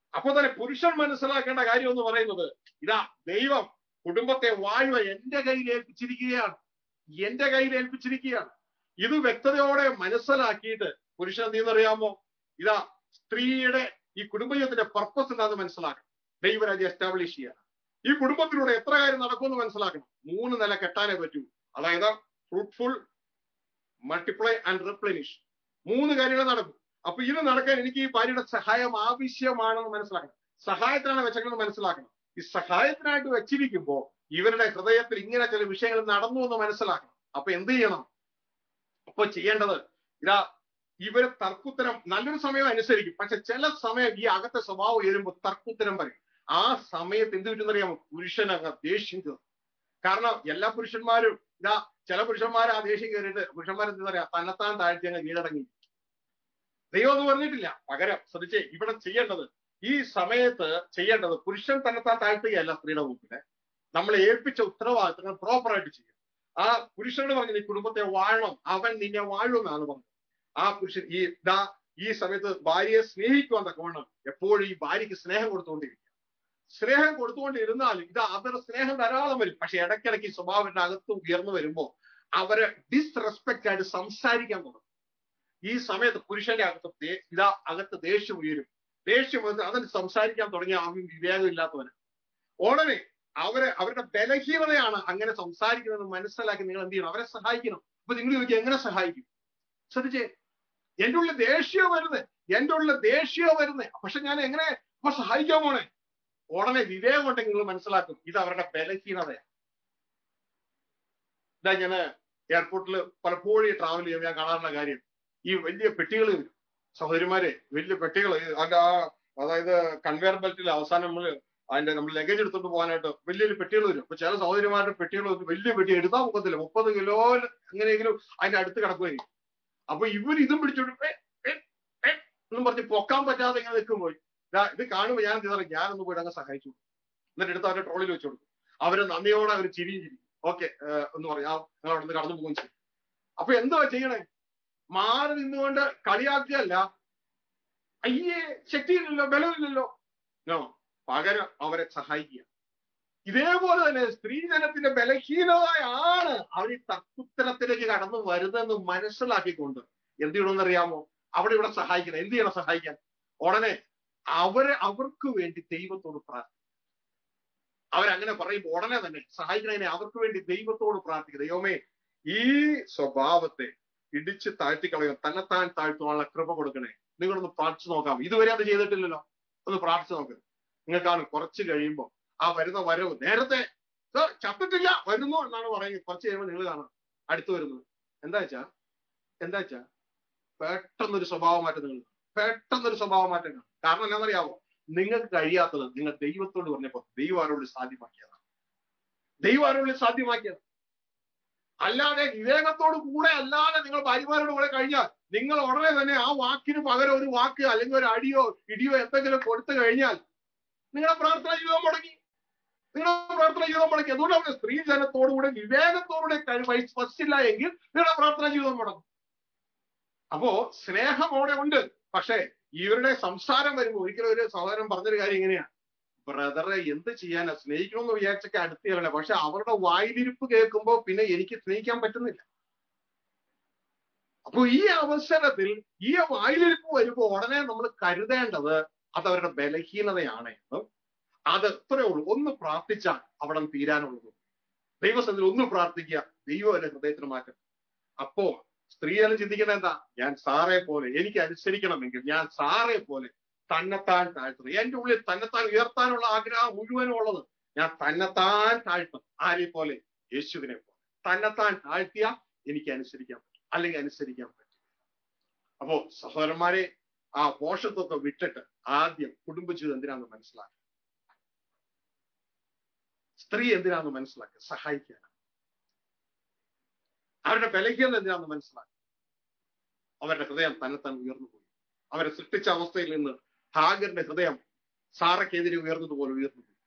അപ്പൊ തന്നെ പുരുഷൻ മനസ്സിലാക്കേണ്ട കാര്യം എന്ന് പറയുന്നത് ഇതാ ദൈവം കുടുംബത്തെ വാഴുവ എന്റെ കയ്യിൽ ഏൽപ്പിച്ചിരിക്കുകയാണ് എന്റെ കയ്യിൽ ഏൽപ്പിച്ചിരിക്കുകയാണ് ഇത് വ്യക്തതയോടെ മനസ്സിലാക്കിയിട്ട് പുരുഷൻ എന്ത് ചെയ്യുന്നറിയാമോ ഇതാ സ്ത്രീയുടെ ഈ കുടുംബജീവിതത്തിന്റെ പർപ്പസ് എന്താണെന്ന് മനസ്സിലാക്കണം ദൈവരാജ്യം എസ്റ്റാബ്ലിഷ് ചെയ്യണം ഈ കുടുംബത്തിലൂടെ എത്ര കാര്യം നടക്കുമെന്ന് മനസ്സിലാക്കണം മൂന്ന് നില കെട്ടാനേ പറ്റൂ അതായത് ഫ്രൂട്ട്ഫുൾ മൾട്ടിപ്ലൈ ആൻഡ് റിപ്ലനിഷ് മൂന്ന് കാര്യങ്ങൾ നടക്കും അപ്പൊ ഇത് നടക്കാൻ എനിക്ക് ഈ ഭാര്യയുടെ സഹായം ആവശ്യമാണെന്ന് മനസ്സിലാക്കണം സഹായത്തിനാണ് വെച്ചേക്കുന്നത് മനസ്സിലാക്കണം ഈ സഹായത്തിനായിട്ട് വെച്ചിരിക്കുമ്പോ ഇവരുടെ ഹൃദയത്തിൽ ഇങ്ങനെ ചില വിഷയങ്ങൾ നടന്നു എന്ന് മനസ്സിലാക്കണം അപ്പൊ എന്ത് ചെയ്യണം അപ്പൊ ചെയ്യേണ്ടത് ഇതാ ഇവര് തർക്കുത്തരം നല്ലൊരു സമയം അനുസരിക്കും പക്ഷെ ചില സമയം ഈ അകത്തെ സ്വഭാവം ഉയരുമ്പോൾ തർക്കുത്തരം പറയും ആ സമയത്ത് എന്ത് പറ്റുന്നറിയാമോ പുരുഷൻ അങ്ങ് ദേഷ്യം കയറും കാരണം എല്ലാ പുരുഷന്മാരും ഇതാ ചില പുരുഷന്മാർ ആ ദേഷ്യം കയറിയിട്ട് പുരുഷന്മാർ എന്താ പറയാ തന്നെത്താൻ താഴ്ത്തി അങ്ങ് കീഴടങ്ങി ദൈവം എന്ന് പറഞ്ഞിട്ടില്ല പകരം ശ്രദ്ധിച്ചേ ഇവിടെ ചെയ്യേണ്ടത് ഈ സമയത്ത് ചെയ്യേണ്ടത് പുരുഷൻ തന്നെത്താൻ താഴ്ത്തുകയല്ല സ്ത്രീയുടെ മുമ്പില് നമ്മൾ ഏൽപ്പിച്ച ഉത്തരവാദിത്തങ്ങൾ പ്രോപ്പറായിട്ട് ചെയ്യും ആ പുരുഷനോട് പറഞ്ഞു നീ കുടുംബത്തെ വാഴണം അവൻ നിന്നെ വാഴുമെന്നാണ് പറഞ്ഞത് ആ പുരുഷൻ ഈ ദാ ഈ സമയത്ത് ഭാര്യയെ സ്നേഹിക്കുവാൻ തക്കവണ്ണം എപ്പോഴും ഈ ഭാര്യയ്ക്ക് സ്നേഹം കൊടുത്തുകൊണ്ടിരിക്കുക സ്നേഹം കൊടുത്തുകൊണ്ടിരുന്നാൽ ഇത് അവരുടെ സ്നേഹം ധാരാളം വരും പക്ഷെ ഇടയ്ക്കിടയ്ക്ക് ഈ സ്വഭാവത്തിന്റെ അകത്ത് ഉയർന്നു വരുമ്പോ അവരെ ഡിസ്റെസ്പെക്ട് ആയിട്ട് സംസാരിക്കാൻ തുടങ്ങും ഈ സമയത്ത് പുരുഷന്റെ അകത്ത് ദേ- ഇതാ അകത്ത് ദേഷ്യം ഉയരും ദേഷ്യം വന്ന് അതിന് സംസാരിക്കാൻ തുടങ്ങിയ അവൻ വിവേകമില്ലാത്തവന് ഉടനെ അവരെ അവരുടെ ബലഹീനതയാണ് അങ്ങനെ സംസാരിക്കുന്നത് മനസ്സിലാക്കി നിങ്ങൾ എന്ത് ചെയ്യണം അവരെ സഹായിക്കണം അപ്പൊ നിങ്ങൾ ചോദിക്കുക എങ്ങനെ സഹായിക്കും ശ്രദ്ധിച്ചേ എന്റെ ഉള്ളിൽ ദേഷ്യം വരുന്നത് എന്റെ ഉള്ളിൽ ദേഷ്യം വരുന്നത് പക്ഷെ ഞാൻ എങ്ങനെ അപ്പൊ സഹായിക്കാൻ പോണേ ഉടനെ വിവേകം ഉണ്ടെങ്കിൽ നിങ്ങൾ മനസ്സിലാക്കും ഇത് അവരുടെ ബലഹീനതയാണ് ഇതാ ഞാൻ എയർപോർട്ടിൽ പലപ്പോഴും ട്രാവൽ ചെയ്യുമ്പോൾ ഞാൻ കാണാറുള്ള കാര്യം ഈ വലിയ പെട്ടികൾ വരും സഹോദരിമാരെ വലിയ പെട്ടികൾ അതിന്റെ ആ അതായത് കൺവെയർ ബെൽറ്റിൽ അവസാനം നമ്മൾ അതിന്റെ നമ്മൾ ലഗേജ് എടുത്തോണ്ട് പോകാനായിട്ട് വലിയൊരു പെട്ടികൾ വരും അപ്പൊ ചില സഹോദരിമാരുടെ പെട്ടികൾ വലിയ പെട്ടി എടുത്താൽ മുഖത്തില്ല മുപ്പത് കിലോ എങ്ങനെയെങ്കിലും അതിന്റെ അടുത്ത് കിടക്കുമായിരിക്കും അപ്പൊ ഇവർ ഇതും പിടിച്ചോണ്ട് ഏ, ഏ, ഏ എന്നും പറഞ്ഞ് പൊക്കാൻ പറ്റാതെ ഇങ്ങനെ നിൽക്കുമ്പോൾ ദാ ഇത് കാണുമ്പോൾ ഞാൻ എന്ത് പറയും ഞാനൊന്ന് പോയിട്ട് അങ്ങ് സഹായിച്ചു കൊടുക്കും. എന്നിട്ട് എടുത്ത് അവരുടെ ട്രോളിൽ വെച്ച് കൊടുക്കും അവര് നന്ദിയോടെ അവർ ചിരിയും ചിരിക്കും ഓക്കെ എന്ന് പറയും ആ നിങ്ങൾ അവിടെ നിന്ന് കടന്നു പോകുകയും ചെയ്യും അപ്പൊ എന്തുവാ ചെയ്യണേ മാറി നിന്നുകൊണ്ട് കളിയാക്കുകയല്ല അയ്യേ ശക്തിയില്ലല്ലോ ബലമില്ലല്ലോ നോ പകരം അവരെ സഹായിക്കുക ഇതേപോലെ തന്നെ സ്ത്രീജനത്തിന്റെ ബലഹീനതയാണ് അവർ ഈ തക്കുത്തരത്തിലേക്ക് കടന്നു വരുന്നതെന്ന് മനസ്സിലാക്കിക്കൊണ്ട് എന്ത് ചെയ്യണമെന്നറിയാമോ അവിടെ ഇവിടെ സഹായിക്കണം എന്ത് ചെയ്യണം സഹായിക്കാൻ ഉടനെ അവരെ അവർക്ക് വേണ്ടി ദൈവത്തോട് പ്രാർത്ഥിക്കും അവരങ്ങനെ പറയുമ്പോൾ ഉടനെ തന്നെ സഹായിക്കണതിനെ അവർക്ക് വേണ്ടി ദൈവത്തോട് പ്രാർത്ഥിക്കുക ദൈവമേ ഈ സ്വഭാവത്തെ ഇടിച്ച് താഴ്ത്തിക്കളയുക തന്നെത്താൻ താഴ്ത്തുവാനുള്ള കൃപ കൊടുക്കണേ നിങ്ങളൊന്ന് പ്രാർത്ഥിച്ചു നോക്കാം ഇതുവരെ അത് ചെയ്തിട്ടില്ലല്ലോ ഒന്ന് പ്രാർത്ഥിച്ചു നോക്ക് നിങ്ങൾക്കാണ് കുറച്ച് കഴിയുമ്പോൾ ആ വരുന്ന വരവ് നേരത്തെ "സർ, ചത്തിട്ടില്ല വരുന്നു എന്നാണ് പറയുന്നത് കുറച്ച് കഴിയുമ്പോൾ നിങ്ങൾ കാണാം അടുത്ത് വരുന്നത് എന്താ വെച്ചാ എന്താ വെച്ചാ പെട്ടെന്നൊരു സ്വഭാവ മാറ്റം നിങ്ങൾ പെട്ടെന്നൊരു സ്വഭാവ മാറ്റം കാണും കാരണം എന്താണെന്നറിയാമോ നിങ്ങൾക്ക് കഴിയാത്തത് നിങ്ങൾ ദൈവത്തോട് പറഞ്ഞപ്പോ ദൈവം ആരോട് സാധ്യമാക്കിയതാണ് ദൈവം ആരോട് സാധ്യമാക്കിയത് അല്ലാതെ വിവേകത്തോട് കൂടെ അല്ലാതെ നിങ്ങൾ ഭാര്യമാരോട് കൂടെ കഴിഞ്ഞാൽ നിങ്ങൾ ഉടനെ തന്നെ ആ വാക്കിന് പകരം ഒരു വാക്ക് അല്ലെങ്കിൽ ഒരു അടിയോ ഇടിയോ എന്തെങ്കിലും കൊടുത്തു കഴിഞ്ഞാൽ നിങ്ങളുടെ പ്രാർത്ഥന ജീവിതം മുടങ്ങി നിങ്ങളുടെ പ്രാർത്ഥന ജീവിതം മുടങ്ങി അതുകൊണ്ട് അവിടെ സ്ത്രീ ജനത്തോടുകൂടെ വിവേകത്തോടെ വസിച്ചില്ല എങ്കിൽ നിങ്ങളുടെ പ്രാർത്ഥന ജീവിതം മുടങ്ങും അപ്പോ സ്നേഹമോടെ ഉണ്ട് പക്ഷേ ഇവരുടെ സംസാരം വരുമ്പോൾ ഒരിക്കലും ഒരു സഹോദരൻ പറഞ്ഞൊരു കാര്യം ഇങ്ങനെയാണ് ബ്രദറെ എന്ത് ചെയ്യാനാ സ്നേഹിക്കണമെന്ന് വിചാരിച്ചൊക്കെ അടുത്ത് തരണേ പക്ഷെ അവരുടെ വായിലിരിപ്പ് കേൾക്കുമ്പോ പിന്നെ എനിക്ക് സ്നേഹിക്കാൻ പറ്റുന്നില്ല അപ്പൊ ഈ അവസരത്തിൽ ഈ വായിലിരിപ്പ് വരുമ്പോ ഉടനെ നമ്മൾ കരുതേണ്ടത് അത് അവരുടെ ബലഹീനതയാണ് എന്നും അത് ഇത്രയേ ഉള്ളൂ ഒന്ന് പ്രാർത്ഥിച്ചാൽ അവിടെ തീരാനുള്ളത് ദൈവസത്തിൽ ഒന്ന് പ്രാർത്ഥിക്കുക ദൈവം എന്റെ ഹൃദയത്തിന് മാറ്റം അപ്പോ സ്ത്രീയെല്ലാം ചിന്തിക്കുന്നത് എന്താ ഞാൻ സാറെ പോലെ എനിക്ക് അനുസരിക്കണമെങ്കിൽ ഞാൻ സാറെ പോലെ തന്നെത്താൻ താഴ്ത്തുന്നു എന്റെ ഉള്ളിൽ തന്നെത്താൻ ഉയർത്താനുള്ള ആഗ്രഹം മുഴുവനും ഉള്ളത് ഞാൻ തന്നെത്താൻ താഴ്ത്തും ആരെ പോലെ യേശുവിനെ പോലെ തന്നെത്താൻ താഴ്ത്തിയ എനിക്ക് അനുസരിക്കാൻ പറ്റും അല്ലെങ്കിൽ അനുസരിക്കാൻ പറ്റും അപ്പോ സഹോദരന്മാരെ ആ പോഷത്വത്തെ വിട്ടിട്ട് ആദ്യം കുടുംബജീവിതം എന്തിനാന്ന് മനസ്സിലാക്കുക സ്ത്രീ എന്തിനാന്ന് മനസ്സിലാക്കുക സഹായിക്കാൻ അവരുടെ ബലഹീനത എന്തിനാന്ന് മനസ്സിലാക്കുക അവരുടെ ഹൃദയം തന്നെത്താൻ ഉയർന്നു പോയി അവരെ സൃഷ്ടിച്ച അവസ്ഥയിൽ നിന്ന് ഹാഗറിന്റെ ഹൃദയം സാറയ്ക്കെതിരെ ഉയർന്നതുപോലെ ഉയർന്നു പോയി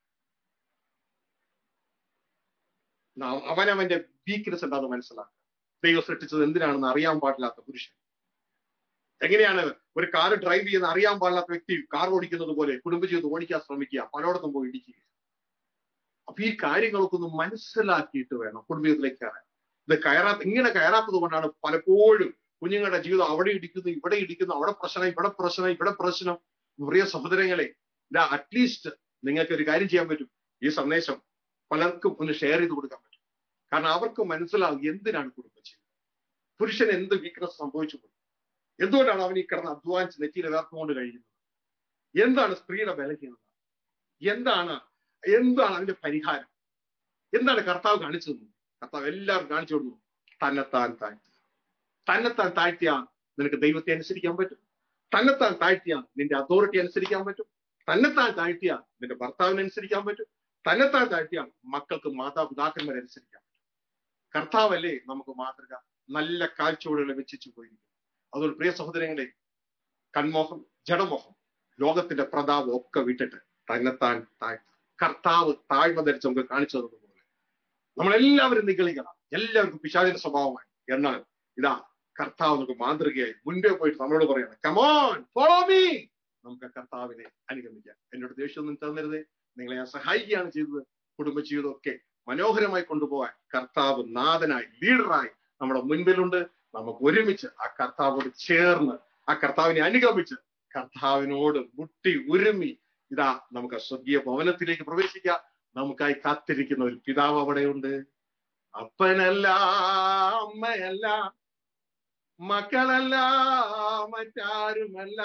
നാം അവനവന്റെ വീക്ക്നെസ് എന്താന്ന് മനസ്സിലാക്കുക ദൈവം സൃഷ്ടിച്ചത് എന്തിനാണെന്ന് അറിയാൻ പാടില്ലാത്ത പുരുഷൻ എങ്ങനെയാണ് ഒരു കാർ ഡ്രൈവ് ചെയ്യുന്ന അറിയാൻ പാടില്ലാത്ത വ്യക്തി കാർ ഓടിക്കുന്നത് പോലെ കുടുംബജീവിതം ഓടിക്കാൻ ശ്രമിക്കുക പലയിടത്തും പോയി ഇടിക്കുക അപ്പൊ ഈ കാര്യങ്ങളൊക്കെ ഒന്ന് മനസ്സിലാക്കിയിട്ട് വേണം കുടുംബജീവിതത്തിലേക്ക് കയറാൻ ഇത് കയറാത്ത ഇങ്ങനെ കയറാത്തത് കൊണ്ടാണ് പലപ്പോഴും കുഞ്ഞുങ്ങളുടെ ജീവിതം അവിടെ ഇടിക്കുന്നു ഇവിടെ ഇടിക്കുന്നു അവിടെ പ്രശ്നം ഇവിടെ പ്രശ്നം ഇവിടെ പ്രശ്നം പ്രിയ സഹോദരങ്ങളെ ഇതാ അറ്റ്ലീസ്റ്റ് നിങ്ങൾക്ക് ഒരു കാര്യം ചെയ്യാൻ പറ്റും ഈ സന്ദേശം പലർക്കും ഒന്ന് ഷെയർ ചെയ്ത് കൊടുക്കാൻ പറ്റും കാരണം അവർക്ക് മനസ്സിലാവും എന്തിനാണ് കുടുംബജീവിതം പുരുഷൻ എന്ത് വീക്ക്നസ് സംഭവിച്ചു പോയി എന്തുകൊണ്ടാണ് അവൻ ഈ കിടന്ന് അധ്വാനിച്ച് നെറ്റിയിൽ വേർത്തുകൊണ്ട് കഴിയുന്നത് എന്താണ് സ്ത്രീയുടെ ബലഹീനത എന്താണ് എന്താണ് അതിന്റെ പരിഹാരം എന്താണ് കർത്താവ് കാണിച്ചത് കർത്താവ് എല്ലാവരും കാണിച്ചു കൊടുക്കുന്നു തന്നെത്താൻ താഴ്ത്തുക തന്നെത്താൻ താഴ്ത്തിയ നിനക്ക് ദൈവത്തെ അനുസരിക്കാൻ പറ്റും തന്നെത്താൻ താഴ്ത്തിയ നിന്റെ അതോറിറ്റി അനുസരിക്കാൻ പറ്റും തന്നെത്താൻ താഴ്ത്തിയ നിന്റെ ഭർത്താവിനെ അനുസരിക്കാൻ പറ്റും തന്നെത്താൻ താഴ്ത്തിയ മക്കൾക്ക് മാതാപിതാക്കന്മാരെ അനുസരിക്കാൻ പറ്റും കർത്താവല്ലേ നമുക്ക് മാതൃക നല്ല കാഴ്ചയോടുകളെ വെച്ചിച്ചു പോയിരിക്കും അതുകൊണ്ട് പ്രിയ സഹോദരങ്ങളെ കൺമോഹം ജഡമോഹം ലോകത്തിന്റെ പ്രതാപം ഒക്കെ വിട്ടിട്ട് തന്നെത്താൻ താഴ്ത്തുക കർത്താവ് താഴ്മ ധരിച്ച് നമുക്ക് കാണിച്ചു തന്നതുപോലെ നമ്മളെല്ലാവരും നിഗളിക്കണം എല്ലാവർക്കും പിശാചിന്റെ സ്വഭാവമായി എന്നാൽ ഇതാ കർത്താവ് നമുക്ക് മാതൃകയായി മുൻപേ പോയിട്ട് നമ്മളോട് പറയണം കമോൺ ഫോളോ മീ നമുക്ക് കർത്താവിനെ അനുഗമിക്കാം എന്നോട് ദേഷ്യമൊന്നും തന്നരുത് നിങ്ങളെ ഞാൻ സഹായിക്കുകയാണ് ചെയ്തത് കുടുംബജീവിതമൊക്കെ മനോഹരമായി കൊണ്ടുപോകാൻ കർത്താവ് നാഥനായി ലീഡറായി നമ്മുടെ മുൻപിലുണ്ട് നമുക്ക് ഒരുമിച്ച് ആ കർത്താവോട് ചേർന്ന് ആ കർത്താവിനെ അനുഗമിച്ച് കർത്താവിനോട് മുട്ടി ഉരുമി ഇതാ നമുക്ക് സ്വർഗീയ ഭവനത്തിലേക്ക് പ്രവേശിക്കാം നമുക്കായി കാത്തിരിക്കുന്ന ഒരു പിതാവ് അവിടെയുണ്ട് അപ്പനല്ല അമ്മയല്ല മക്കളല്ല മറ്റാരുമല്ല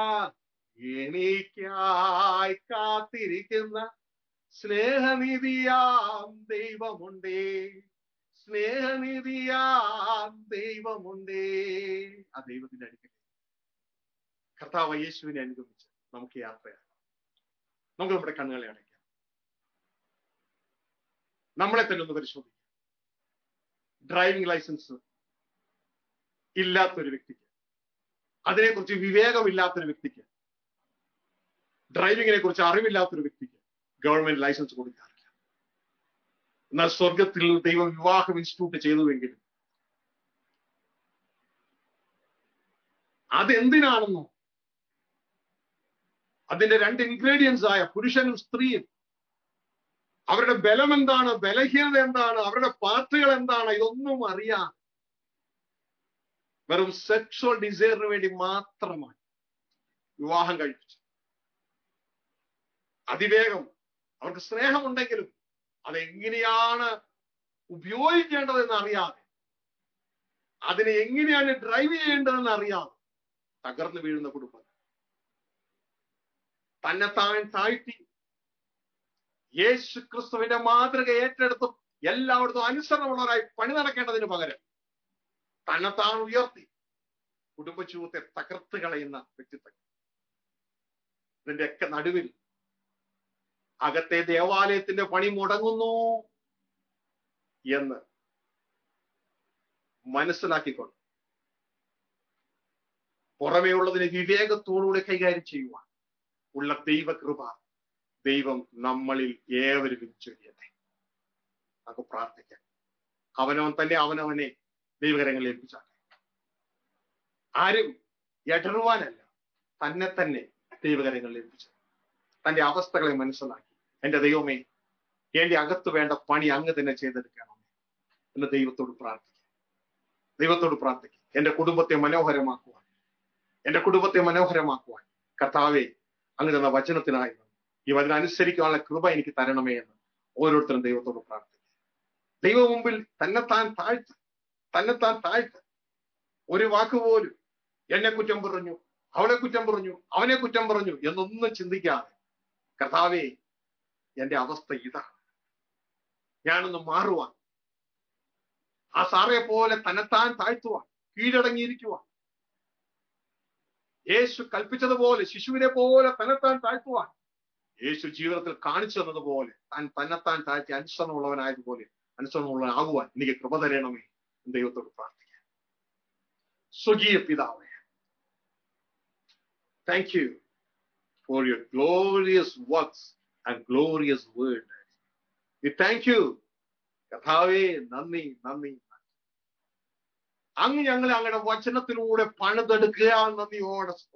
എനിക്കായി കാത്തിരിക്കുന്ന സ്നേഹനിധിയാം ദൈവമുണ്ടേ സ്നേഹനിധിയാം ദൈവമുണ്ടേ ആ ദൈവത്തിന്റെ അടുക്കൽ കർത്താവ് യേശുവിനെ അനുഗമിച്ച് നമുക്ക് യാത്രയാകാം നമുക്ക് നമ്മുടെ കണ്ണുകളെ അടയ്ക്കാം നമ്മളെ തന്നെ ഒന്ന് പരിശോധിക്കാം ഡ്രൈവിംഗ് ലൈസൻസ് ഇല്ലാത്തൊരു വ്യക്തിക്ക് അതിനെക്കുറിച്ച് വിവേകമില്ലാത്തൊരു വ്യക്തിക്ക് ഡ്രൈവിങ്ങിനെ കുറിച്ച് അറിവില്ലാത്തൊരു വ്യക്തിക്ക് ഗവൺമെന്റ് ലൈസൻസ് കൊടുക്കാറില്ല എന്നാൽ സ്വർഗത്തിൽ ദൈവം വിവാഹം ഇൻസ്റ്റിറ്റ്യൂട്ട് ചെയ്തുവെങ്കിലും അതെന്തിനാണെന്നോ അതിന്റെ രണ്ട് ഇൻഗ്രീഡിയൻസ് ആയ പുരുഷനും സ്ത്രീയും അവരുടെ ബലം എന്താണ് ബലഹീനത എന്താണ് അവരുടെ പാർട്ടുകൾ എന്താണ് ഇതൊന്നും അറിയാൻ വെറും സെക്ഷുവൽ ഡിസയറിന് വേണ്ടി മാത്രമാണ് വിവാഹം കഴിപ്പിച്ചു അതിവേഗം അവർക്ക് സ്നേഹമുണ്ടെങ്കിലും അതെങ്ങനെയാണ് ഉപയോഗിക്കേണ്ടതെന്ന് അറിയാതെ അതിനെ എങ്ങനെയാണ് ഡ്രൈവ് ചെയ്യേണ്ടതെന്ന് അറിയാതെ തകർന്നു വീഴുന്ന കുടുംബം തന്നെ താൻ താഴ്ത്തി യേശു ക്രിസ്തുവിന്റെ മാതൃക ഏറ്റെടുത്തും എല്ലായിടത്തും അനുസരണമുള്ളവരായി പണി നടക്കേണ്ടതിന് പകരം തന്നെത്താൻ ഉയർത്തി കുടുംബജീവിതത്തെ തകർത്ത് കളയുന്ന വ്യക്തിത്വം ഇതിന്റെയൊക്കെ നടുവിൽ അകത്തെ ദേവാലയത്തിന്റെ പണി മുടങ്ങുന്നു എന്ന് മനസ്സിലാക്കിക്കൊണ്ട് പുറമേ ഉള്ളതിനെ വിവേകത്തോടുകൂടെ കൈകാര്യം ചെയ്യുവാൻ ഉള്ള ദൈവകൃപ ദൈവം നമ്മളിൽ ഏവരും ചൊരിയട്ടെ നമുക്ക് പ്രാർത്ഥിക്കാം അവനവൻ തന്നെ അവനവനെ ദൈവകരങ്ങളിൽ ഏൽപ്പിച്ചാട്ടെ ആരും ഇടറുവാനല്ല തന്നെ തന്നെ ദൈവകരങ്ങളിൽ ഏൽപ്പിച്ചു തന്റെ അവസ്ഥകളെ മനസ്സിലാക്കി എന്റെ ദൈവമേ എന്റെ അകത്ത് വേണ്ട പണി അങ്ങ് തന്നെ ചെയ്തെടുക്കണം എന്ന് ദൈവത്തോട് പ്രാർത്ഥിക്കാം ദൈവത്തോട് പ്രാർത്ഥിക്കാം എന്റെ കുടുംബത്തെ മനോഹരമാക്കുവാൻ എന്റെ കുടുംബത്തെ മനോഹരമാക്കുവാൻ കർത്താവെ അങ്ങ് തന്ന വചനത്തിനായി ഈ വചനം അനുസരിക്കാനുള്ള കൃപ എനിക്ക് തരണമേ എന്ന് ഓരോരുത്തരും ദൈവത്തോട് പ്രാർത്ഥിക്കുക ദൈവ മുമ്പിൽ തന്നെത്താൻ താഴ്ത്ത തന്നെത്താൻ താഴ്ത്ത ഒരു വാക്കുപോലും എന്നെ കുറ്റം പറഞ്ഞു അവളെ കുറ്റം പറഞ്ഞു അവനെ കുറ്റം പറഞ്ഞു എന്നൊന്നും ചിന്തിക്കാതെ കർത്താവേ എന്റെ അവസ്ഥ ഇതാണ് ഞാനൊന്ന് മാറുവാൻ ആ സാറയെ പോലെ തന്നെത്താൻ താഴ്ത്തുവാൻ കീഴടങ്ങിയിരിക്കുവാൻ യേശു കൽപ്പിച്ചതുപോലെ ശിശുവിനെ പോലെ തന്നെത്താൻ താഴ്ത്തുവാൻ യേശു ജീവിതത്തിൽ കാണിച്ചു തന്നതുപോലെ താൻ തന്നെത്താൻ താഴ്ത്തി അനുസരണമുള്ളവനായതുപോലെ അനുസരണമുള്ളവനാകുവാൻ എനിക്ക് കൃപ തരണമേ ദൈവത്തോട് പ്രാർത്ഥിക്കാം സ്വകീയ പിതാവേ thank you for your glorious works and glorious word we thank you കഥാവേ നന്ദി നന്ദി അങ്ങ് ഞങ്ങളെ അങ്ങയുടെ വചനത്തിലൂടെ പണിതെടുക്കുക നന്ദിയോടെ സ്തോത്രം.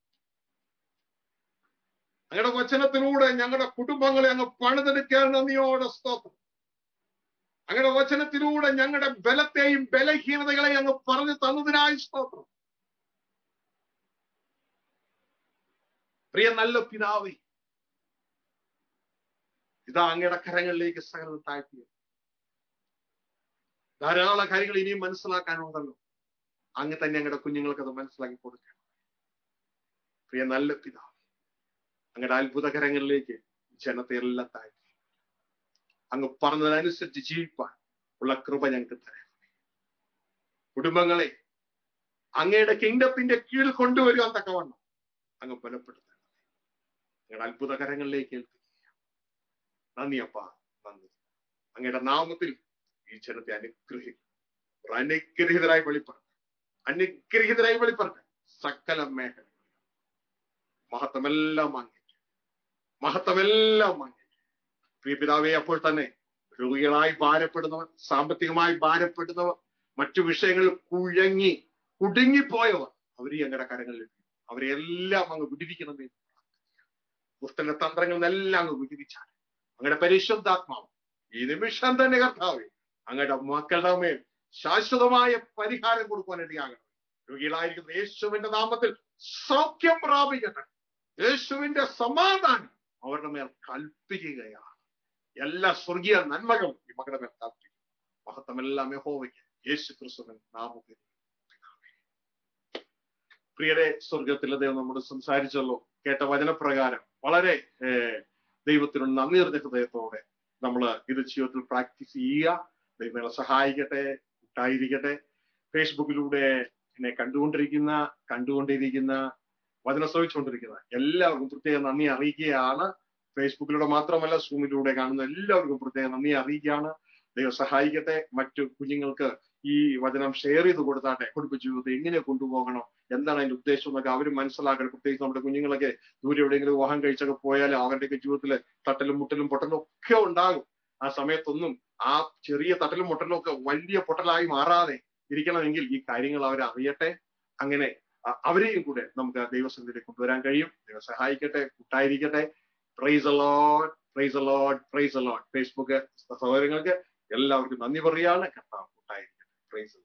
അങ്ങയുടെ വചനത്തിലൂടെ ഞങ്ങളുടെ കുടുംബങ്ങളെ അങ്ങ് പണിതെടുക്കുക നന്ദിയോടെ സ്തോത്രം അങ്ങയുടെ വചനത്തിലൂടെ ഞങ്ങളുടെ ബലത്തെയും ബലഹീനതകളെയും അങ്ങ് പറഞ്ഞു തന്നതിനായി സ്തോത്രം പ്രിയ നല്ല പിതാവേ ഇതാ അങ്ങയുടെ കരങ്ങളിലേക്ക് സകലം താഴ്ത്തിയ ധാരാളം കാര്യങ്ങൾ ഇനിയും മനസ്സിലാക്കാനുണ്ടല്ലോ അങ്ങ് തന്നെ അങ്ങയുടെ കുഞ്ഞുങ്ങൾക്ക് അത് മനസ്സിലാക്കി കൊടുക്കണം പ്രിയ നല്ല പിതാവ് അങ്ങയുടെ അത്ഭുത കരങ്ങളിലേക്ക് ജനത്തെ എല്ലാം താഴ്ത്തി അങ്ങ് പറഞ്ഞതനുസരിച്ച് ജീവിപ്പാൻ ഉള്ള കൃപ ഞങ്ങൾക്ക് തരണം കുടുംബങ്ങളെ അങ്ങയുടെ കിങ്ഡത്തിന്റെ കീഴിൽ കൊണ്ടുവരുവാൻ തക്കവണ്ണം അങ്ങ് ബലപ്പെടുത്തണം അങ്ങയുടെ അത്ഭുത കരങ്ങളിലേക്ക് ഏൽപ്പിക്കുക നന്ദി അപ്പ നന്ദി അങ്ങയുടെ നാമത്തിൽ ഈ ജനത്തെ അനുഗ്രഹിക്കും ഒരു അനുഗ്രഹീതരായി വെളിപ്പെടട്ടെ അനുഗ്രഹീതരായി വെളിപ്പെടട്ടെ സകല മേഖലകളിലും മഹത്വമെല്ലാം വാങ്ങിക്കും മഹത്വമെല്ലാം വാങ്ങിക്കും പ്രിയ പിതാവെ അപ്പോൾ തന്നെ രോഗികളായി ഭാരപ്പെടുന്നവർ സാമ്പത്തികമായി ഭാരപ്പെടുന്നവർ മറ്റു വിഷയങ്ങളിൽ കുഴങ്ങി കുടുങ്ങിപ്പോയവർ അവര് ഞങ്ങളുടെ കരങ്ങളിൽ അവരെ എല്ലാം അങ്ങ് വിടിവിക്കണമേ ദുഷ്ടന്റെ തന്ത്രങ്ങളിൽ നിന്നെല്ലാം അങ്ങ് വിടിവിച്ചാൽ അങ്ങയുടെ പരിശുദ്ധാത്മാവ് ഈ നിമിഷം തന്നെ കർത്താവേ അങ്ങയുടെ മക്കളുടെ മേൽ ശാശ്വതമായ പരിഹാരം കൊടുക്കുവാൻ ഇടയാകണം രോഗികളായിരിക്കുന്ന യേശുവിന്റെ നാമത്തിൽ സൗഖ്യം പ്രാപിക്കട്ടെ യേശുവിന്റെ സമാധാനം അവരുടെ മേൽ കൽപ്പിക്കുകയാണ് എല്ലാ സ്വർഗീയ നന്മകളും ഈ മകളുടെ മേൽ കൽപ്പിക്കും മഹത്വമെല്ലാം യഹോവയ്ക്ക് യേശു ക്രിസ്തുവിൻ നാമത്തിൽ പ്രിയരെ സ്വർഗത്തിലെ ദൈവം നമ്മോട് സംസാരിച്ചല്ലോ കേട്ട വചനപ്രകാരം വളരെ ഏർ ദൈവത്തിനോട് നന്ദി നിറഞ്ഞ ഹൃദയത്തോടെ നമ്മൾ ഇത് ജീവിതത്തിൽ പ്രാക്ടീസ് ചെയ്യുക ദൈവങ്ങളെ സഹായിക്കട്ടെ ഉണ്ടായിരിക്കട്ടെ ഫേസ്ബുക്കിലൂടെ എന്നെ കണ്ടുകൊണ്ടിരിക്കുന്ന കണ്ടുകൊണ്ടിരിക്കുന്ന വചനം ശ്രമിച്ചുകൊണ്ടിരിക്കുന്ന എല്ലാവർക്കും പ്രത്യേക നന്ദി അറിയിക്കുകയാണ് ഫേസ്ബുക്കിലൂടെ മാത്രമല്ല സൂമിലൂടെ കാണുന്ന എല്ലാവർക്കും പ്രത്യേക നന്ദി അറിയിക്കുകയാണ് ദൈവം സഹായിക്കട്ടെ മറ്റു കുഞ്ഞുങ്ങൾക്ക് ഈ വചനം ഷെയർ ചെയ്ത് കൊടുത്താട്ടെ കുടുംബജീവിതത്തെ എങ്ങനെ കൊണ്ടുപോകണം എന്താണ് അതിന്റെ ഉദ്ദേശം എന്നൊക്കെ അവർ മനസ്സിലാക്കണം പ്രത്യേകിച്ച് നമ്മുടെ കുഞ്ഞുങ്ങളൊക്കെ ദൂരെ എവിടെയെങ്കിലും വിവാഹം കഴിച്ചൊക്കെ പോയാൽ അവരുടെയൊക്കെ ജീവിതത്തിൽ തട്ടലും മുട്ടലും പൊട്ടലും ഒക്കെ ഉണ്ടാകും ആ സമയത്തൊന്നും ആ ചെറിയ തട്ടലും മുട്ടലും ഒക്കെ വലിയ പൊട്ടലായി മാറാതെ ഇരിക്കണമെങ്കിൽ ഈ കാര്യങ്ങൾ അവർ അറിയട്ടെ അങ്ങനെ അ- അവരെയും കൂടെ നമുക്ക് ദൈവസന്നിധിയിലേക്ക് കൊണ്ടുവരാൻ കഴിയും ദൈവം സഹായിക്കട്ടെ കൂട്ടായിരിക്കട്ടെ praise the Lord praise the Lord praise the Lord Facebook സഹോദരങ്ങൾക്ക് എല്ലാവർക്കും നന്ദി പറയാണ് കർത്താവ് കൂട്ടായിരിക്കട്ടെ പ്രൈസ്